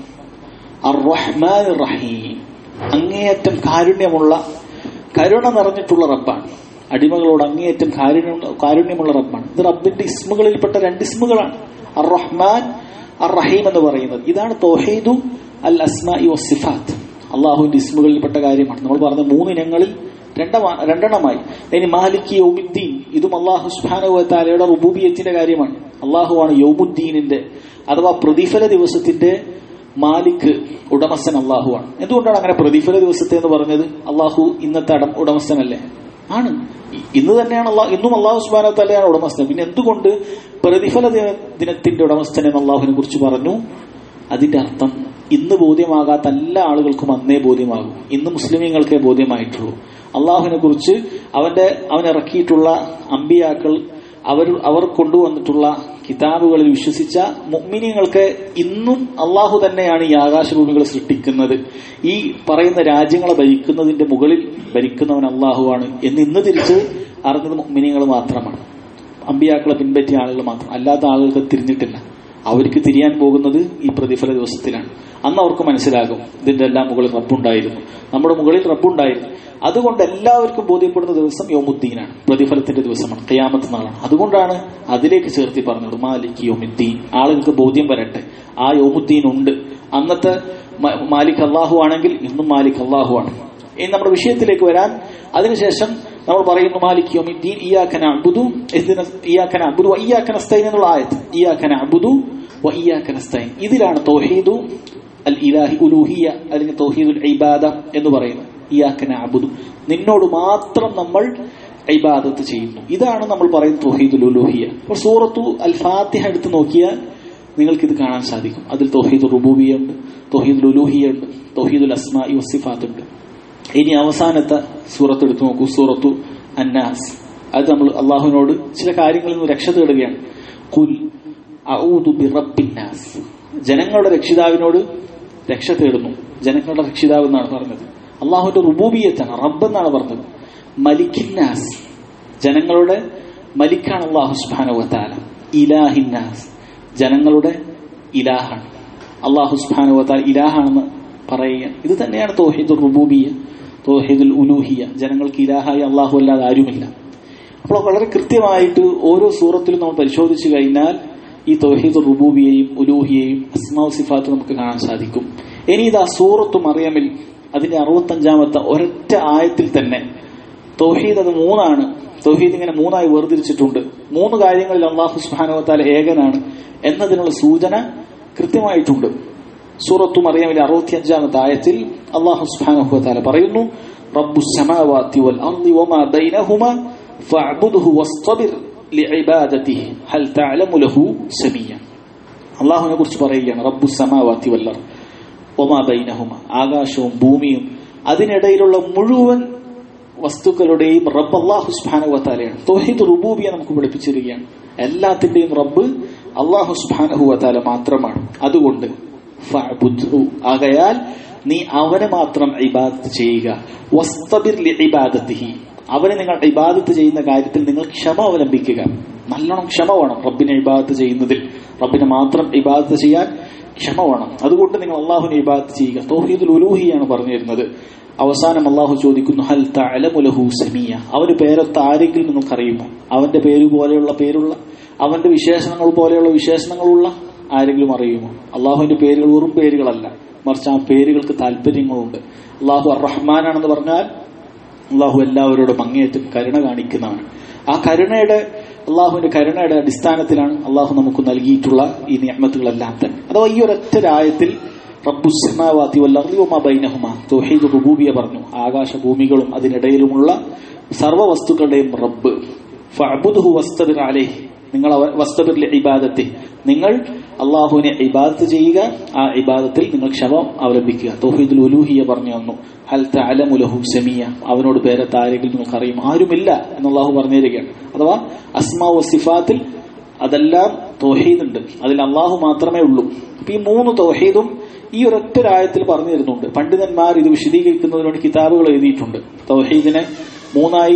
അർ റഹ്മാൻ റഹീം അങ്ങേയറ്റം കാരുണ്യമുള്ള കരുണ നിറഞ്ഞിട്ടുള്ള റബ്ബാണ് അടിമകളോട് അങ്ങേയറ്റം കാരുണ്യം കാരുണ്യമുള്ള റബ്ബാണ് ഇത് റബ്ബിന്റെ ഇസ്മുകളിൽപ്പെട്ട രണ്ട് ഇസ്മുകളാണ് അർ റഹ്മാൻ അർ റഹീം എന്ന് പറയുന്നത് ഇതാണ് തോഹീദു അൽ അസ്മായി വസിഫാത്ത് അള്ളാഹുവിന്റെ ഇസ്മുകളിൽപ്പെട്ട കാര്യമാണ് നമ്മൾ പറഞ്ഞ മൂന്ന് ഇനങ്ങളിൽ രണ്ടമാ രണ്ടെണ്ണമായി ഇനി മാലിക് യൗമുദ്ദീൻ ഇതും അള്ളാഹു സുബാനുവത്താലയുടെ റുബൂബിയത്തിന്റെ കാര്യമാണ് അള്ളാഹുവാണ് യൗമുദ്ദീനിന്റെ അഥവാ പ്രതിഫല ദിവസത്തിന്റെ മാലിക് ഉടമസ്ഥൻ അള്ളാഹുവാണ് എന്തുകൊണ്ടാണ് അങ്ങനെ പ്രതിഫല ദിവസത്തെ എന്ന് പറഞ്ഞത് അള്ളാഹു ഇന്നത്തെ അടം ഉടമസ്ഥനല്ലേ ആണ് ഇ- ഇന്ന് തന്നെയാണ് അള്ളാഹ് ഇന്നും അള്ളാഹു സുബാന തലയാണ് ഉടമസ്ഥൻ പിന്നെ എന്തുകൊണ്ട് പ്രതിഫല ദിന- ദിനത്തിന്റെ ഉടമസ്ഥൻ എന്ന് അള്ളാഹുവിനെ കുറിച്ച് പറഞ്ഞു അതിന്റെ അർത്ഥം ഇന്ന് ബോധ്യമാകാത്ത എല്ലാ ആളുകൾക്കും അന്നേ ബോധ്യമാകും ഇന്ന് മുസ്ലിമീങ്ങൾക്കേ ബോധ്യമായിട്ടുള്ളൂ അള്ളാഹുവിനെ കുറിച്ച് അവന്റെ അവൻ ഇറക്കിയിട്ടുള്ള അമ്പിയാക്കൾ അവർ അവർ കൊണ്ടുവന്നിട്ടുള്ള കിതാബുകളിൽ വിശ്വസിച്ച മുഅ്മിനീങ്ങൾക്ക് ഇന്നും അള്ളാഹു തന്നെയാണ് ഈ ആകാശഭൂമികൾ സൃഷ്ടിക്കുന്നത് ഈ പറയുന്ന രാജ്യങ്ങളെ ഭരിക്കുന്നതിന്റെ മുകളിൽ ഭരിക്കുന്നവൻ അള്ളാഹുവാണ് എന്ന് ഇന്ന് തിരിച്ച് അറിഞ്ഞത് മുഅ്മിനീങ്ങൾ മാത്രമാണ് അമ്പിയാക്കളെ പിൻപറ്റിയ ആളുകൾ മാത്രം അല്ലാത്ത ആളുകൾക്ക് തിരിഞ്ഞിട്ടില്ല അവർക്ക് തിരിയാൻ പോകുന്നത് ഈ പ്രതിഫല ദിവസത്തിലാണ് അന്ന് അവർക്ക് മനസ്സിലാകും ഇതിന്റെ എല്ലാം മുകളിൽ റബ്ബുണ്ടായിരുന്നു നമ്മുടെ മുകളിൽ റബ്ബുണ്ടായിരുന്നു അതുകൊണ്ട് എല്ലാവർക്കും ബോധ്യപ്പെടുന്ന ദിവസം യോമുദ്ദീനാണ് പ്രതിഫലത്തിന്റെ ദിവസമാണ് കയ്യാമത്ത് നാളാണ് അതുകൊണ്ടാണ് അതിലേക്ക് ചേർത്തി പറഞ്ഞത് മാലിക് യോമുദ്ദീൻ ആളുകൾക്ക് ബോധ്യം വരട്ടെ ആ യോമുദ്ദീൻ ഉണ്ട് അന്നത്തെ മ- മാലിക് അള്ളാഹു ആണെങ്കിൽ ഇന്നും മാലിക് അള്ളാഹു ആണ് ഇനി നമ്മുടെ വിഷയത്തിലേക്ക് വരാൻ അതിനുശേഷം നമ്മൾ പറയുന്നു മാലിക് യോമിദ്ദീൻ ഇയാക്കന അബുദു ഇയാക്കന അബുദു ഇയാക്കന സ്തൈൻ എന്നുള്ള ആയത്ത് ഇയാക്കന അബുദു ഇയാക്കന സ്തൈൻ ഇതിലാണ് തൗഹീദു അൽ ഇലാഹി ഉലൂഹിയ അല്ലെങ്കിൽ തൗഹീദുൽ ഇബാദ എന്ന് പറയുന്നത് ഇയാക്കന അബുദു നിന്നോട് മാത്രം നമ്മൾ ഇബാദത്ത് ചെയ്യുന്നു ഇതാണ് നമ്മൾ പറയുന്നത് തൗഹീദുൽ ഉലൂഹിയ അപ്പോൾ സൂറത്തു അൽ ഫാത്തിഹ എടുത്ത് നോക്കിയാൽ നിങ്ങൾക്ക് ഇത് കാണാൻ സാധിക്കും അതിൽ തൗഹീദുൽ റുബൂബിയ ഉണ്ട് തൗഹീദുൽ ഉലൂഹിയ ഉണ്ട് തൗഹീദുൽ അസ്മാഇ വസിഫാത്ത് ഉണ്ട് ഇനി അവസാനത്തെ സൂറത്ത് എടുത്തു നോക്കൂ സൂറത്തു അന്നാസ് അത് നമ്മൾ അള്ളാഹുവിനോട് ചില കാര്യങ്ങളിൽ നിന്ന് രക്ഷ തേടുകയാണ് കുൽ അഊദു ബിറബ്ബിന്നാസ് ജനങ്ങളുടെ രക്ഷിതാവിനോട് രക്ഷ തേടുന്നു ജനങ്ങളുടെ രക്ഷിതാവ് എന്നാണ് പറഞ്ഞത് അള്ളാഹുവിന്റെ റുബൂബിയത്താണ് റബ്ബ് എന്നാണ് പറഞ്ഞത് മലിക്കിന്നാസ് ജനങ്ങളുടെ മലിക്കാണ് അള്ളാഹു സുബാനുവത്താല ഇലാഹിന്നാസ് ജനങ്ങളുടെ ഇലാഹാണ് അള്ളാഹു സുബാനുവത്താൽ ഇലാഹാണെന്ന് പറയുക ഇത് തന്നെയാണ് തോഹീദുൽ റുബൂബിയ തോഹീദുൽ ഉലൂഹിയ ജനങ്ങൾക്ക് ഇലാഹായി അള്ളാഹു അല്ലാതെ ആരുമില്ല അപ്പോൾ വളരെ കൃത്യമായിട്ട് ഓരോ സൂറത്തിലും നമ്മൾ പരിശോധിച്ചു കഴിഞ്ഞാൽ ഈ തൗഹീദ് റുബൂബിയെയും ഉലൂഹിയെയും അസ്മാവ് സിഫാത്ത് നമുക്ക് കാണാൻ സാധിക്കും ഇനി ഇത് ആ സൂറത്ത് മറിയമിൽ അതിന്റെ അറുപത്തഞ്ചാമത്തെ ഒരൊറ്റ ആയത്തിൽ തന്നെ തൗഹീദ് അത് മൂന്നാണ് തൗഹീദ് ഇങ്ങനെ മൂന്നായി വേർതിരിച്ചിട്ടുണ്ട് മൂന്ന് കാര്യങ്ങളിൽ അള്ളാഹു സുബാനുവത്താല ഏകനാണ് എന്നതിനുള്ള സൂചന കൃത്യമായിട്ടുണ്ട് സൂറത്തു മറിയമിലെ അറുപത്തിയഞ്ചാമത്തെ ആയത്തിൽ അള്ളാഹു സുബാനുഹുവത്താല പറയുന്നു റബ്ബു സമാവാത്തി വൽ അർളി വമാ ബൈനഹുമ ഫഅബ്ദുഹു വസ്തബിർ ലിഇബാദതിഹി ഹൽ തഅലമു ലഹു സമീയ അള്ളാഹുവിനെ കുറിച്ച് പറയുകയാണ് റബ്ബു സമാവാത്തി വൽ അർള് വമാ ബൈനഹുമ ആകാശവും ഭൂമിയും അതിനിടയിലുള്ള മുഴുവൻ വസ്തുക്കളുടെയും റബ്ബ് അള്ളാഹു സുബാനുവത്താലയാണ് തൗഹീദ് റുബൂബിയെ നമുക്ക് പഠിപ്പിച്ചിരിക്കുകയാണ് എല്ലാത്തിന്റെയും റബ്ബ് അള്ളാഹു സുബാനഹുവത്താല മാത്രമാണ് അതുകൊണ്ട് ഫഅബ്ദുഹു. ആകയാൽ നീ അവനെ മാത്രം ഇബാദത്ത് ചെയ്യുക വസ്തബിർ ലിഇബാദത്തിഹി അവനെ നിങ്ങൾ ഇബാദത്ത് ചെയ്യുന്ന കാര്യത്തിൽ നിങ്ങൾ ക്ഷമ അവലംബിക്കുക നല്ലോണം ക്ഷമ വേണം റബ്ബിനെ ഇബാദത്ത് ചെയ്യുന്നതിൽ റബ്ബിനെ മാത്രം ഇബാദത്ത് ചെയ്യാൻ ക്ഷമ വേണം അതുകൊണ്ട് നിങ്ങൾ അള്ളാഹുവിനെ ഇബാദത്ത് ചെയ്യുക തൗഹീദുൽ ഉലൂഹിയാണ് പറഞ്ഞു തരുന്നത് അവസാനം അള്ളാഹു ചോദിക്കുന്നു ഹൽ തഅലമുലഹു സമീയ അവന് പേരൊത്ത ആരെങ്കിലും നിങ്ങൾക്കറിയുമോ അവന്റെ പേര് പോലെയുള്ള പേരുള്ള അവന്റെ വിശേഷണങ്ങൾ പോലെയുള്ള വിശേഷണങ്ങളുള്ള ആരെങ്കിലും അറിയുമോ അള്ളാഹുവിന്റെ പേരുകൾ വെറും പേരുകളല്ല മറിച്ച് ആ പേരുകൾക്ക് താല്പര്യങ്ങളുണ്ട് അള്ളാഹു അർ റഹ്മാനാണെന്ന് പറഞ്ഞാൽ അള്ളാഹു എല്ലാവരോടും അങ്ങേയറ്റം കരുണ കാണിക്കുന്നതാണ് ആ കരുണയുടെ അള്ളാഹുവിന്റെ കരുണയുടെ അടിസ്ഥാനത്തിലാണ് അള്ളാഹു നമുക്ക് നൽകിയിട്ടുള്ള ഈ നിയമത്തുകളെല്ലാം തന്നെ അഥവാ ഈ ഒരൊറ്റ രായത്തിൽ റബ്ബുസമാവാത്തി ബൈനഹുമ തൗഹീദ് റുബൂബിയ പറഞ്ഞു ആകാശഭൂമികളും അതിനിടയിലുമുള്ള സർവ്വ വസ്തുക്കളുടെയും റബ്ബ് ഫഅബ്ദുഹു വസ്തബിർ അലൈഹി നിങ്ങൾ അവ- വസ്തബിർ ഇബാദത്തെ നിങ്ങൾ അള്ളാഹുവിനെ ഇബാദത്ത് ചെയ്യുക ആ ഇബാദത്തിൽ നിങ്ങൾ ക്ഷമ അവലംബിക്കുക തൗഹീദുൽ ഉലൂഹിയ പറഞ്ഞു തന്നു ഹൽ തഅലമു ലഹു സമീയ അവനോട് പേരത്ത് ആരെങ്കിലും നിങ്ങൾക്ക് അറിയും ആരുമില്ല എന്ന് അള്ളാഹു പറഞ്ഞു തരികയാണ് അഥവാ അസ്മാ വസിഫാത്തിൽ അതെല്ലാം തൗഹീദ് ഉണ്ട് അതിൽ അള്ളാഹു മാത്രമേ ഉള്ളൂ അപ്പൊ ഈ മൂന്ന് തൗഹീദും ഈ ഒരൊറ്റ രായത്തിൽ പറഞ്ഞു തരുന്നുണ്ട് പണ്ഡിതന്മാർ ഇത് വിശദീകരിക്കുന്നതിന് വേണ്ടി കിതാബുകൾ എഴുതിയിട്ടുണ്ട് തൗഹീദിനെ മൂന്നായി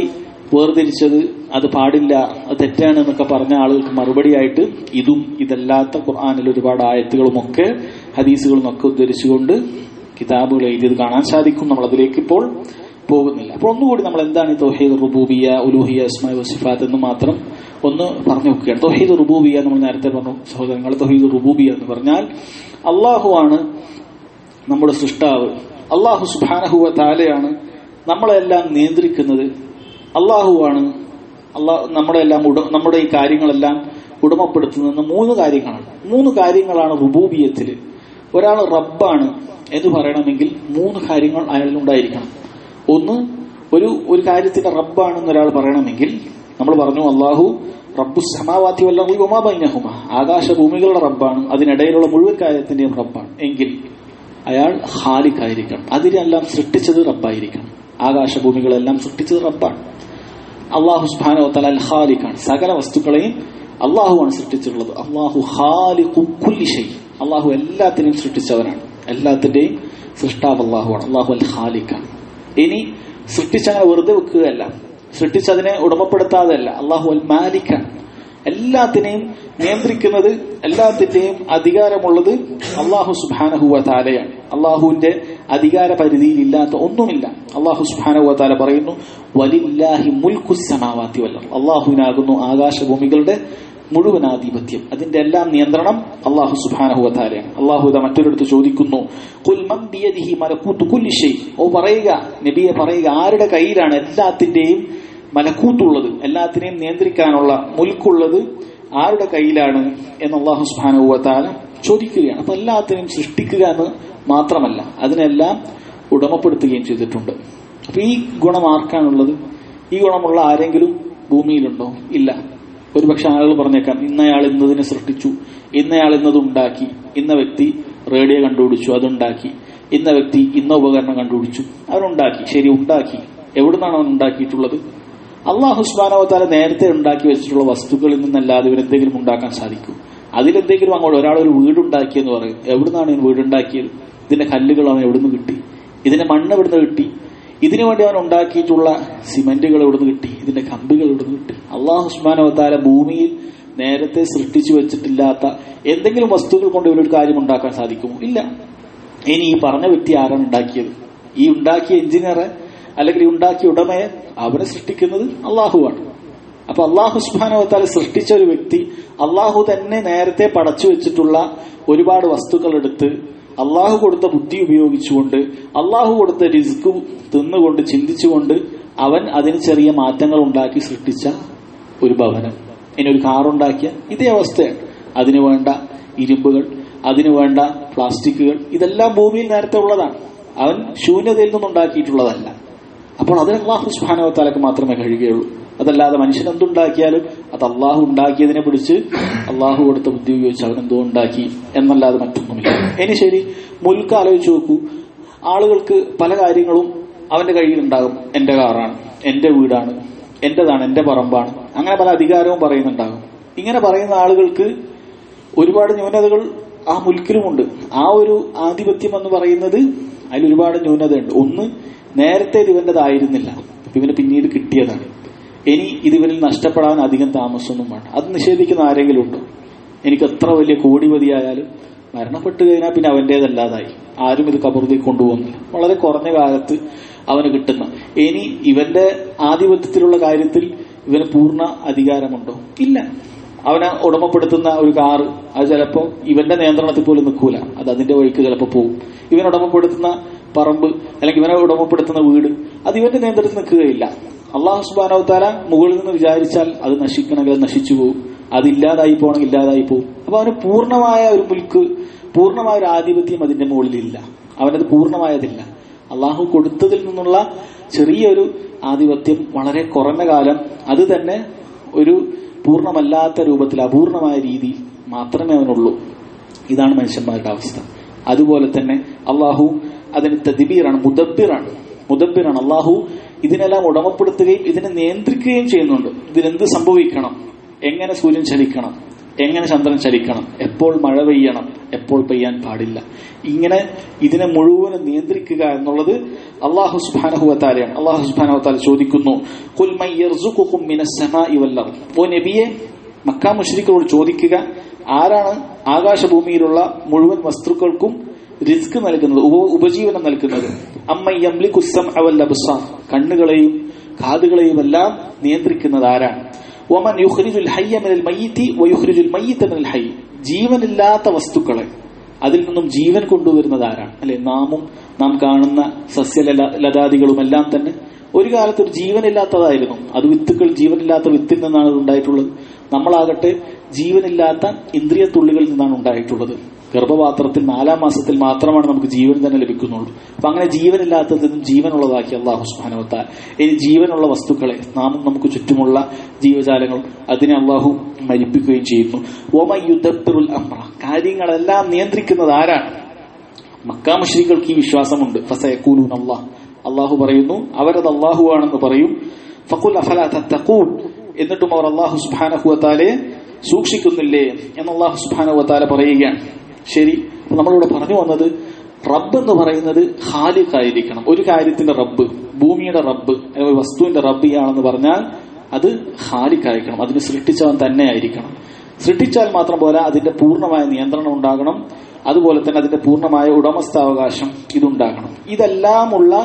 വേർതിരിച്ചത് അത് പാടില്ല അത് തെറ്റാണ് എന്നൊക്കെ പറഞ്ഞ ആളുകൾക്ക് മറുപടിയായിട്ട് ഇതും ഇതല്ലാത്ത ഖുർആാനിൽ ഒരുപാട് ആയത്തുകളും ഒക്കെ ഹദീസുകളും ഒക്കെ ഉദ്ധരിച്ചുകൊണ്ട് കിതാബുകൾ എഴുതിയത് കാണാൻ സാധിക്കും നമ്മൾ അതിലേക്ക് ഇപ്പോൾ പോകുന്നില്ല അപ്പോൾ ഒന്നുകൂടി നമ്മൾ എന്താണ് ഈ തൗഹീദ് റുബൂബിയ ഉലൂഹിയ അസ്മായ വസിഫാത്ത് എന്ന് മാത്രം ഒന്ന് പറഞ്ഞു നോക്കുകയാണ് തൗഹീദ് റുബൂബിയ നമ്മൾ നേരത്തെ പറഞ്ഞു സഹോദരങ്ങൾ തൗഹീദ് റുബൂബിയ എന്ന് പറഞ്ഞാൽ അള്ളാഹുവാണ് നമ്മുടെ സൃഷ്ടാവ് അള്ളാഹു സുബാനഹുവ താലയാണ് നമ്മളെല്ലാം നിയന്ത്രിക്കുന്നത് അള്ളാഹുവാണ് അള്ളാഹു നമ്മുടെ എല്ലാം ഉട നമ്മുടെ ഈ കാര്യങ്ങളെല്ലാം ഉടമപ്പെടുത്തുന്നത് മൂന്ന് കാര്യങ്ങളാണ് മൂന്ന് കാര്യങ്ങളാണ് റുബൂബിയത്തിൽ ഒരാൾ റബ്ബാണ് എന്ന് പറയണമെങ്കിൽ മൂന്ന് കാര്യങ്ങൾ അയാളിലുണ്ടായിരിക്കണം ഒന്ന് ഒരു ഒരു കാര്യത്തിന്റെ റബ്ബാണെന്ന് ഒരാൾ പറയണമെങ്കിൽ നമ്മൾ പറഞ്ഞു അള്ളാഹു റബ്ബു സമാവാത്തി വല്ലി ഉമാബൈനഹുമ ആകാശഭൂമികളുടെ റബ്ബാണ് അതിനിടയിലുള്ള മുഴുവൻ കാര്യത്തിന്റെയും റബ്ബാണ് എങ്കിൽ അയാൾ ഹാലിക്കായിരിക്കണം അതിനെല്ലാം സൃഷ്ടിച്ചത് റബ്ബായിരിക്കണം ആകാശഭൂമികളെല്ലാം സൃഷ്ടിച്ചത് റബ്ബാണ് അള്ളാഹു സുബാനോ തല അൽ ഖാലിഖാണ് സകല വസ്തുക്കളെയും അള്ളാഹുവാണ് സൃഷ്ടിച്ചിട്ടുള്ളത് അള്ളാഹു ഹാലിഖുല്ലി അള്ളാഹു എല്ലാത്തിനെയും സൃഷ്ടിച്ചവനാണ് എല്ലാത്തിന്റെയും സൃഷ്ടാവ് അള്ളാഹുവാണ് അള്ളാഹു അൽ ഖാലിഖാണ് ഇനി സൃഷ്ടിച്ചങ്ങനെ വെറുതെ വെക്കുകയല്ല സൃഷ്ടിച്ചതിനെ ഉടമപ്പെടുത്താതെയല്ല അള്ളാഹു അൽ മാലിക്കാണ് എല്ലാത്തിനെയും നിയന്ത്രിക്കുന്നത് എല്ലാത്തിന്റെയും അധികാരമുള്ളത് അള്ളാഹു സുബാനഹുവ താലയാണ് അള്ളാഹുവിന്റെ അധികാര പരിധിയിൽ ഇല്ലാത്ത ഒന്നുമില്ല അള്ളാഹു സുബാനഹുവ താല പറയുന്നു വലില്ലാഹി മുൽക്കുസമാവാത്തി വല്ല അള്ളാഹുവിനാകുന്നു ആകാശഭൂമികളുടെ മുഴുവൻ ആധിപത്യം അതിന്റെ എല്ലാം നിയന്ത്രണം അള്ളാഹു സുബാനഹുവ താലയാണ് അള്ളാഹു ഇതാ മറ്റൊരിടത്ത് ചോദിക്കുന്നു ഓ പറയുക നബിയെ പറയുക ആരുടെ കയ്യിലാണ് എല്ലാത്തിന്റെയും മലക്കൂത്തുള്ളത് എല്ലാത്തിനെയും നിയന്ത്രിക്കാനുള്ള മുൽക്കുള്ളത് ആരുടെ കയ്യിലാണ് എന്ന് അള്ളാഹു സുബാനുവത്താല ചോദിക്കുകയാണ് അപ്പൊ എല്ലാത്തിനെയും സൃഷ്ടിക്കുക എന്ന് മാത്രമല്ല അതിനെല്ലാം ഉടമപ്പെടുത്തുകയും ചെയ്തിട്ടുണ്ട് അപ്പൊ ഈ ഗുണം ആർക്കാണുള്ളത് ഈ ഗുണമുള്ള ആരെങ്കിലും ഭൂമിയിലുണ്ടോ ഇല്ല ഒരുപക്ഷെ ആളുകൾ പറഞ്ഞേക്കാം ഇന്നയാൾ ഇന്നതിനെ സൃഷ്ടിച്ചു ഇന്നയാൾ ഇന്നത് ഉണ്ടാക്കി ഇന്ന വ്യക്തി റേഡിയോ കണ്ടുപിടിച്ചു അതുണ്ടാക്കി ഇന്ന വ്യക്തി ഇന്ന ഉപകരണം കണ്ടുപിടിച്ചു അവനുണ്ടാക്കി ശരി ഉണ്ടാക്കി എവിടുന്നാണ് അവൻ ഉണ്ടാക്കിയിട്ടുള്ളത് അള്ളാഹു സുബാനവത്താല നേരത്തെ ഉണ്ടാക്കി വെച്ചിട്ടുള്ള വസ്തുക്കളിൽ നിന്നല്ലാതെ ഇവരെന്തെങ്കിലും ഉണ്ടാക്കാൻ സാധിക്കും അതിലെന്തെങ്കിലും അങ്ങോട്ട് ഒരാൾ ഒരു വീടുണ്ടാക്കിയെന്ന് പറയും എവിടുന്നാണ് ഈ വീടുണ്ടാക്കിയത് ഇതിന്റെ കല്ലുകൾ അവൻ എവിടുന്ന് കിട്ടി ഇതിന്റെ മണ്ണ് എവിടുന്ന് കിട്ടി ഇതിനു വേണ്ടി അവൻ ഉണ്ടാക്കിയിട്ടുള്ള സിമന്റുകൾ എവിടുന്ന് കിട്ടി ഇതിന്റെ കമ്പികൾ എവിടുന്ന് കിട്ടി അള്ളാഹു സുബാനവത്താല ഭൂമിയിൽ നേരത്തെ സൃഷ്ടിച്ചു വെച്ചിട്ടില്ലാത്ത എന്തെങ്കിലും വസ്തുക്കൾ കൊണ്ട് ഇവരൊരു കാര്യം ഉണ്ടാക്കാൻ സാധിക്കുമോ ഇല്ല ഇനി ഈ പറഞ്ഞ വ്യക്തി ആരാണ് ഉണ്ടാക്കിയത് ഈ ഉണ്ടാക്കിയ എഞ്ചിനീയറെ അല്ലെങ്കിൽ ഈ ഉണ്ടാക്കിയ ഉടമയെ അവനെ സൃഷ്ടിക്കുന്നത് അള്ളാഹുവാണ് അപ്പൊ അള്ളാഹു സുബാനവത്താൽ സൃഷ്ടിച്ച ഒരു വ്യക്തി അള്ളാഹു തന്നെ നേരത്തെ പടച്ചു വെച്ചിട്ടുള്ള ഒരുപാട് വസ്തുക്കൾ എടുത്ത് അള്ളാഹു കൊടുത്ത ബുദ്ധി ഉപയോഗിച്ചുകൊണ്ട് അള്ളാഹു കൊടുത്ത റിസ്ക് തിന്നുകൊണ്ട് ചിന്തിച്ചുകൊണ്ട് അവൻ അതിന് ചെറിയ മാറ്റങ്ങൾ ഉണ്ടാക്കി സൃഷ്ടിച്ച ഒരു ഭവനം ഇനി ഒരു കാറുണ്ടാക്കിയ ഇതേ അവസ്ഥയാണ് അതിനു വേണ്ട ഇരുമ്പുകൾ അതിനു വേണ്ട പ്ലാസ്റ്റിക്കുകൾ ഇതെല്ലാം ഭൂമിയിൽ നേരത്തെ ഉള്ളതാണ് അവൻ ശൂന്യതയിൽ നിന്നുണ്ടാക്കിയിട്ടുള്ളതല്ല അപ്പോൾ അത് അള്ളാഹു സുഹാനവത്താലക്ക് മാത്രമേ കഴിയുകയുള്ളൂ അതല്ലാതെ മനുഷ്യൻ എന്തുണ്ടാക്കിയാലും അത് അള്ളാഹു ഉണ്ടാക്കിയതിനെ പിടിച്ച് അള്ളാഹു കൊടുത്ത ബുദ്ധി ഉപയോഗിച്ച് അവൻ എന്തോ ഉണ്ടാക്കി എന്നല്ലാതെ മറ്റൊന്നുമില്ല ഇനി ശരി മുൽക്ക് ആലോചിച്ച് നോക്കൂ ആളുകൾക്ക് പല കാര്യങ്ങളും അവന്റെ കയ്യിലുണ്ടാകും എന്റെ കാറാണ് എന്റെ വീടാണ് എന്റേതാണ് എന്റെ പറമ്പാണ് അങ്ങനെ പല അധികാരവും പറയുന്നുണ്ടാകും ഇങ്ങനെ പറയുന്ന ആളുകൾക്ക് ഒരുപാട് ന്യൂനതകൾ ആ മുൽക്കിലുമുണ്ട് ആ ഒരു ആധിപത്യം എന്ന് പറയുന്നത് അതിൽ ഒരുപാട് ന്യൂനതയുണ്ട് ഒന്ന് നേരത്തെ ഇത് ഇവന്റേതായിരുന്നില്ല ഇവന് പിന്നീട് കിട്ടിയതാണ് ഇനി ഇത് ഇവനിൽ നഷ്ടപ്പെടാൻ അധികം താമസമൊന്നും വേണ്ട അത് നിഷേധിക്കുന്ന ആരെങ്കിലും ഉണ്ടോ എനിക്ക് എത്ര വലിയ കോടിപതിയായാലും മരണപ്പെട്ടു കഴിഞ്ഞാൽ പിന്നെ അവന്റേതല്ലാതായി ആരും ഇത് കബറുതിൽ കൊണ്ടുപോകുന്നില്ല വളരെ കുറഞ്ഞ കാലത്ത് അവന് കിട്ടുന്ന ഇനി ഇവന്റെ ആധിപത്യത്തിലുള്ള കാര്യത്തിൽ ഇവന് പൂർണ്ണ അധികാരമുണ്ടോ ഇല്ല അവനെ ഉടമപ്പെടുത്തുന്ന ഒരു കാറ് അത് ചിലപ്പോ ഇവന്റെ നിയന്ത്രണത്തിൽ പോലും നിൽക്കൂല അത് അതിന്റെ വഴിക്ക് ചിലപ്പോൾ പോകും ഇവൻ ഉടമപ്പെടുത്തുന്ന പറമ്പ് അല്ലെങ്കിൽ ഇവനെ ഉടമപ്പെടുത്തുന്ന വീട് അത് ഇവന്റെ നിയന്ത്രണത്തിൽ നിൽക്കുകയില്ല അള്ളാഹു സുബാനവത്താല മുകളിൽ നിന്ന് വിചാരിച്ചാൽ അത് നശിക്കണമെങ്കിൽ അത് നശിച്ചു പോകും അത് ഇല്ലാതായി പോകണമെങ്കിൽ ഇല്ലാതായി പോകും അപ്പൊ അവന് പൂർണ്ണമായ ഒരു മുൽക്ക് പൂർണ്ണമായ ഒരു ആധിപത്യം അതിന്റെ മുകളിലില്ല അവനത് പൂർണ്ണമായതില്ല അള്ളാഹു കൊടുത്തതിൽ നിന്നുള്ള ചെറിയൊരു ആധിപത്യം വളരെ കുറഞ്ഞ കാലം അത് തന്നെ ഒരു പൂർണ്ണമല്ലാത്ത രൂപത്തിൽ അപൂർണമായ രീതി മാത്രമേ അവനുള്ളൂ ഇതാണ് മനുഷ്യന്മാരുടെ അവസ്ഥ അതുപോലെ തന്നെ അള്ളാഹു അതിന് തദിബീറാണ് മുദബിറാണ് മുദബിറാണ് അള്ളാഹു ഇതിനെല്ലാം ഉടമപ്പെടുത്തുകയും ഇതിനെ നിയന്ത്രിക്കുകയും ചെയ്യുന്നുണ്ട് ഇതിനെന്ത് സംഭവിക്കണം എങ്ങനെ സൂര്യൻ ചലിക്കണം എങ്ങനെ ചന്ദ്രൻ ചലിക്കണം എപ്പോൾ മഴ പെയ്യണം എപ്പോൾ പെയ്യാൻ പാടില്ല ഇങ്ങനെ ഇതിനെ മുഴുവനും നിയന്ത്രിക്കുക എന്നുള്ളത് അള്ളാഹു സുബാനഹുവത്താലെയാണ് അള്ളാഹു സുബാനഹുത്താല ചോദിക്കുന്നു "ഖുൽ മൻ യർസുഖുക്കും മിനസ് സമാഇ വൽ അർദ്." ഓ നബിയെ മക്കാ മുഷ്രിഖോട് ചോദിക്കുക ആരാണ് ആകാശഭൂമിയിലുള്ള മുഴുവൻ വസ്തുക്കൾക്കും റിസ്ക് നൽകുന്നത് ഉപ- ഉപജീവനം നൽകുന്നത് അമ്മ യംലിക്കു സമഅ വൽ അബ്സാർ കണ്ണുകളെയും കാതുകളെയും എല്ലാം നിയന്ത്രിക്കുന്നത് ആരാണ് ഒമൻ യുഖ്രിജുൽ ഹയ്യ മിനൽ മയ്യിത്തി വയുഖ്രിജുൽ മയ്യിത്ത മിനൽ ഹയ്യ് ജീവനില്ലാത്ത വസ്തുക്കളെ അതിൽ നിന്നും ജീവൻ കൊണ്ടുവരുന്നത് ആരാണ് അല്ലെ നാമും നാം കാണുന്ന സസ്യലതാദികളും എല്ലാം തന്നെ ഒരു കാലത്ത് ഒരു ജീവനില്ലാത്തതായിരുന്നു അത് വിത്തുകൾ ജീവനില്ലാത്ത വിത്തിൽ നിന്നാണ് അത് ഉണ്ടായിട്ടുള്ളത് നമ്മളാകട്ടെ ജീവനില്ലാത്ത ഇന്ദ്രിയ തുള്ളികളിൽ നിന്നാണ് ഉണ്ടായിട്ടുള്ളത് ഗർഭപാത്രത്തിൽ നാലാം മാസത്തിൽ മാത്രമാണ് നമുക്ക് ജീവൻ തന്നെ ലഭിക്കുന്നുള്ളൂ അപ്പൊ അങ്ങനെ ജീവനില്ലാത്തതിൽ നിന്നും ജീവനുള്ളതാക്കി അള്ളാഹു സുബാനുവത്താൽ ഇനി ജീവനുള്ള വസ്തുക്കളെ നാമും നമുക്ക് ചുറ്റുമുള്ള ജീവജാലങ്ങൾ അതിനെ അള്ളാഹു മരിപ്പിക്കുകയും ചെയ്യുന്നു ഓമയുദ്ധത്തുൽ അമ്ര കാര്യങ്ങളെല്ലാം നിയന്ത്രിക്കുന്നത് ആരാണ് മക്കാ മുഷ്രികൾക്ക് ഈ വിശ്വാസമുണ്ട് ഫസയക്കൂലൂൻ അള്ളാഹ് അള്ളാഹു പറയുന്നു അവരത് അള്ളാഹു ആണെന്ന് പറയും ഫക്കുൽ അഫല തത്തഖൂൻ എന്നിട്ടും അവർ അള്ളാഹു സുബാനഹുവത്താലെ സൂക്ഷിക്കുന്നില്ലേ എന്ന് അള്ളാഹു സുബാനഹുവത്താല പറയുകയാണ് ശരി അപ്പൊ നമ്മളിവിടെ പറഞ്ഞു വന്നത് റബ്ബ് എന്ന് പറയുന്നത് ഹാലിഖായിരിക്കണം ഒരു കാര്യത്തിന്റെ റബ്ബ് ഭൂമിയുടെ റബ്ബ് അല്ലെങ്കിൽ ഒരു വസ്തുവിന്റെ റബ്ബ് ഇയാളെന്ന് പറഞ്ഞാൽ അത് ഹാലിഖായിരിക്കണം അതിന് സൃഷ്ടിച്ചവൻ തന്നെ ആയിരിക്കണം സൃഷ്ടിച്ചാൽ മാത്രം പോരാ അതിന്റെ പൂർണ്ണമായ നിയന്ത്രണം ഉണ്ടാകണം അതുപോലെ തന്നെ അതിന്റെ പൂർണ്ണമായ ഉടമസ്ഥാവകാശം ഇതുണ്ടാകണം ഇതെല്ലാമുള്ള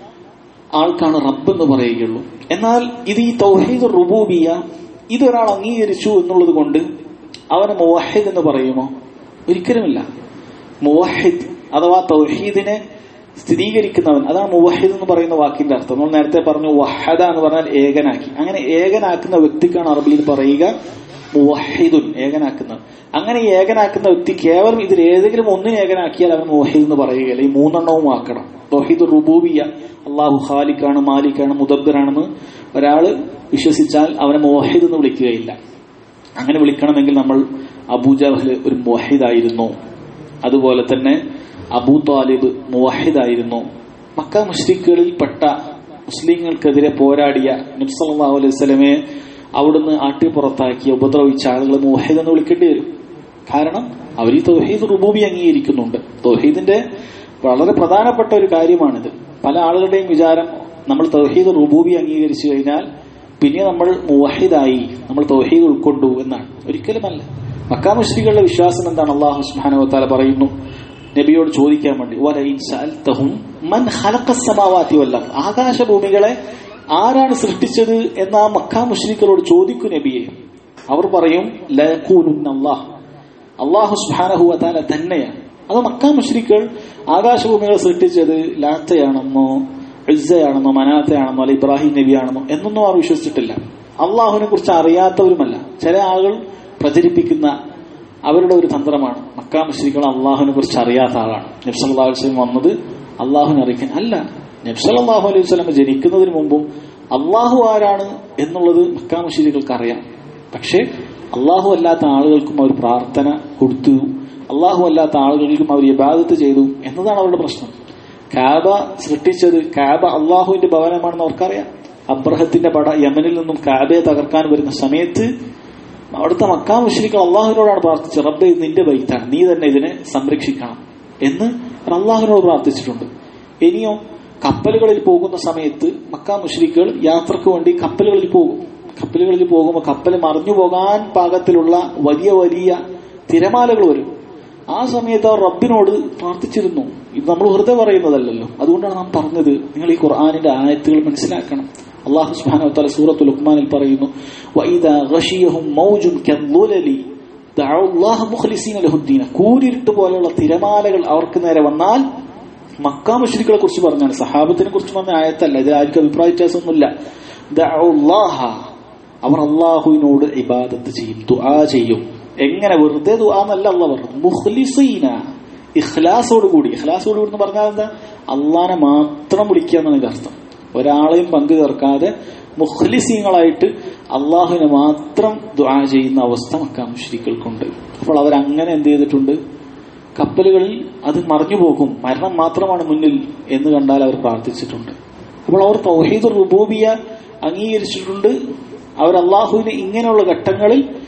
ആൾക്കാണ് റബ്ബ് എന്ന് പറയുകയുള്ളൂ എന്നാൽ ഇത് ഈ തൗഹീദ് റുബൂബിയ ഇതൊരാൾ അംഗീകരിച്ചു എന്നുള്ളത് കൊണ്ട് അവന് മുവഹിദ് എന്ന് പറയുമോ ഒരിക്കലുമില്ല മുവഹിദ് അഥവാ തൗഹീദിനെ സ്ഥിരീകരിക്കുന്നവൻ അതാണ് മുവഹിദ് എന്ന് പറയുന്ന വാക്കിന്റെ അർത്ഥം നമ്മൾ നേരത്തെ പറഞ്ഞു വഹദ എന്ന് പറഞ്ഞാൽ ഏകനാക്കി അങ്ങനെ ഏകനാക്കുന്ന വ്യക്തിക്കാണ് അറബിയിൽ പറയുക മുവഹിദുൻ ഏകനാക്കുന്നത് അങ്ങനെ ഈ ഏകനാക്കുന്ന വ്യക്തി കേവലം ഇതിൽ ഏതെങ്കിലും ഒന്നിനെ ഏകനാക്കിയാൽ അവൻ മുവഹിദ് എന്ന് പറയുകയില്ല ഈ മൂന്നെണ്ണവും ആക്കണം തൗഹീദ് റുബൂബിയ അള്ളാഹു ഖാലിക്കാണ് മാലിക്കാണ് മുദബ്ബറാണെന്ന് ഒരാള് വിശ്വസിച്ചാൽ അവനെ മുവഹിദ് എന്ന് വിളിക്കുകയില്ല അങ്ങനെ വിളിക്കണമെങ്കിൽ നമ്മൾ അബൂജഹൽ ഒരു മുവഹിദായിരുന്നു അതുപോലെ തന്നെ അബൂ താലിബ് മുവഹിദായിരുന്നു മക്ക മുഷ്രിഖുകളിൽ പെട്ട മുസ്ലിങ്ങൾക്കെതിരെ പോരാടിയ നബ്സല്ലാഹു അലൈഹി സ്വലമെ അവിടുന്ന് ആട്ടി പുറത്താക്കി ഉപദ്രവിച്ച ആളുകൾ മുവഹിദ് എന്ന് വിളിക്കേണ്ടി വരും കാരണം അവർ ഈ തൗഹീദ് റുബൂബി അംഗീകരിക്കുന്നുണ്ട് തൗഹീദിന്റെ വളരെ പ്രധാനപ്പെട്ട ഒരു കാര്യമാണിത് പല ആളുകളുടെയും വിചാരം നമ്മൾ തൗഹീദ് റുബൂബി അംഗീകരിച്ചു കഴിഞ്ഞാൽ പിന്നെ നമ്മൾ മുവഹിദായി നമ്മൾ തൗഹീദ് ഉൾക്കൊണ്ടു എന്നാണ് ഒരിക്കലുമല്ല മക്കാമുശ്രീകളുടെ വിശ്വാസം എന്താണ് അള്ളാഹു സുബ്ഹാനഹു പറയുന്നു നബിയോട് ചോദിക്കാൻ വേണ്ടി വലയിൻ സഅൽതഹും മൻ ഖലഖസ് സമാവാതി വൽ അർദ് ആകാശഭൂമികളെ ആരാണ് സൃഷ്ടിച്ചത് എന്ന് ആ മക്കാ മുഷ്രിഖുകളോട് ചോദിക്കൂ നബിയെ അവർ പറയും ലയഖൂലുന്ന അല്ലാഹ് അള്ളാഹു സുബ്ഹാനഹു വതആല തന്നെയാണ് അത് മക്കാ മുഷ്രിഖുകൾ ആകാശഭൂമികളെ സൃഷ്ടിച്ചത് ലാത്തയാണെന്നോ ഇസ്സയാണെന്നോ മനാത്തയാണെന്നോ അല്ലെ ഇബ്രാഹിം നബിയാണെന്നോ എന്നൊന്നും അവർ വിശ്വസിച്ചിട്ടില്ല അള്ളാഹുവിനെ കുറിച്ച് അറിയാത്തവരുമല്ല ചില ആളുകൾ പ്രചരിപ്പിക്കുന്ന അവരുടെ ഒരു തന്ത്രമാണ് മക്കാ മുഷ്രിഖുകൾ അള്ളാഹുവിനെ കുറിച്ച് അറിയാത്ത ആളാണ് നബ്സല്ലാ വസ്ലം വന്നത് അള്ളാഹുവിനെ അറിയിക്കാൻ അല്ല നബ്സല്ലാഹു അലൈഹി വസ്ലം ജനിക്കുന്നതിന് മുമ്പും അള്ളാഹു ആരാണ് എന്നുള്ളത് മക്കാ മുഷ്രിഖുകൾക്ക് അറിയാം പക്ഷേ അള്ളാഹു അല്ലാത്ത ആളുകൾക്കും അവർ പ്രാർത്ഥന കൊടുത്തു അള്ളാഹു അല്ലാത്ത ആളുകൾക്കും അവർ ഇബാദത്ത് ചെയ്തു എന്നതാണ് അവരുടെ പ്രശ്നം കാബ സൃഷ്ടിച്ചത് കാബ അള്ളാഹുവിന്റെ ഭവനമാണെന്ന് അവർക്കറിയാം അബ്രഹത്തിന്റെ പട യമനിൽ നിന്നും കാബയെ തകർക്കാൻ വരുന്ന സമയത്ത് അവിടുത്തെ മക്കാ മുഷ്രിഖ് അള്ളാഹുവിനോടാണ് പ്രാർത്ഥിച്ചത് റബ്ബെ ഇത് നിന്റെ ബൈത്താണ് നീ തന്നെ ഇതിനെ സംരക്ഷിക്കണം എന്ന് അവർ അള്ളാഹുവിനോട് പ്രാർത്ഥിച്ചിട്ടുണ്ട് ഇനിയോ കപ്പലുകളിൽ പോകുന്ന സമയത്ത് മക്കാ മുഷ്രിഖുകൾ യാത്രക്ക് വേണ്ടി കപ്പലുകളിൽ പോകും കപ്പലുകളിൽ പോകുമ്പോൾ കപ്പൽ മറിഞ്ഞു പോകാൻ പാകത്തിലുള്ള വലിയ വലിയ തിരമാലകൾ വരും ആ സമയത്ത് അവർ റബ്ബിനോട് പ്രാർത്ഥിച്ചിരുന്നു ഇത് നമ്മൾ വെറുതെ പറയുന്നതല്ലല്ലോ അതുകൊണ്ടാണ് നാം പറഞ്ഞത് നിങ്ങൾ ഈ ഖുർആാനിന്റെ ആയത്തുകൾ മനസ്സിലാക്കണം അള്ളാഹു സുബ്ഹാനഹു വതആല സൂറത്തുൽ ലുഖ്മാനിൽ പറയുന്നു വഇദാ ഗശിയഹും മൗജുൻ കദ്ദുലലി ദഅു അല്ലാഹ മുഖ്ലിസീന ലഹുദ്ദീന കൂരിരുട്ട് പോലെയുള്ള തിരമാലകൾ അവർക്ക് നേരെ വന്നാൽ മക്ക മുശ്രിക്കുകളെ കുറിച്ച് പറഞ്ഞാണ് സഹാബത്തിനെ കുറിച്ച് പറഞ്ഞ ആയത്തല്ല ഇത് ആർക്കും അഭിപ്രായ വ്യത്യാസമൊന്നുമില്ല ദഅു അല്ലാഹ അവർ അള്ളാഹുവിനോട് ഇബാദത്ത് ചെയ്യും ദുആ ചെയ്യും എങ്ങനെ വെറുതെ ദുആ എന്നല്ല അള്ളാഹ് പറഞ്ഞു മുഖ്ലിസീന ഇഖ്ലാസോട് കൂടി ഇഖ്ലാസോട് കൂടി എന്ന് പറഞ്ഞാൽ എന്താ അള്ളാനെ മാത്രം വിളിക്കുക എന്നാണ് ഇതിന്റെ അർത്ഥം ഒരാളെയും പങ്കു ചേർക്കാതെ മുഖ്ലിസീങ്ങളായിട്ട് അള്ളാഹുവിനെ മാത്രം ദുആ ചെയ്യുന്ന അവസ്ഥ മക്കാ മുഷ്രിക്കൾക്കുണ്ട് അപ്പോൾ അവരങ്ങനെ എന്ത് ചെയ്തിട്ടുണ്ട് കപ്പലുകളിൽ അത് മറിഞ്ഞു പോകും മരണം മാത്രമാണ് മുന്നിൽ എന്ന് കണ്ടാൽ അവർ പ്രാർത്ഥിച്ചിട്ടുണ്ട് അപ്പോൾ അവർ തൗഹീദ് റുബൂബിയ അംഗീകരിച്ചിട്ടുണ്ട് അവർ അള്ളാഹുവിന് ഇങ്ങനെയുള്ള ഘട്ടങ്ങളിൽ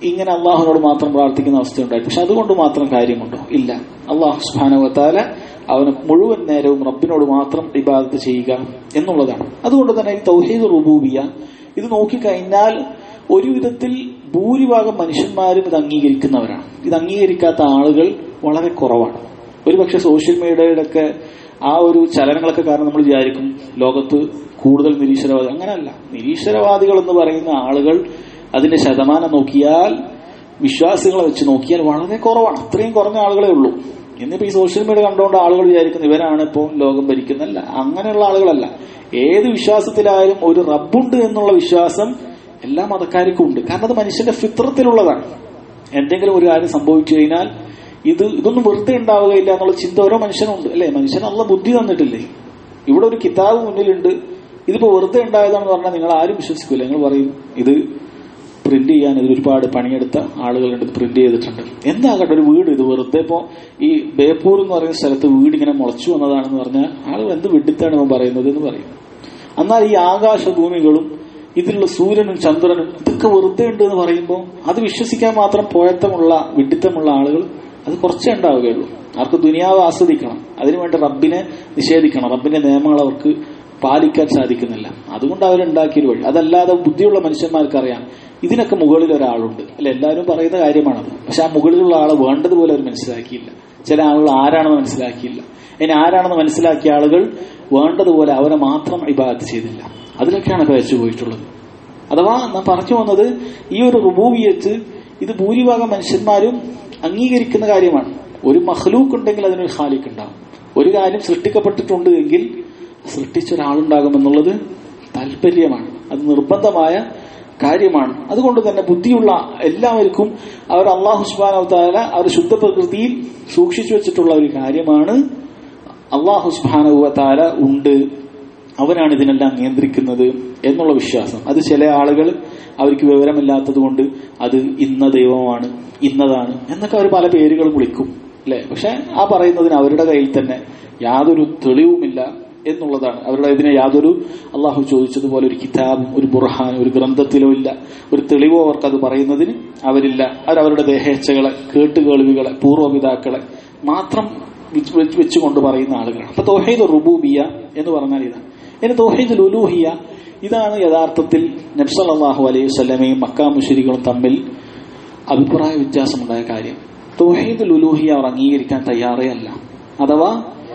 ഇങ്ങനെ അള്ളാഹുനോട് മാത്രം പ്രാർത്ഥിക്കുന്ന അവസ്ഥയുണ്ടായി പക്ഷെ അതുകൊണ്ട് മാത്രം കാര്യമുണ്ടോ ഇല്ല അള്ളാഹു സുബാനുവത്താല അവന് മുഴുവൻ നേരവും റബ്ബിനോട് മാത്രം ഇബാദത്ത് ചെയ്യുക എന്നുള്ളതാണ് അതുകൊണ്ട് തന്നെ ഈ തൗഹീദ് റുബൂബിയ ഇത് നോക്കിക്കഴിഞ്ഞാൽ ഒരു വിധത്തിൽ ഭൂരിഭാഗം മനുഷ്യന്മാരും ഇത് അംഗീകരിക്കുന്നവരാണ് ഇത് അംഗീകരിക്കാത്ത ആളുകൾ വളരെ കുറവാണ് ഒരുപക്ഷെ സോഷ്യൽ മീഡിയയുടെ ഒക്കെ ആ ഒരു ചലനങ്ങളൊക്കെ കാരണം നമ്മൾ വിചാരിക്കും ലോകത്ത് കൂടുതൽ നിരീശ്വരവാദി അങ്ങനെയല്ല നിരീശ്വരവാദികൾ എന്ന് പറയുന്ന ആളുകൾ അതിന്റെ ശതമാനം നോക്കിയാൽ വിശ്വാസികളെ വെച്ച് നോക്കിയാൽ വളരെ കുറവാണ് അത്രയും കുറഞ്ഞ ആളുകളെ ഉള്ളൂ ഇന്നിപ്പോ ഈ സോഷ്യൽ മീഡിയ കണ്ടുകൊണ്ട് ആളുകൾ വിചാരിക്കുന്നു ഇവരാണ് ഇപ്പോൾ ലോകം ഭരിക്കുന്നല്ല അങ്ങനെയുള്ള ആളുകളല്ല ഏത് വിശ്വാസത്തിലായാലും ഒരു റബ്ബുണ്ട് എന്നുള്ള വിശ്വാസം എല്ലാ മതക്കാർക്കും ഉണ്ട് കാരണം അത് മനുഷ്യന്റെ ഫിത്രത്തിലുള്ളതാണ് എന്തെങ്കിലും ഒരു കാര്യം സംഭവിച്ചു കഴിഞ്ഞാൽ ഇത് ഇതൊന്നും വെറുതെ ഉണ്ടാവുകയില്ല എന്നുള്ള ചിന്ത ഓരോ മനുഷ്യനുണ്ട് അല്ലെ മനുഷ്യൻ നല്ല ബുദ്ധി തന്നിട്ടില്ലേ ഇവിടെ ഒരു കിതാബ് മുന്നിലുണ്ട് ഇതിപ്പോ വെറുതെ ഉണ്ടായതാണെന്ന് പറഞ്ഞാൽ നിങ്ങൾ ആരും വിശ്വസിക്കില്ല നിങ്ങൾ പറയും ഇത് പ്രിന്റ് ചെയ്യാൻ ഇതിൽ ഒരുപാട് പണിയെടുത്ത ആളുകളുണ്ട് ഇത് പ്രിന്റ് ചെയ്തിട്ടുണ്ട് എന്താകട്ടെ ഒരു വീട് ഇത് വെറുതെ ഇപ്പോ ഈ ബേപ്പൂർ എന്ന് പറയുന്ന സ്ഥലത്ത് വീട് ഇങ്ങനെ മുളച്ചു വന്നതാണെന്ന് പറഞ്ഞാൽ ആളുകൾ എന്ത് വെട്ടിത്താണ് ഇവൻ പറയുന്നത് എന്ന് പറയും എന്നാൽ ഈ ആകാശഭൂമികളും ഇതിലുള്ള സൂര്യനും ചന്ദ്രനും ഇതൊക്കെ വെറുതെ ഉണ്ട് എന്ന് പറയുമ്പോൾ അത് വിശ്വസിക്കാൻ മാത്രം പോയത്തമുള്ള വിഡിത്തമുള്ള ആളുകൾ അത് കുറച്ചേ ഉണ്ടാവുകയുള്ളൂ അവർക്ക് ദുനിയാവ് ആസ്വദിക്കണം അതിനുവേണ്ടി റബ്ബിനെ നിഷേധിക്കണം റബ്ബിന്റെ നിയമങ്ങൾ അവർക്ക് പാലിക്കാൻ സാധിക്കുന്നില്ല അതുകൊണ്ട് അവരുണ്ടാക്കിയൊരു വഴി അതല്ലാതെ ബുദ്ധിയുള്ള മനുഷ്യന്മാർക്കറിയാം ഇതിനൊക്കെ മുകളിൽ ഒരാളുണ്ട് അല്ലെ എല്ലാവരും പറയുന്ന കാര്യമാണത് പക്ഷെ ആ മുകളിലുള്ള ആളെ വേണ്ടതുപോലെ അവർ മനസ്സിലാക്കിയില്ല ചില ആളുകൾ ആരാണെന്ന് മനസ്സിലാക്കിയില്ല ഇനി ആരാണെന്ന് മനസ്സിലാക്കിയ ആളുകൾ വേണ്ടതുപോലെ അവരെ മാത്രം ഇബാദത്ത് ചെയ്തില്ല അതിലൊക്കെയാണ് കഴിച്ചു പോയിട്ടുള്ളത് അഥവാ നാം പറഞ്ഞു വന്നത് ഈ ഒരു റുബൂവിയത്ത് ഇത് ഭൂരിഭാഗം മനുഷ്യന്മാരും അംഗീകരിക്കുന്ന കാര്യമാണ് ഒരു മഹ്ലൂക്ക് ഉണ്ടെങ്കിൽ അതിനൊരു ഖാലിക്ക് ഉണ്ടാവും ഒരു കാര്യം സൃഷ്ടിക്കപ്പെട്ടിട്ടുണ്ട് എങ്കിൽ സൃഷ്ടിച്ച ഒരാളുണ്ടാകുമെന്നുള്ളത് താല്പര്യമാണ് അത് നിർബന്ധമായ കാര്യമാണ് അതുകൊണ്ട് തന്നെ ബുദ്ധിയുള്ള എല്ലാവർക്കും അവർ അള്ളാഹു സുബാനവതാല അവർ ശുദ്ധ പ്രകൃതിയിൽ സൂക്ഷിച്ചു വെച്ചിട്ടുള്ള ഒരു കാര്യമാണ് അള്ളാഹു സുബാനവതാല ഉണ്ട് അവരാണ് ഇതിനെല്ലാം നിയന്ത്രിക്കുന്നത് എന്നുള്ള വിശ്വാസം അത് ചില ആളുകൾ അവർക്ക് വിവരമില്ലാത്തത് കൊണ്ട് അത് ഇന്ന ദൈവമാണ് ഇന്നതാണ് എന്നൊക്കെ അവർ പല പേരുകളും വിളിക്കും അല്ലെ പക്ഷെ ആ പറയുന്നതിന് അവരുടെ കയ്യിൽ തന്നെ യാതൊരു തെളിവുമില്ല എന്നുള്ളതാണ് അവരുടെ ഇതിനെ യാതൊരു അള്ളാഹു ചോദിച്ചതുപോലെ ഒരു കിതാബും ഒരു ബുർഹാനും ഒരു ഗ്രന്ഥത്തിലോ ഇല്ല ഒരു തെളിവോ അവർക്ക് അത് പറയുന്നതിന് അവരില്ല അവരവരുടെ ദേഹേച്ഛകളെ കേട്ടുകേൾവികളെ പൂർവ്വപിതാക്കളെ മാത്രം വെച്ചുകൊണ്ട് പറയുന്ന ആളുകളാണ് അപ്പൊ തോഹീദ് റുബൂബിയ എന്ന് പറഞ്ഞാൽ ഇതാണ് ഇനി തോഹീദ് ലുലൂഹിയ ഇതാണ് യഥാർത്ഥത്തിൽ നബ്സല്ലാഹു അലൈഹി വസ്ലമയും മക്കാ മുഷരികളും തമ്മിൽ അഭിപ്രായ വ്യത്യാസമുണ്ടായ കാര്യം തോഹീദ് ലുലൂഹിയ അവർ അംഗീകരിക്കാൻ തയ്യാറേ അല്ല അഥവാ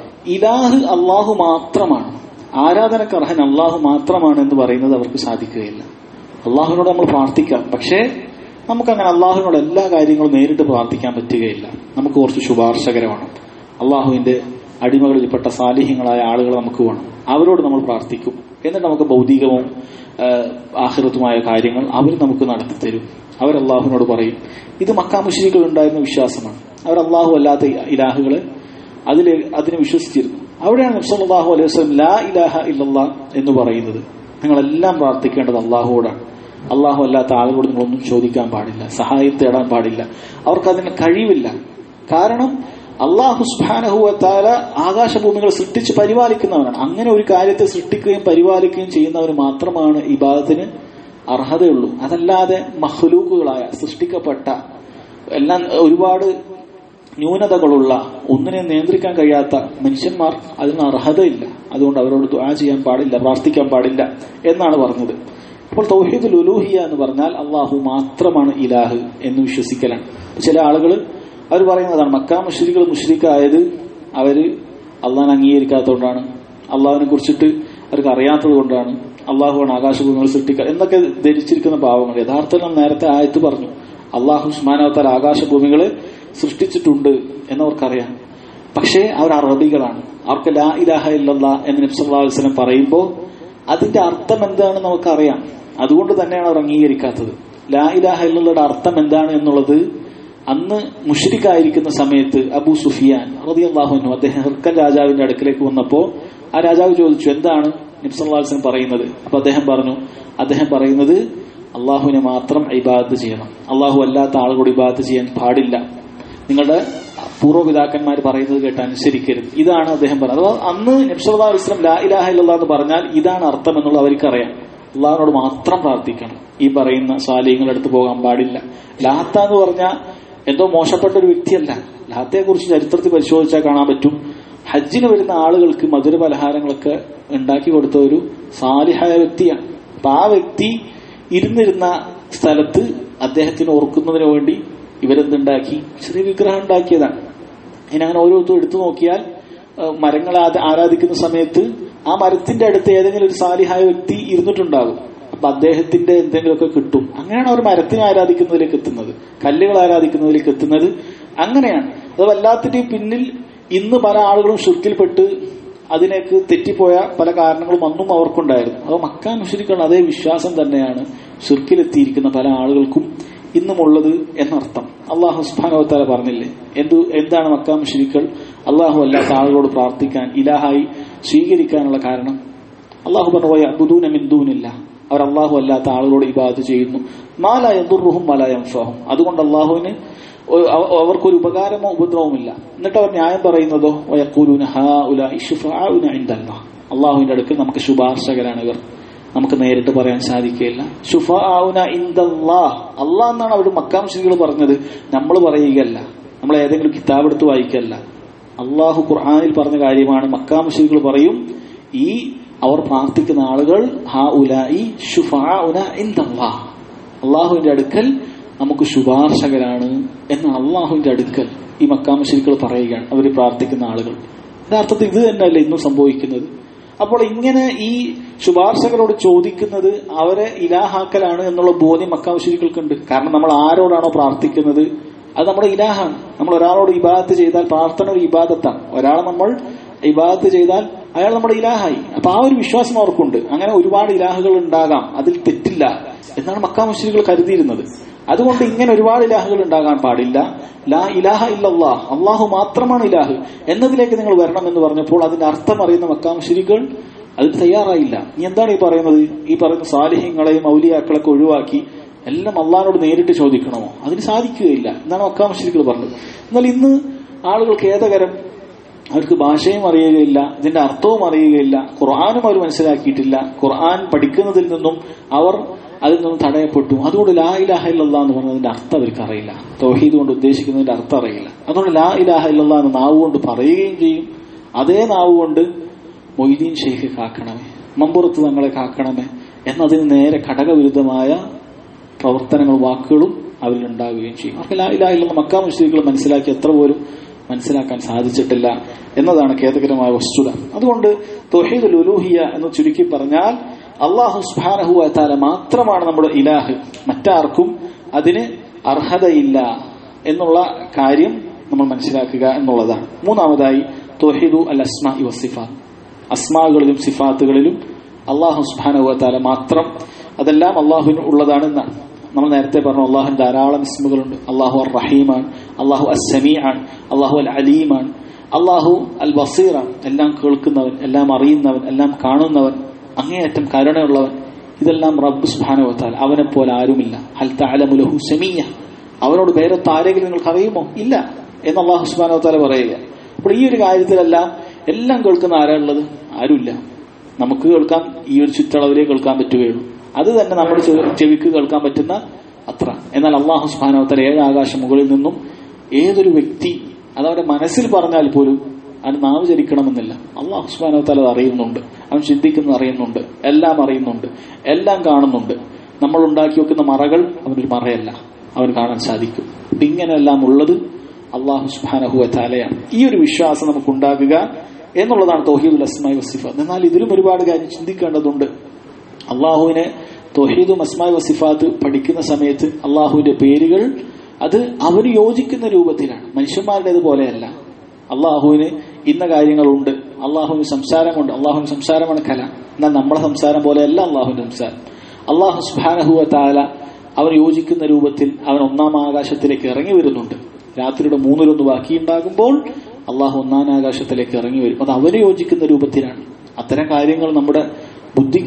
ഇലാഹ് അള്ളാഹു മാത്രമാണ് ആരാധനക്കർഹൻ അള്ളാഹു മാത്രമാണ് എന്ന് പറയുന്നത് അവർക്ക് സാധിക്കുകയില്ല അള്ളാഹുവിനോട് നമ്മൾ പ്രാർത്ഥിക്കാം പക്ഷേ നമുക്കങ്ങനെ അള്ളാഹുവിനോട് എല്ലാ കാര്യങ്ങളും നേരിട്ട് പ്രാർത്ഥിക്കാൻ പറ്റുകയില്ല നമുക്ക് കുറച്ച് ശുപാർശകരെ വേണം അള്ളാഹുവിന്റെ അടിമകളിൽപ്പെട്ട സാലിഹ്യങ്ങളായ ആളുകൾ നമുക്ക് വേണം അവരോട് നമ്മൾ പ്രാർത്ഥിക്കും എന്നിട്ട് നമുക്ക് ഭൗതികവും ആഹൃതമായ കാര്യങ്ങൾ അവർ നമുക്ക് നടത്തി തരും അവർ അള്ളാഹുവിനോട് പറയും ഇത് മക്കാമുശ്രീകൾ ഉണ്ടായിരുന്ന വിശ്വാസമാണ് അവർ അള്ളാഹു അല്ലാത്ത ഇലാഹുകളെ അതിൽ അതിനെ വിശ്വസിച്ചിരുന്നു അവിടെയാണ് നബ്സല്ലാഹു അലൈഹി വസ്ലം ലാ ഇലാഹ ഇല്ലല്ലാ എന്ന് പറയുന്നത് നിങ്ങളെല്ലാം പ്രാർത്ഥിക്കേണ്ടത് അള്ളാഹുവോടാണ് അള്ളാഹു അല്ലാത്ത ആളുകളോട് നിങ്ങളൊന്നും ചോദിക്കാൻ പാടില്ല സഹായം തേടാൻ പാടില്ല അവർക്ക് അതിന് കഴിവില്ല കാരണം അള്ളാഹു സുബാനഹുവത്താല ആകാശഭൂമികൾ സൃഷ്ടിച്ച് പരിപാലിക്കുന്നവനാണ് അങ്ങനെ ഒരു കാര്യത്തെ സൃഷ്ടിക്കുകയും പരിപാലിക്കുകയും ചെയ്യുന്നവർ മാത്രമാണ് ഇബാദത്തിന് അർഹതയുള്ളൂ അതല്ലാതെ മഹ്ലൂക്കുകളായ സൃഷ്ടിക്കപ്പെട്ട എല്ലാം ഒരുപാട് ന്യൂനതകളുള്ള ഒന്നിനെ നിയന്ത്രിക്കാൻ കഴിയാത്ത മനുഷ്യന്മാർ അതിന് അർഹതയില്ല അതുകൊണ്ട് അവരോട് ദുആ ചെയ്യാൻ പാടില്ല പ്രാർത്ഥിക്കാൻ പാടില്ല എന്നാണ് പറഞ്ഞത് അപ്പോൾ തൗഹീദുൽ ഉലൂഹിയ എന്ന് പറഞ്ഞാൽ അള്ളാഹു മാത്രമാണ് ഇലാഹ് എന്ന് വിശ്വസിക്കലാണ് ചില ആളുകൾ അവർ പറയുന്നതാണ് മക്കാ മുഷ്രിഖുകൾ മുഷ്രിഖായത് അവര് അള്ളാഹിനെ അംഗീകരിക്കാത്തതുകൊണ്ടാണ് അള്ളാഹിനെ കുറിച്ചിട്ട് അവർക്ക് അറിയാത്തത് കൊണ്ടാണ് അള്ളാഹുവാണ് ആകാശഭൂമികൾ സൃഷ്ടിക്കുക എന്നൊക്കെ ധരിച്ചിരിക്കുന്ന പാവങ്ങൾ യഥാർത്ഥം നേരത്തെ ആയത്ത് പറഞ്ഞു അള്ളാഹു സുമാനവത്താൽ ആകാശഭൂമികളെ സൃഷ്ടിച്ചിട്ടുണ്ട് എന്നവർക്കറിയാം പക്ഷേ അവർ അറബികളാണ് അവർക്ക് ലാ ഇലാഹ ഇല്ലല്ലാ എന്ന് നബ്സല്ലാ വസ്ലം പറയുമ്പോൾ അതിന്റെ അർത്ഥം എന്താണെന്ന് നമുക്കറിയാം അതുകൊണ്ട് തന്നെയാണ് അവർ അംഗീകരിക്കാത്തത് ലാ ഇലാഹ ഇല്ലയുടെ അർത്ഥം എന്താണ് എന്നുള്ളത് അന്ന് മുഷരിക്കായിരിക്കുന്ന സമയത്ത് അബു സുഫിയാൻ റതി അള്ളാഹുനു അദ്ദേഹം ഹർക്കൻ രാജാവിന്റെ അടുക്കിലേക്ക് വന്നപ്പോ ആ രാജാവ് ചോദിച്ചു എന്താണ് നിബ്സല്ലാസ്ലം പറയുന്നത് അപ്പൊ അദ്ദേഹം പറഞ്ഞു അദ്ദേഹം പറയുന്നത് അള്ളാഹുവിനെ മാത്രം ഇബാദത്ത് ചെയ്യണം അള്ളാഹു അല്ലാത്ത ആളുകൂടി ഇബാദത്ത് ചെയ്യാൻ പാടില്ല നിങ്ങളുടെ പൂർവ്വപിതാക്കന്മാർ പറയുന്നത് കേട്ട് അനുസരിക്കരുത് ഇതാണ് അദ്ദേഹം പറഞ്ഞത് അഥവാ അന്ന് നബ്സല്ലാ വസ്ലം ലാ ഇലാഹ ഇല്ല എന്ന് പറഞ്ഞാൽ ഇതാണ് അർത്ഥം എന്നുള്ളത് അവർക്കറിയാം അള്ളാഹിനോട് മാത്രം പ്രാർത്ഥിക്കണം ഈ പറയുന്ന സ്വാലീങ്ങളുടെ അടുത്ത് പോകാൻ പാടില്ല ലാത്ത എന്ന് പറഞ്ഞാൽ എന്തോ മോശപ്പെട്ട ഒരു വ്യക്തിയല്ല ലാത്തയെ കുറിച്ച് ചരിത്രത്തിൽ പരിശോധിച്ചാൽ കാണാൻ പറ്റും ഹജ്ജിന് വരുന്ന ആളുകൾക്ക് മധുര പലഹാരങ്ങളൊക്കെ ഉണ്ടാക്കി കൊടുത്ത ഒരു സാലിഹായ വ്യക്തിയാണ് അപ്പൊ ആ വ്യക്തി ഇരുന്നിരുന്ന സ്ഥലത്ത് അദ്ദേഹത്തിന് ഓർക്കുന്നതിന് വേണ്ടി ഇവരെന്തുണ്ടാക്കി ചെറിയ വിഗ്രഹം ഉണ്ടാക്കിയതാണ് ഇനി അങ്ങനെ ഓരോരുത്തരും എടുത്തു നോക്കിയാൽ ഏഹ് മരങ്ങളെ ആദ- ആരാധിക്കുന്ന സമയത്ത് ആ മരത്തിന്റെ അടുത്ത് ഏതെങ്കിലും ഒരു സാലിഹായ വ്യക്തി ഇരുന്നിട്ടുണ്ടാകും അപ്പൊ അദ്ദേഹത്തിന്റെ എന്തെങ്കിലുമൊക്കെ കിട്ടും അങ്ങനെയാണ് അവർ മരത്തിനെ ആരാധിക്കുന്നതിലേക്ക് എത്തുന്നത് കല്ലുകൾ ആരാധിക്കുന്നതിലേക്ക് എത്തുന്നത് അങ്ങനെയാണ് അത് വല്ലാത്തിന്റെയും പിന്നിൽ ഇന്ന് പല ആളുകളും ഷുർക്കിൽപ്പെട്ട് അതിനേക്ക് തെറ്റിപ്പോയ പല കാരണങ്ങളും അന്നും അവർക്കുണ്ടായിരുന്നു അപ്പോൾ മക്കാൻ മുഷരിക്കുള്ള അതേ വിശ്വാസം തന്നെയാണ് ഷുർക്കിലെത്തിയിരിക്കുന്ന പല ആളുകൾക്കും ഇന്നുമുള്ളത് എന്നർത്ഥം അള്ളാഹു സുബാനോത്താല പറഞ്ഞില്ലേ എന്തു എന്താണ് മക്കാ മുഷരിക്കൾ അള്ളാഹു അല്ലാത്ത ആളുകളോട് പ്രാർത്ഥിക്കാൻ ഇലാഹായി സ്വീകരിക്കാനുള്ള കാരണം അള്ളാഹു പറഞ്ഞു പോയ അബുദൂന മിന്ദൂനില്ല അവർ അള്ളാഹു അല്ലാത്ത ആളുകളോട് ഇബാദ് ചെയ്യുന്നു മാല എന്തുറുഹും മല എംഫാഹും അതുകൊണ്ട് അള്ളാഹുവിന് ഒ- അവ- അവർക്കൊരു ഉപകാരമോ ഉപദ്രവമില്ല എന്നിട്ട് അവർ ന്യായം പറയുന്നതോ വയക്കൂലൂന ഹാ ഉല ഇഷുഫാഉന ഇൻദല്ലാ അള്ളാഹുവിന്റെ അടുക്കൽ നമുക്ക് ശുപാർശകരാണ് ഇവർ നമുക്ക് നേരിട്ട് പറയാൻ സാധിക്കുകയില്ല ഷുഫാഉന ഇൻദല്ലാ അള്ളാഹ് എന്നാണ് അവർ മക്കാംശികൾ പറഞ്ഞത് നമ്മൾ പറയുകയല്ല നമ്മൾ ഏതെങ്കിലും കിതാബ് എടുത്ത് വായിക്കല്ല അള്ളാഹു ഖുർആാനിൽ പറഞ്ഞ കാര്യമാണ് മക്കാമുഷികൾ പറയും ഈ അവർ പ്രാർത്ഥിക്കുന്ന ആളുകൾ ഹാ ഉലായി ഷുഫാഉന ഇൻദല്ലാഹ് അള്ളാഹുവിന്റെ അടുക്കൽ നമുക്ക് ശുപാർശകരാണ് എന്നാണ് അള്ളാഹുവിന്റെ അടുക്കൽ ഈ മക്കാമുഷിരിക്കൾ പറയുകയാണ് അവർ പ്രാർത്ഥിക്കുന്ന ആളുകൾ യഥാർത്ഥത്തിൽ ഇത് തന്നെയല്ലേ ഇന്നും സംഭവിക്കുന്നത് അപ്പോൾ ഇങ്ങനെ ഈ ശുപാർശകരോട് ചോദിക്കുന്നത് അവരെ ഇലാഹാക്കലാണ് എന്നുള്ള ബോധ്യം മക്കാമുഷിരിക്കൾക്കുണ്ട് കാരണം നമ്മൾ ആരോടാണോ പ്രാർത്ഥിക്കുന്നത് അത് നമ്മുടെ ഇലാഹാണ് നമ്മൾ ഒരാളോട് ഇബാദത്ത് ചെയ്താൽ പ്രാർത്ഥന ഒരു ഇബാദത്താണ് ഒരാളെ നമ്മൾ ഇബാദത്ത് ചെയ്താൽ അയാൾ നമ്മുടെ ഇലാഹായി അപ്പൊ ആ ഒരു വിശ്വാസം അവർക്കുണ്ട് അങ്ങനെ ഒരുപാട് ഇലാഹുകൾ ഉണ്ടാകാം അതിൽ തെറ്റില്ല എന്നാണ് മക്കാ മുസ്ലികൾ കരുതിയിരുന്നത് അതുകൊണ്ട് ഇങ്ങനെ ഒരുപാട് ഇലാഹുകൾ ഉണ്ടാകാൻ പാടില്ല ലാ ഇലാഹ ഇല്ലല്ലാ അള്ളാഹു മാത്രമാണ് ഇലാഹ് എന്നതിലേക്ക് നിങ്ങൾ വരണം എന്ന് പറഞ്ഞപ്പോൾ അതിന്റെ അർത്ഥം അറിയുന്ന മക്കാ മുസ്ലികൾ അതിന് തയ്യാറായില്ല നീ എന്താണ് ഈ പറയുന്നത് ഈ പറയുന്ന സാലിഹ്യങ്ങളെയും ഔലിയാക്കളൊക്കെ ഒഴിവാക്കി എല്ലാം അള്ളഹാനോട് നേരിട്ട് ചോദിക്കണമോ അതിന് സാധിക്കുകയില്ല എന്നാണ് മക്കാ മുസ്ലികൾ പറഞ്ഞത് എന്നാൽ ഇന്ന് ആളുകൾക്ക് ഏതകരം അവർക്ക് ഭാഷയും അറിയുകയില്ല ഇതിന്റെ അർത്ഥവും അറിയുകയില്ല ഖുർആാനും അവർ മനസ്സിലാക്കിയിട്ടില്ല ഖുർആൻ പഠിക്കുന്നതിൽ നിന്നും അവർ അതിൽ നിന്നും തടയപ്പെട്ടു അതുകൊണ്ട് ലാ ഇലാഹ ഇല്ലല്ലാ എന്ന് പറഞ്ഞതിന്റെ അർത്ഥം അവർക്ക് അറിയില്ല തൗഹീദ് കൊണ്ട് ഉദ്ദേശിക്കുന്നതിന്റെ അർത്ഥം അറിയില്ല അതുകൊണ്ട് ലാ ഇലാഹ ഇല്ലല്ലാ എന്ന് നാവ് കൊണ്ട് പറയുകയും ചെയ്യും അതേ നാവ് കൊണ്ട് മൊയ്തീൻ ഷെയ്ഖ് കാക്കണമേ മമ്പുറത്ത് തങ്ങളെ കാക്കണമേ എന്നതിന് നേരെ ഘടകവിരുദ്ധമായ പ്രവർത്തനങ്ങളും വാക്കുകളും അവരിൽ ഉണ്ടാവുകയും ചെയ്യും അവർക്ക് ലാ ഇലാഹ ഇല്ലെന്ന് മക്കാ മുസ്ലികൾ മനസ്സിലാക്കി എത്ര പോലും മനസ്സിലാക്കാൻ സാധിച്ചിട്ടില്ല എന്നതാണ് ഖേദകരമായ വസ്തുത അതുകൊണ്ട് തൊഹീദുൽ ഉലൂഹിയ എന്ന് ചുരുക്കി പറഞ്ഞാൽ അള്ളാഹു സുബ്ഹാനഹു താല മാത്രമാണ് നമ്മുടെ ഇലാഹ് മറ്റാർക്കും അതിന് അർഹതയില്ല എന്നുള്ള കാര്യം നമ്മൾ മനസ്സിലാക്കുക എന്നുള്ളതാണ് മൂന്നാമതായി തൊഹീദു അൽ അസ്മാ ഇ വസിഫാത്ത് അസ്മാകളിലും സിഫാത്തുകളിലും അള്ളാഹു സുബ്ഹാനഹു താല മാത്രം അതെല്ലാം അള്ളാഹുവിന് ഉള്ളതാണെന്നാണ് നമ്മൾ നേരത്തെ പറഞ്ഞു അള്ളാഹുവിന് ധാരാളം ഇസ്മുകളുണ്ട് അള്ളാഹു അർ റഹീമാണ് അള്ളാഹു അസ് സമീആൻ അള്ളാഹു അൽ അലീമാണ് അള്ളാഹു അൽ ബസീറാണ് എല്ലാം കേൾക്കുന്നവൻ എല്ലാം അറിയുന്നവൻ എല്ലാം കാണുന്നവൻ അങ്ങേയറ്റം കരുണയുള്ളവൻ ഇതെല്ലാം റബ്ബ് സുബാനുവത്താൽ അവനെ പോലെ ആരുമില്ല ഹൽ തഅലമുലഹു സമീയ അവനോട് വേറൊത്ത ആരെങ്കിലും നിങ്ങൾക്ക് അറിയുമോ ഇല്ല എന്ന് അള്ളാഹു സുബാനുവത്താല പറയുക അപ്പോൾ ഈ ഒരു കാര്യത്തിലെല്ലാം എല്ലാം കേൾക്കുന്ന ആരാളുള്ളത് ആരുമില്ല നമുക്ക് കേൾക്കാൻ ഈ ഒരു ചുറ്റളവിലേ കേൾക്കാൻ പറ്റുകയുള്ളൂ അത് തന്നെ നമ്മുടെ ചെവി- ചെവിക്ക് കേൾക്കാൻ പറ്റുന്ന അത്ര എന്നാൽ അള്ളാഹു സുബാനോത്തര ഏഴ് ആകാശം മുകളിൽ നിന്നും ഏതൊരു വ്യക്തി അതവന്റെ മനസ്സിൽ പറഞ്ഞാൽ പോലും അവന് നാവ് ചരിക്കണമെന്നില്ല അള്ളാഹു സുബാനോത്തല അത് അറിയുന്നുണ്ട് അവൻ ചിന്തിക്കുന്നത് അറിയുന്നുണ്ട് എല്ലാം അറിയുന്നുണ്ട് എല്ലാം കാണുന്നുണ്ട് നമ്മൾ ഉണ്ടാക്കി വെക്കുന്ന മറകൾ അവനൊരു മറയല്ല അവൻ കാണാൻ സാധിക്കും അപ്പൊ ഇങ്ങനെയെല്ലാം ഉള്ളത് അള്ളാഹു സുബാനഹുവ താലയാണ് ഈ ഒരു വിശ്വാസം നമുക്കുണ്ടാകുക എന്നുള്ളതാണ് തൗഹീദുൽ അസ്മായി വസിഫത്ത് എന്നാൽ ഇതിലും ഒരുപാട് കാര്യം ചിന്തിക്കേണ്ടതുണ്ട് അള്ളാഹുവിനെ തൊഹീദും അസ്മായി വസിഫാത്ത് പഠിക്കുന്ന സമയത്ത് അള്ളാഹുവിന്റെ പേരുകൾ അത് അവന് യോജിക്കുന്ന രൂപത്തിലാണ് മനുഷ്യന്മാരുടേത് പോലെയല്ല അള്ളാഹുവിന് ഇന്ന കാര്യങ്ങളുണ്ട് അള്ളാഹുവിന് സംസാരമുണ്ട് അള്ളാഹുവിന് സംസാരമാണ് കല എന്നാൽ നമ്മളെ സംസാരം പോലെയല്ല അള്ളാഹുവിന്റെ സംസാരം അള്ളാഹു സുബാനഹുവ താല അവൻ യോജിക്കുന്ന രൂപത്തിൽ അവൻ ഒന്നാം ആകാശത്തിലേക്ക് ഇറങ്ങി വരുന്നുണ്ട് രാത്രിയുടെ മൂന്നിലൊന്ന് ബാക്കിയുണ്ടാകുമ്പോൾ അള്ളാഹു ഒന്നാം ആകാശത്തിലേക്ക് ഇറങ്ങി വരും അത് അവന് യോജിക്കുന്ന രൂപത്തിലാണ് അത്തരം കാര്യങ്ങൾ നമ്മുടെ ബുദ്ധിക്ക്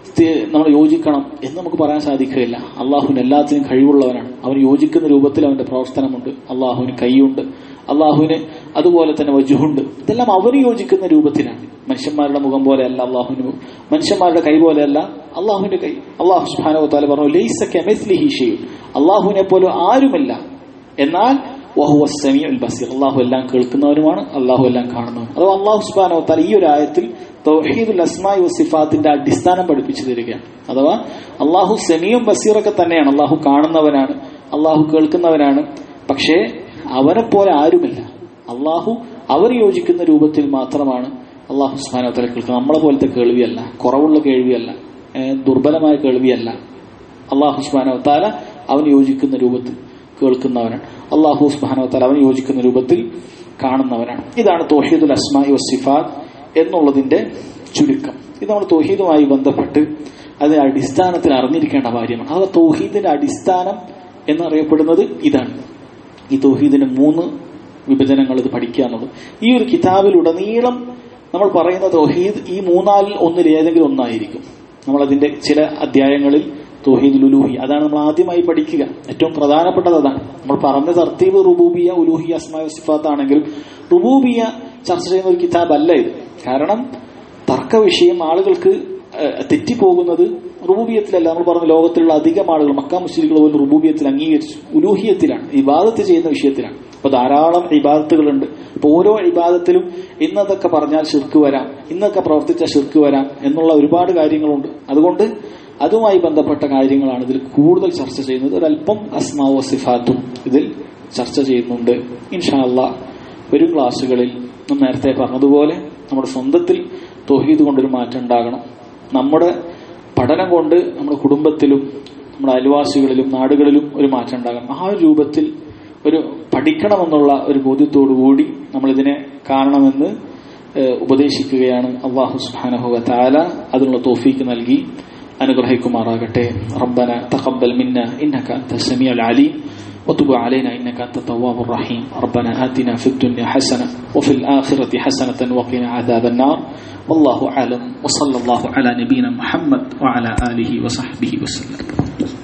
നമ്മൾ യോജിക്കണം എന്ന് നമുക്ക് പറയാൻ സാധിക്കുകയില്ല അള്ളാഹുവിന് എല്ലാത്തിനും കഴിവുള്ളവനാണ് അവൻ യോജിക്കുന്ന രൂപത്തിൽ അവന്റെ പ്രവർത്തനമുണ്ട് അള്ളാഹുവിന് കൈയുണ്ട് അള്ളാഹുവിന് അതുപോലെ തന്നെ വജുഹുണ്ട് ഇതെല്ലാം അവന് യോജിക്കുന്ന രൂപത്തിലാണ് മനുഷ്യന്മാരുടെ മുഖം പോലെയല്ല അള്ളാഹുവിന് മുഖം. മനുഷ്യന്മാരുടെ കൈ പോലെയല്ല അള്ളാഹുവിന്റെ കൈ അള്ളാഹു സുബ്ഹാനഹു വതആല പറഞ്ഞു ലൈസ കമിസ്ലിഹി ഷൈഉൻ അള്ളാഹുവിനെ പോലെ ആരുമില്ല എന്നാൽ വഹുവ സമീഉൽ ബസീർ അള്ളാഹു എല്ലാം കേൾക്കുന്നവനുമാണ് അള്ളാഹു എല്ലാം കാണുന്നവനും അഥവാ അള്ളാഹു സുബ്ഹാനഹു വതആല ഈ ഒരു ആയത്തിൽ തൗഹീദുൽ അസ്മായി വസിഫാത്തിന്റെ അടിസ്ഥാനം പഠിപ്പിച്ചു തരികയാണ് അഥവാ അള്ളാഹു സെമിയും ബസീറൊക്കെ തന്നെയാണ് അള്ളാഹു കാണുന്നവനാണ് അള്ളാഹു കേൾക്കുന്നവനാണ് പക്ഷേ അവനെ പോലെ ആരുമില്ല അള്ളാഹു അവർ യോജിക്കുന്ന രൂപത്തിൽ മാത്രമാണ് അള്ളാഹു സുബാനോത്തല കേൾക്കുന്നത് നമ്മളെ പോലത്തെ കേൾവിയല്ല കുറവുള്ള കേൾവിയല്ല ഏഹ് ദുർബലമായ കേൾവിയല്ല അള്ളാഹു സുബാനോത്താല അവൻ യോജിക്കുന്ന രൂപത്തിൽ കേൾക്കുന്നവനാണ് അള്ളാഹു സുബാനോത്താല അവൻ യോജിക്കുന്ന രൂപത്തിൽ കാണുന്നവനാണ് ഇതാണ് തോഹീദുൽ അസ്മായി വസിഫാത്ത് എന്നുള്ളതിന്റെ ചുരുക്കം ഇത് നമ്മൾ തോഹീദുമായി ബന്ധപ്പെട്ട് അതിന്റെ അടിസ്ഥാനത്തിൽ അറിഞ്ഞിരിക്കേണ്ട കാര്യമാണ് അഥവാ തോഹീദിന്റെ അടിസ്ഥാനം എന്നറിയപ്പെടുന്നത് ഇതാണ് ഈ തൗഹീദിന്റെ മൂന്ന് വിഭജനങ്ങൾ ഇത് പഠിക്കുക എന്നുള്ളത് ഈ ഒരു കിതാബിലുടനീളം നമ്മൾ പറയുന്ന തൗഹീദ് ഈ മൂന്നാലിൽ ഒന്നിൽ ഏതെങ്കിലും ഒന്നായിരിക്കും നമ്മൾ അതിന്റെ ചില അധ്യായങ്ങളിൽ തൗഹീദ് ഉലൂഹി അതാണ് നമ്മൾ ആദ്യമായി പഠിക്കുക ഏറ്റവും പ്രധാനപ്പെട്ടത് അതാണ് നമ്മൾ പറഞ്ഞ തർത്തീബ് റുബൂബിയ ഉലൂഹി അസ്മായ സിഫാത്ത് ആണെങ്കിലും റുബൂബിയ ചർച്ച ചെയ്യുന്ന ഒരു കിതാബ് അല്ല ഇത് കാരണം തർക്ക വിഷയം ആളുകൾക്ക് ഏഹ്, തെറ്റിപ്പോകുന്നത് റുബൂബിയത്തിലല്ല നമ്മൾ പറഞ്ഞ ലോകത്തിലുള്ള അധികം ആളുകൾ മക്ക മുസ്ലിങ്ങൾ പോലും റുബൂബിയത്തിൽ അംഗീകരിച്ചു ഉലൂഹിയത്തിലാണ് ഇബാദത്ത് ചെയ്യുന്ന വിഷയത്തിലാണ് അപ്പൊ ധാരാളം ഇബാദത്തുകളുണ്ട് അപ്പൊ ഓരോ ഇബാദത്തിലും ഇന്നതൊക്കെ പറഞ്ഞാൽ ഷിർക്ക് വരാം ഇന്നൊക്കെ പ്രവർത്തിച്ചാൽ ഷിർക്ക് വരാം എന്നുള്ള ഒരുപാട് കാര്യങ്ങളുണ്ട് അതുകൊണ്ട് അതുമായി ബന്ധപ്പെട്ട കാര്യങ്ങളാണ് ഇതിൽ കൂടുതൽ ചർച്ച ചെയ്യുന്നത് ഒരല്പം അസ്മാവോ സിഫാത്തും ഇതിൽ ചർച്ച ചെയ്യുന്നുണ്ട് ഇൻഷാ അള്ളാ വരും ക്ലാസ്സുകളിൽ നാം നേരത്തെ പറഞ്ഞതുപോലെ നമ്മുടെ സ്വന്തത്തിൽ തൊഹീദ് കൊണ്ടൊരു മാറ്റം ഉണ്ടാകണം നമ്മുടെ പഠനം കൊണ്ട് നമ്മുടെ കുടുംബത്തിലും നമ്മുടെ അയൽവാസികളിലും നാടുകളിലും ഒരു മാറ്റം ഉണ്ടാകണം ആ ഒരു രൂപത്തിൽ ഒരു പഠിക്കണമെന്നുള്ള ഒരു ബോധ്യത്തോടു കൂടി നമ്മൾ ഇതിനെ കാണണമെന്ന് ഏഹ്, ഉപദേശിക്കുകയാണ് അള്ളാഹു സുബ്ഹാനഹു വ തആല അതിനുള്ള തോഫീക്ക് നൽകി അനുഗ്രഹിക്കുമാറാകട്ടെ റബ്ബന തഖബ്ബൽ മിന്ന ഇന്നക അൻത സമീഉൽ അലീം وتب علينا إنك أنت التواب الرحيم ربنا آتنا في الدنيا حسنة وفي الآخرة حسنة وقنا عذاب النار والله أعلم وصلى الله على نبينا محمد وعلى آله وصحبه وسلم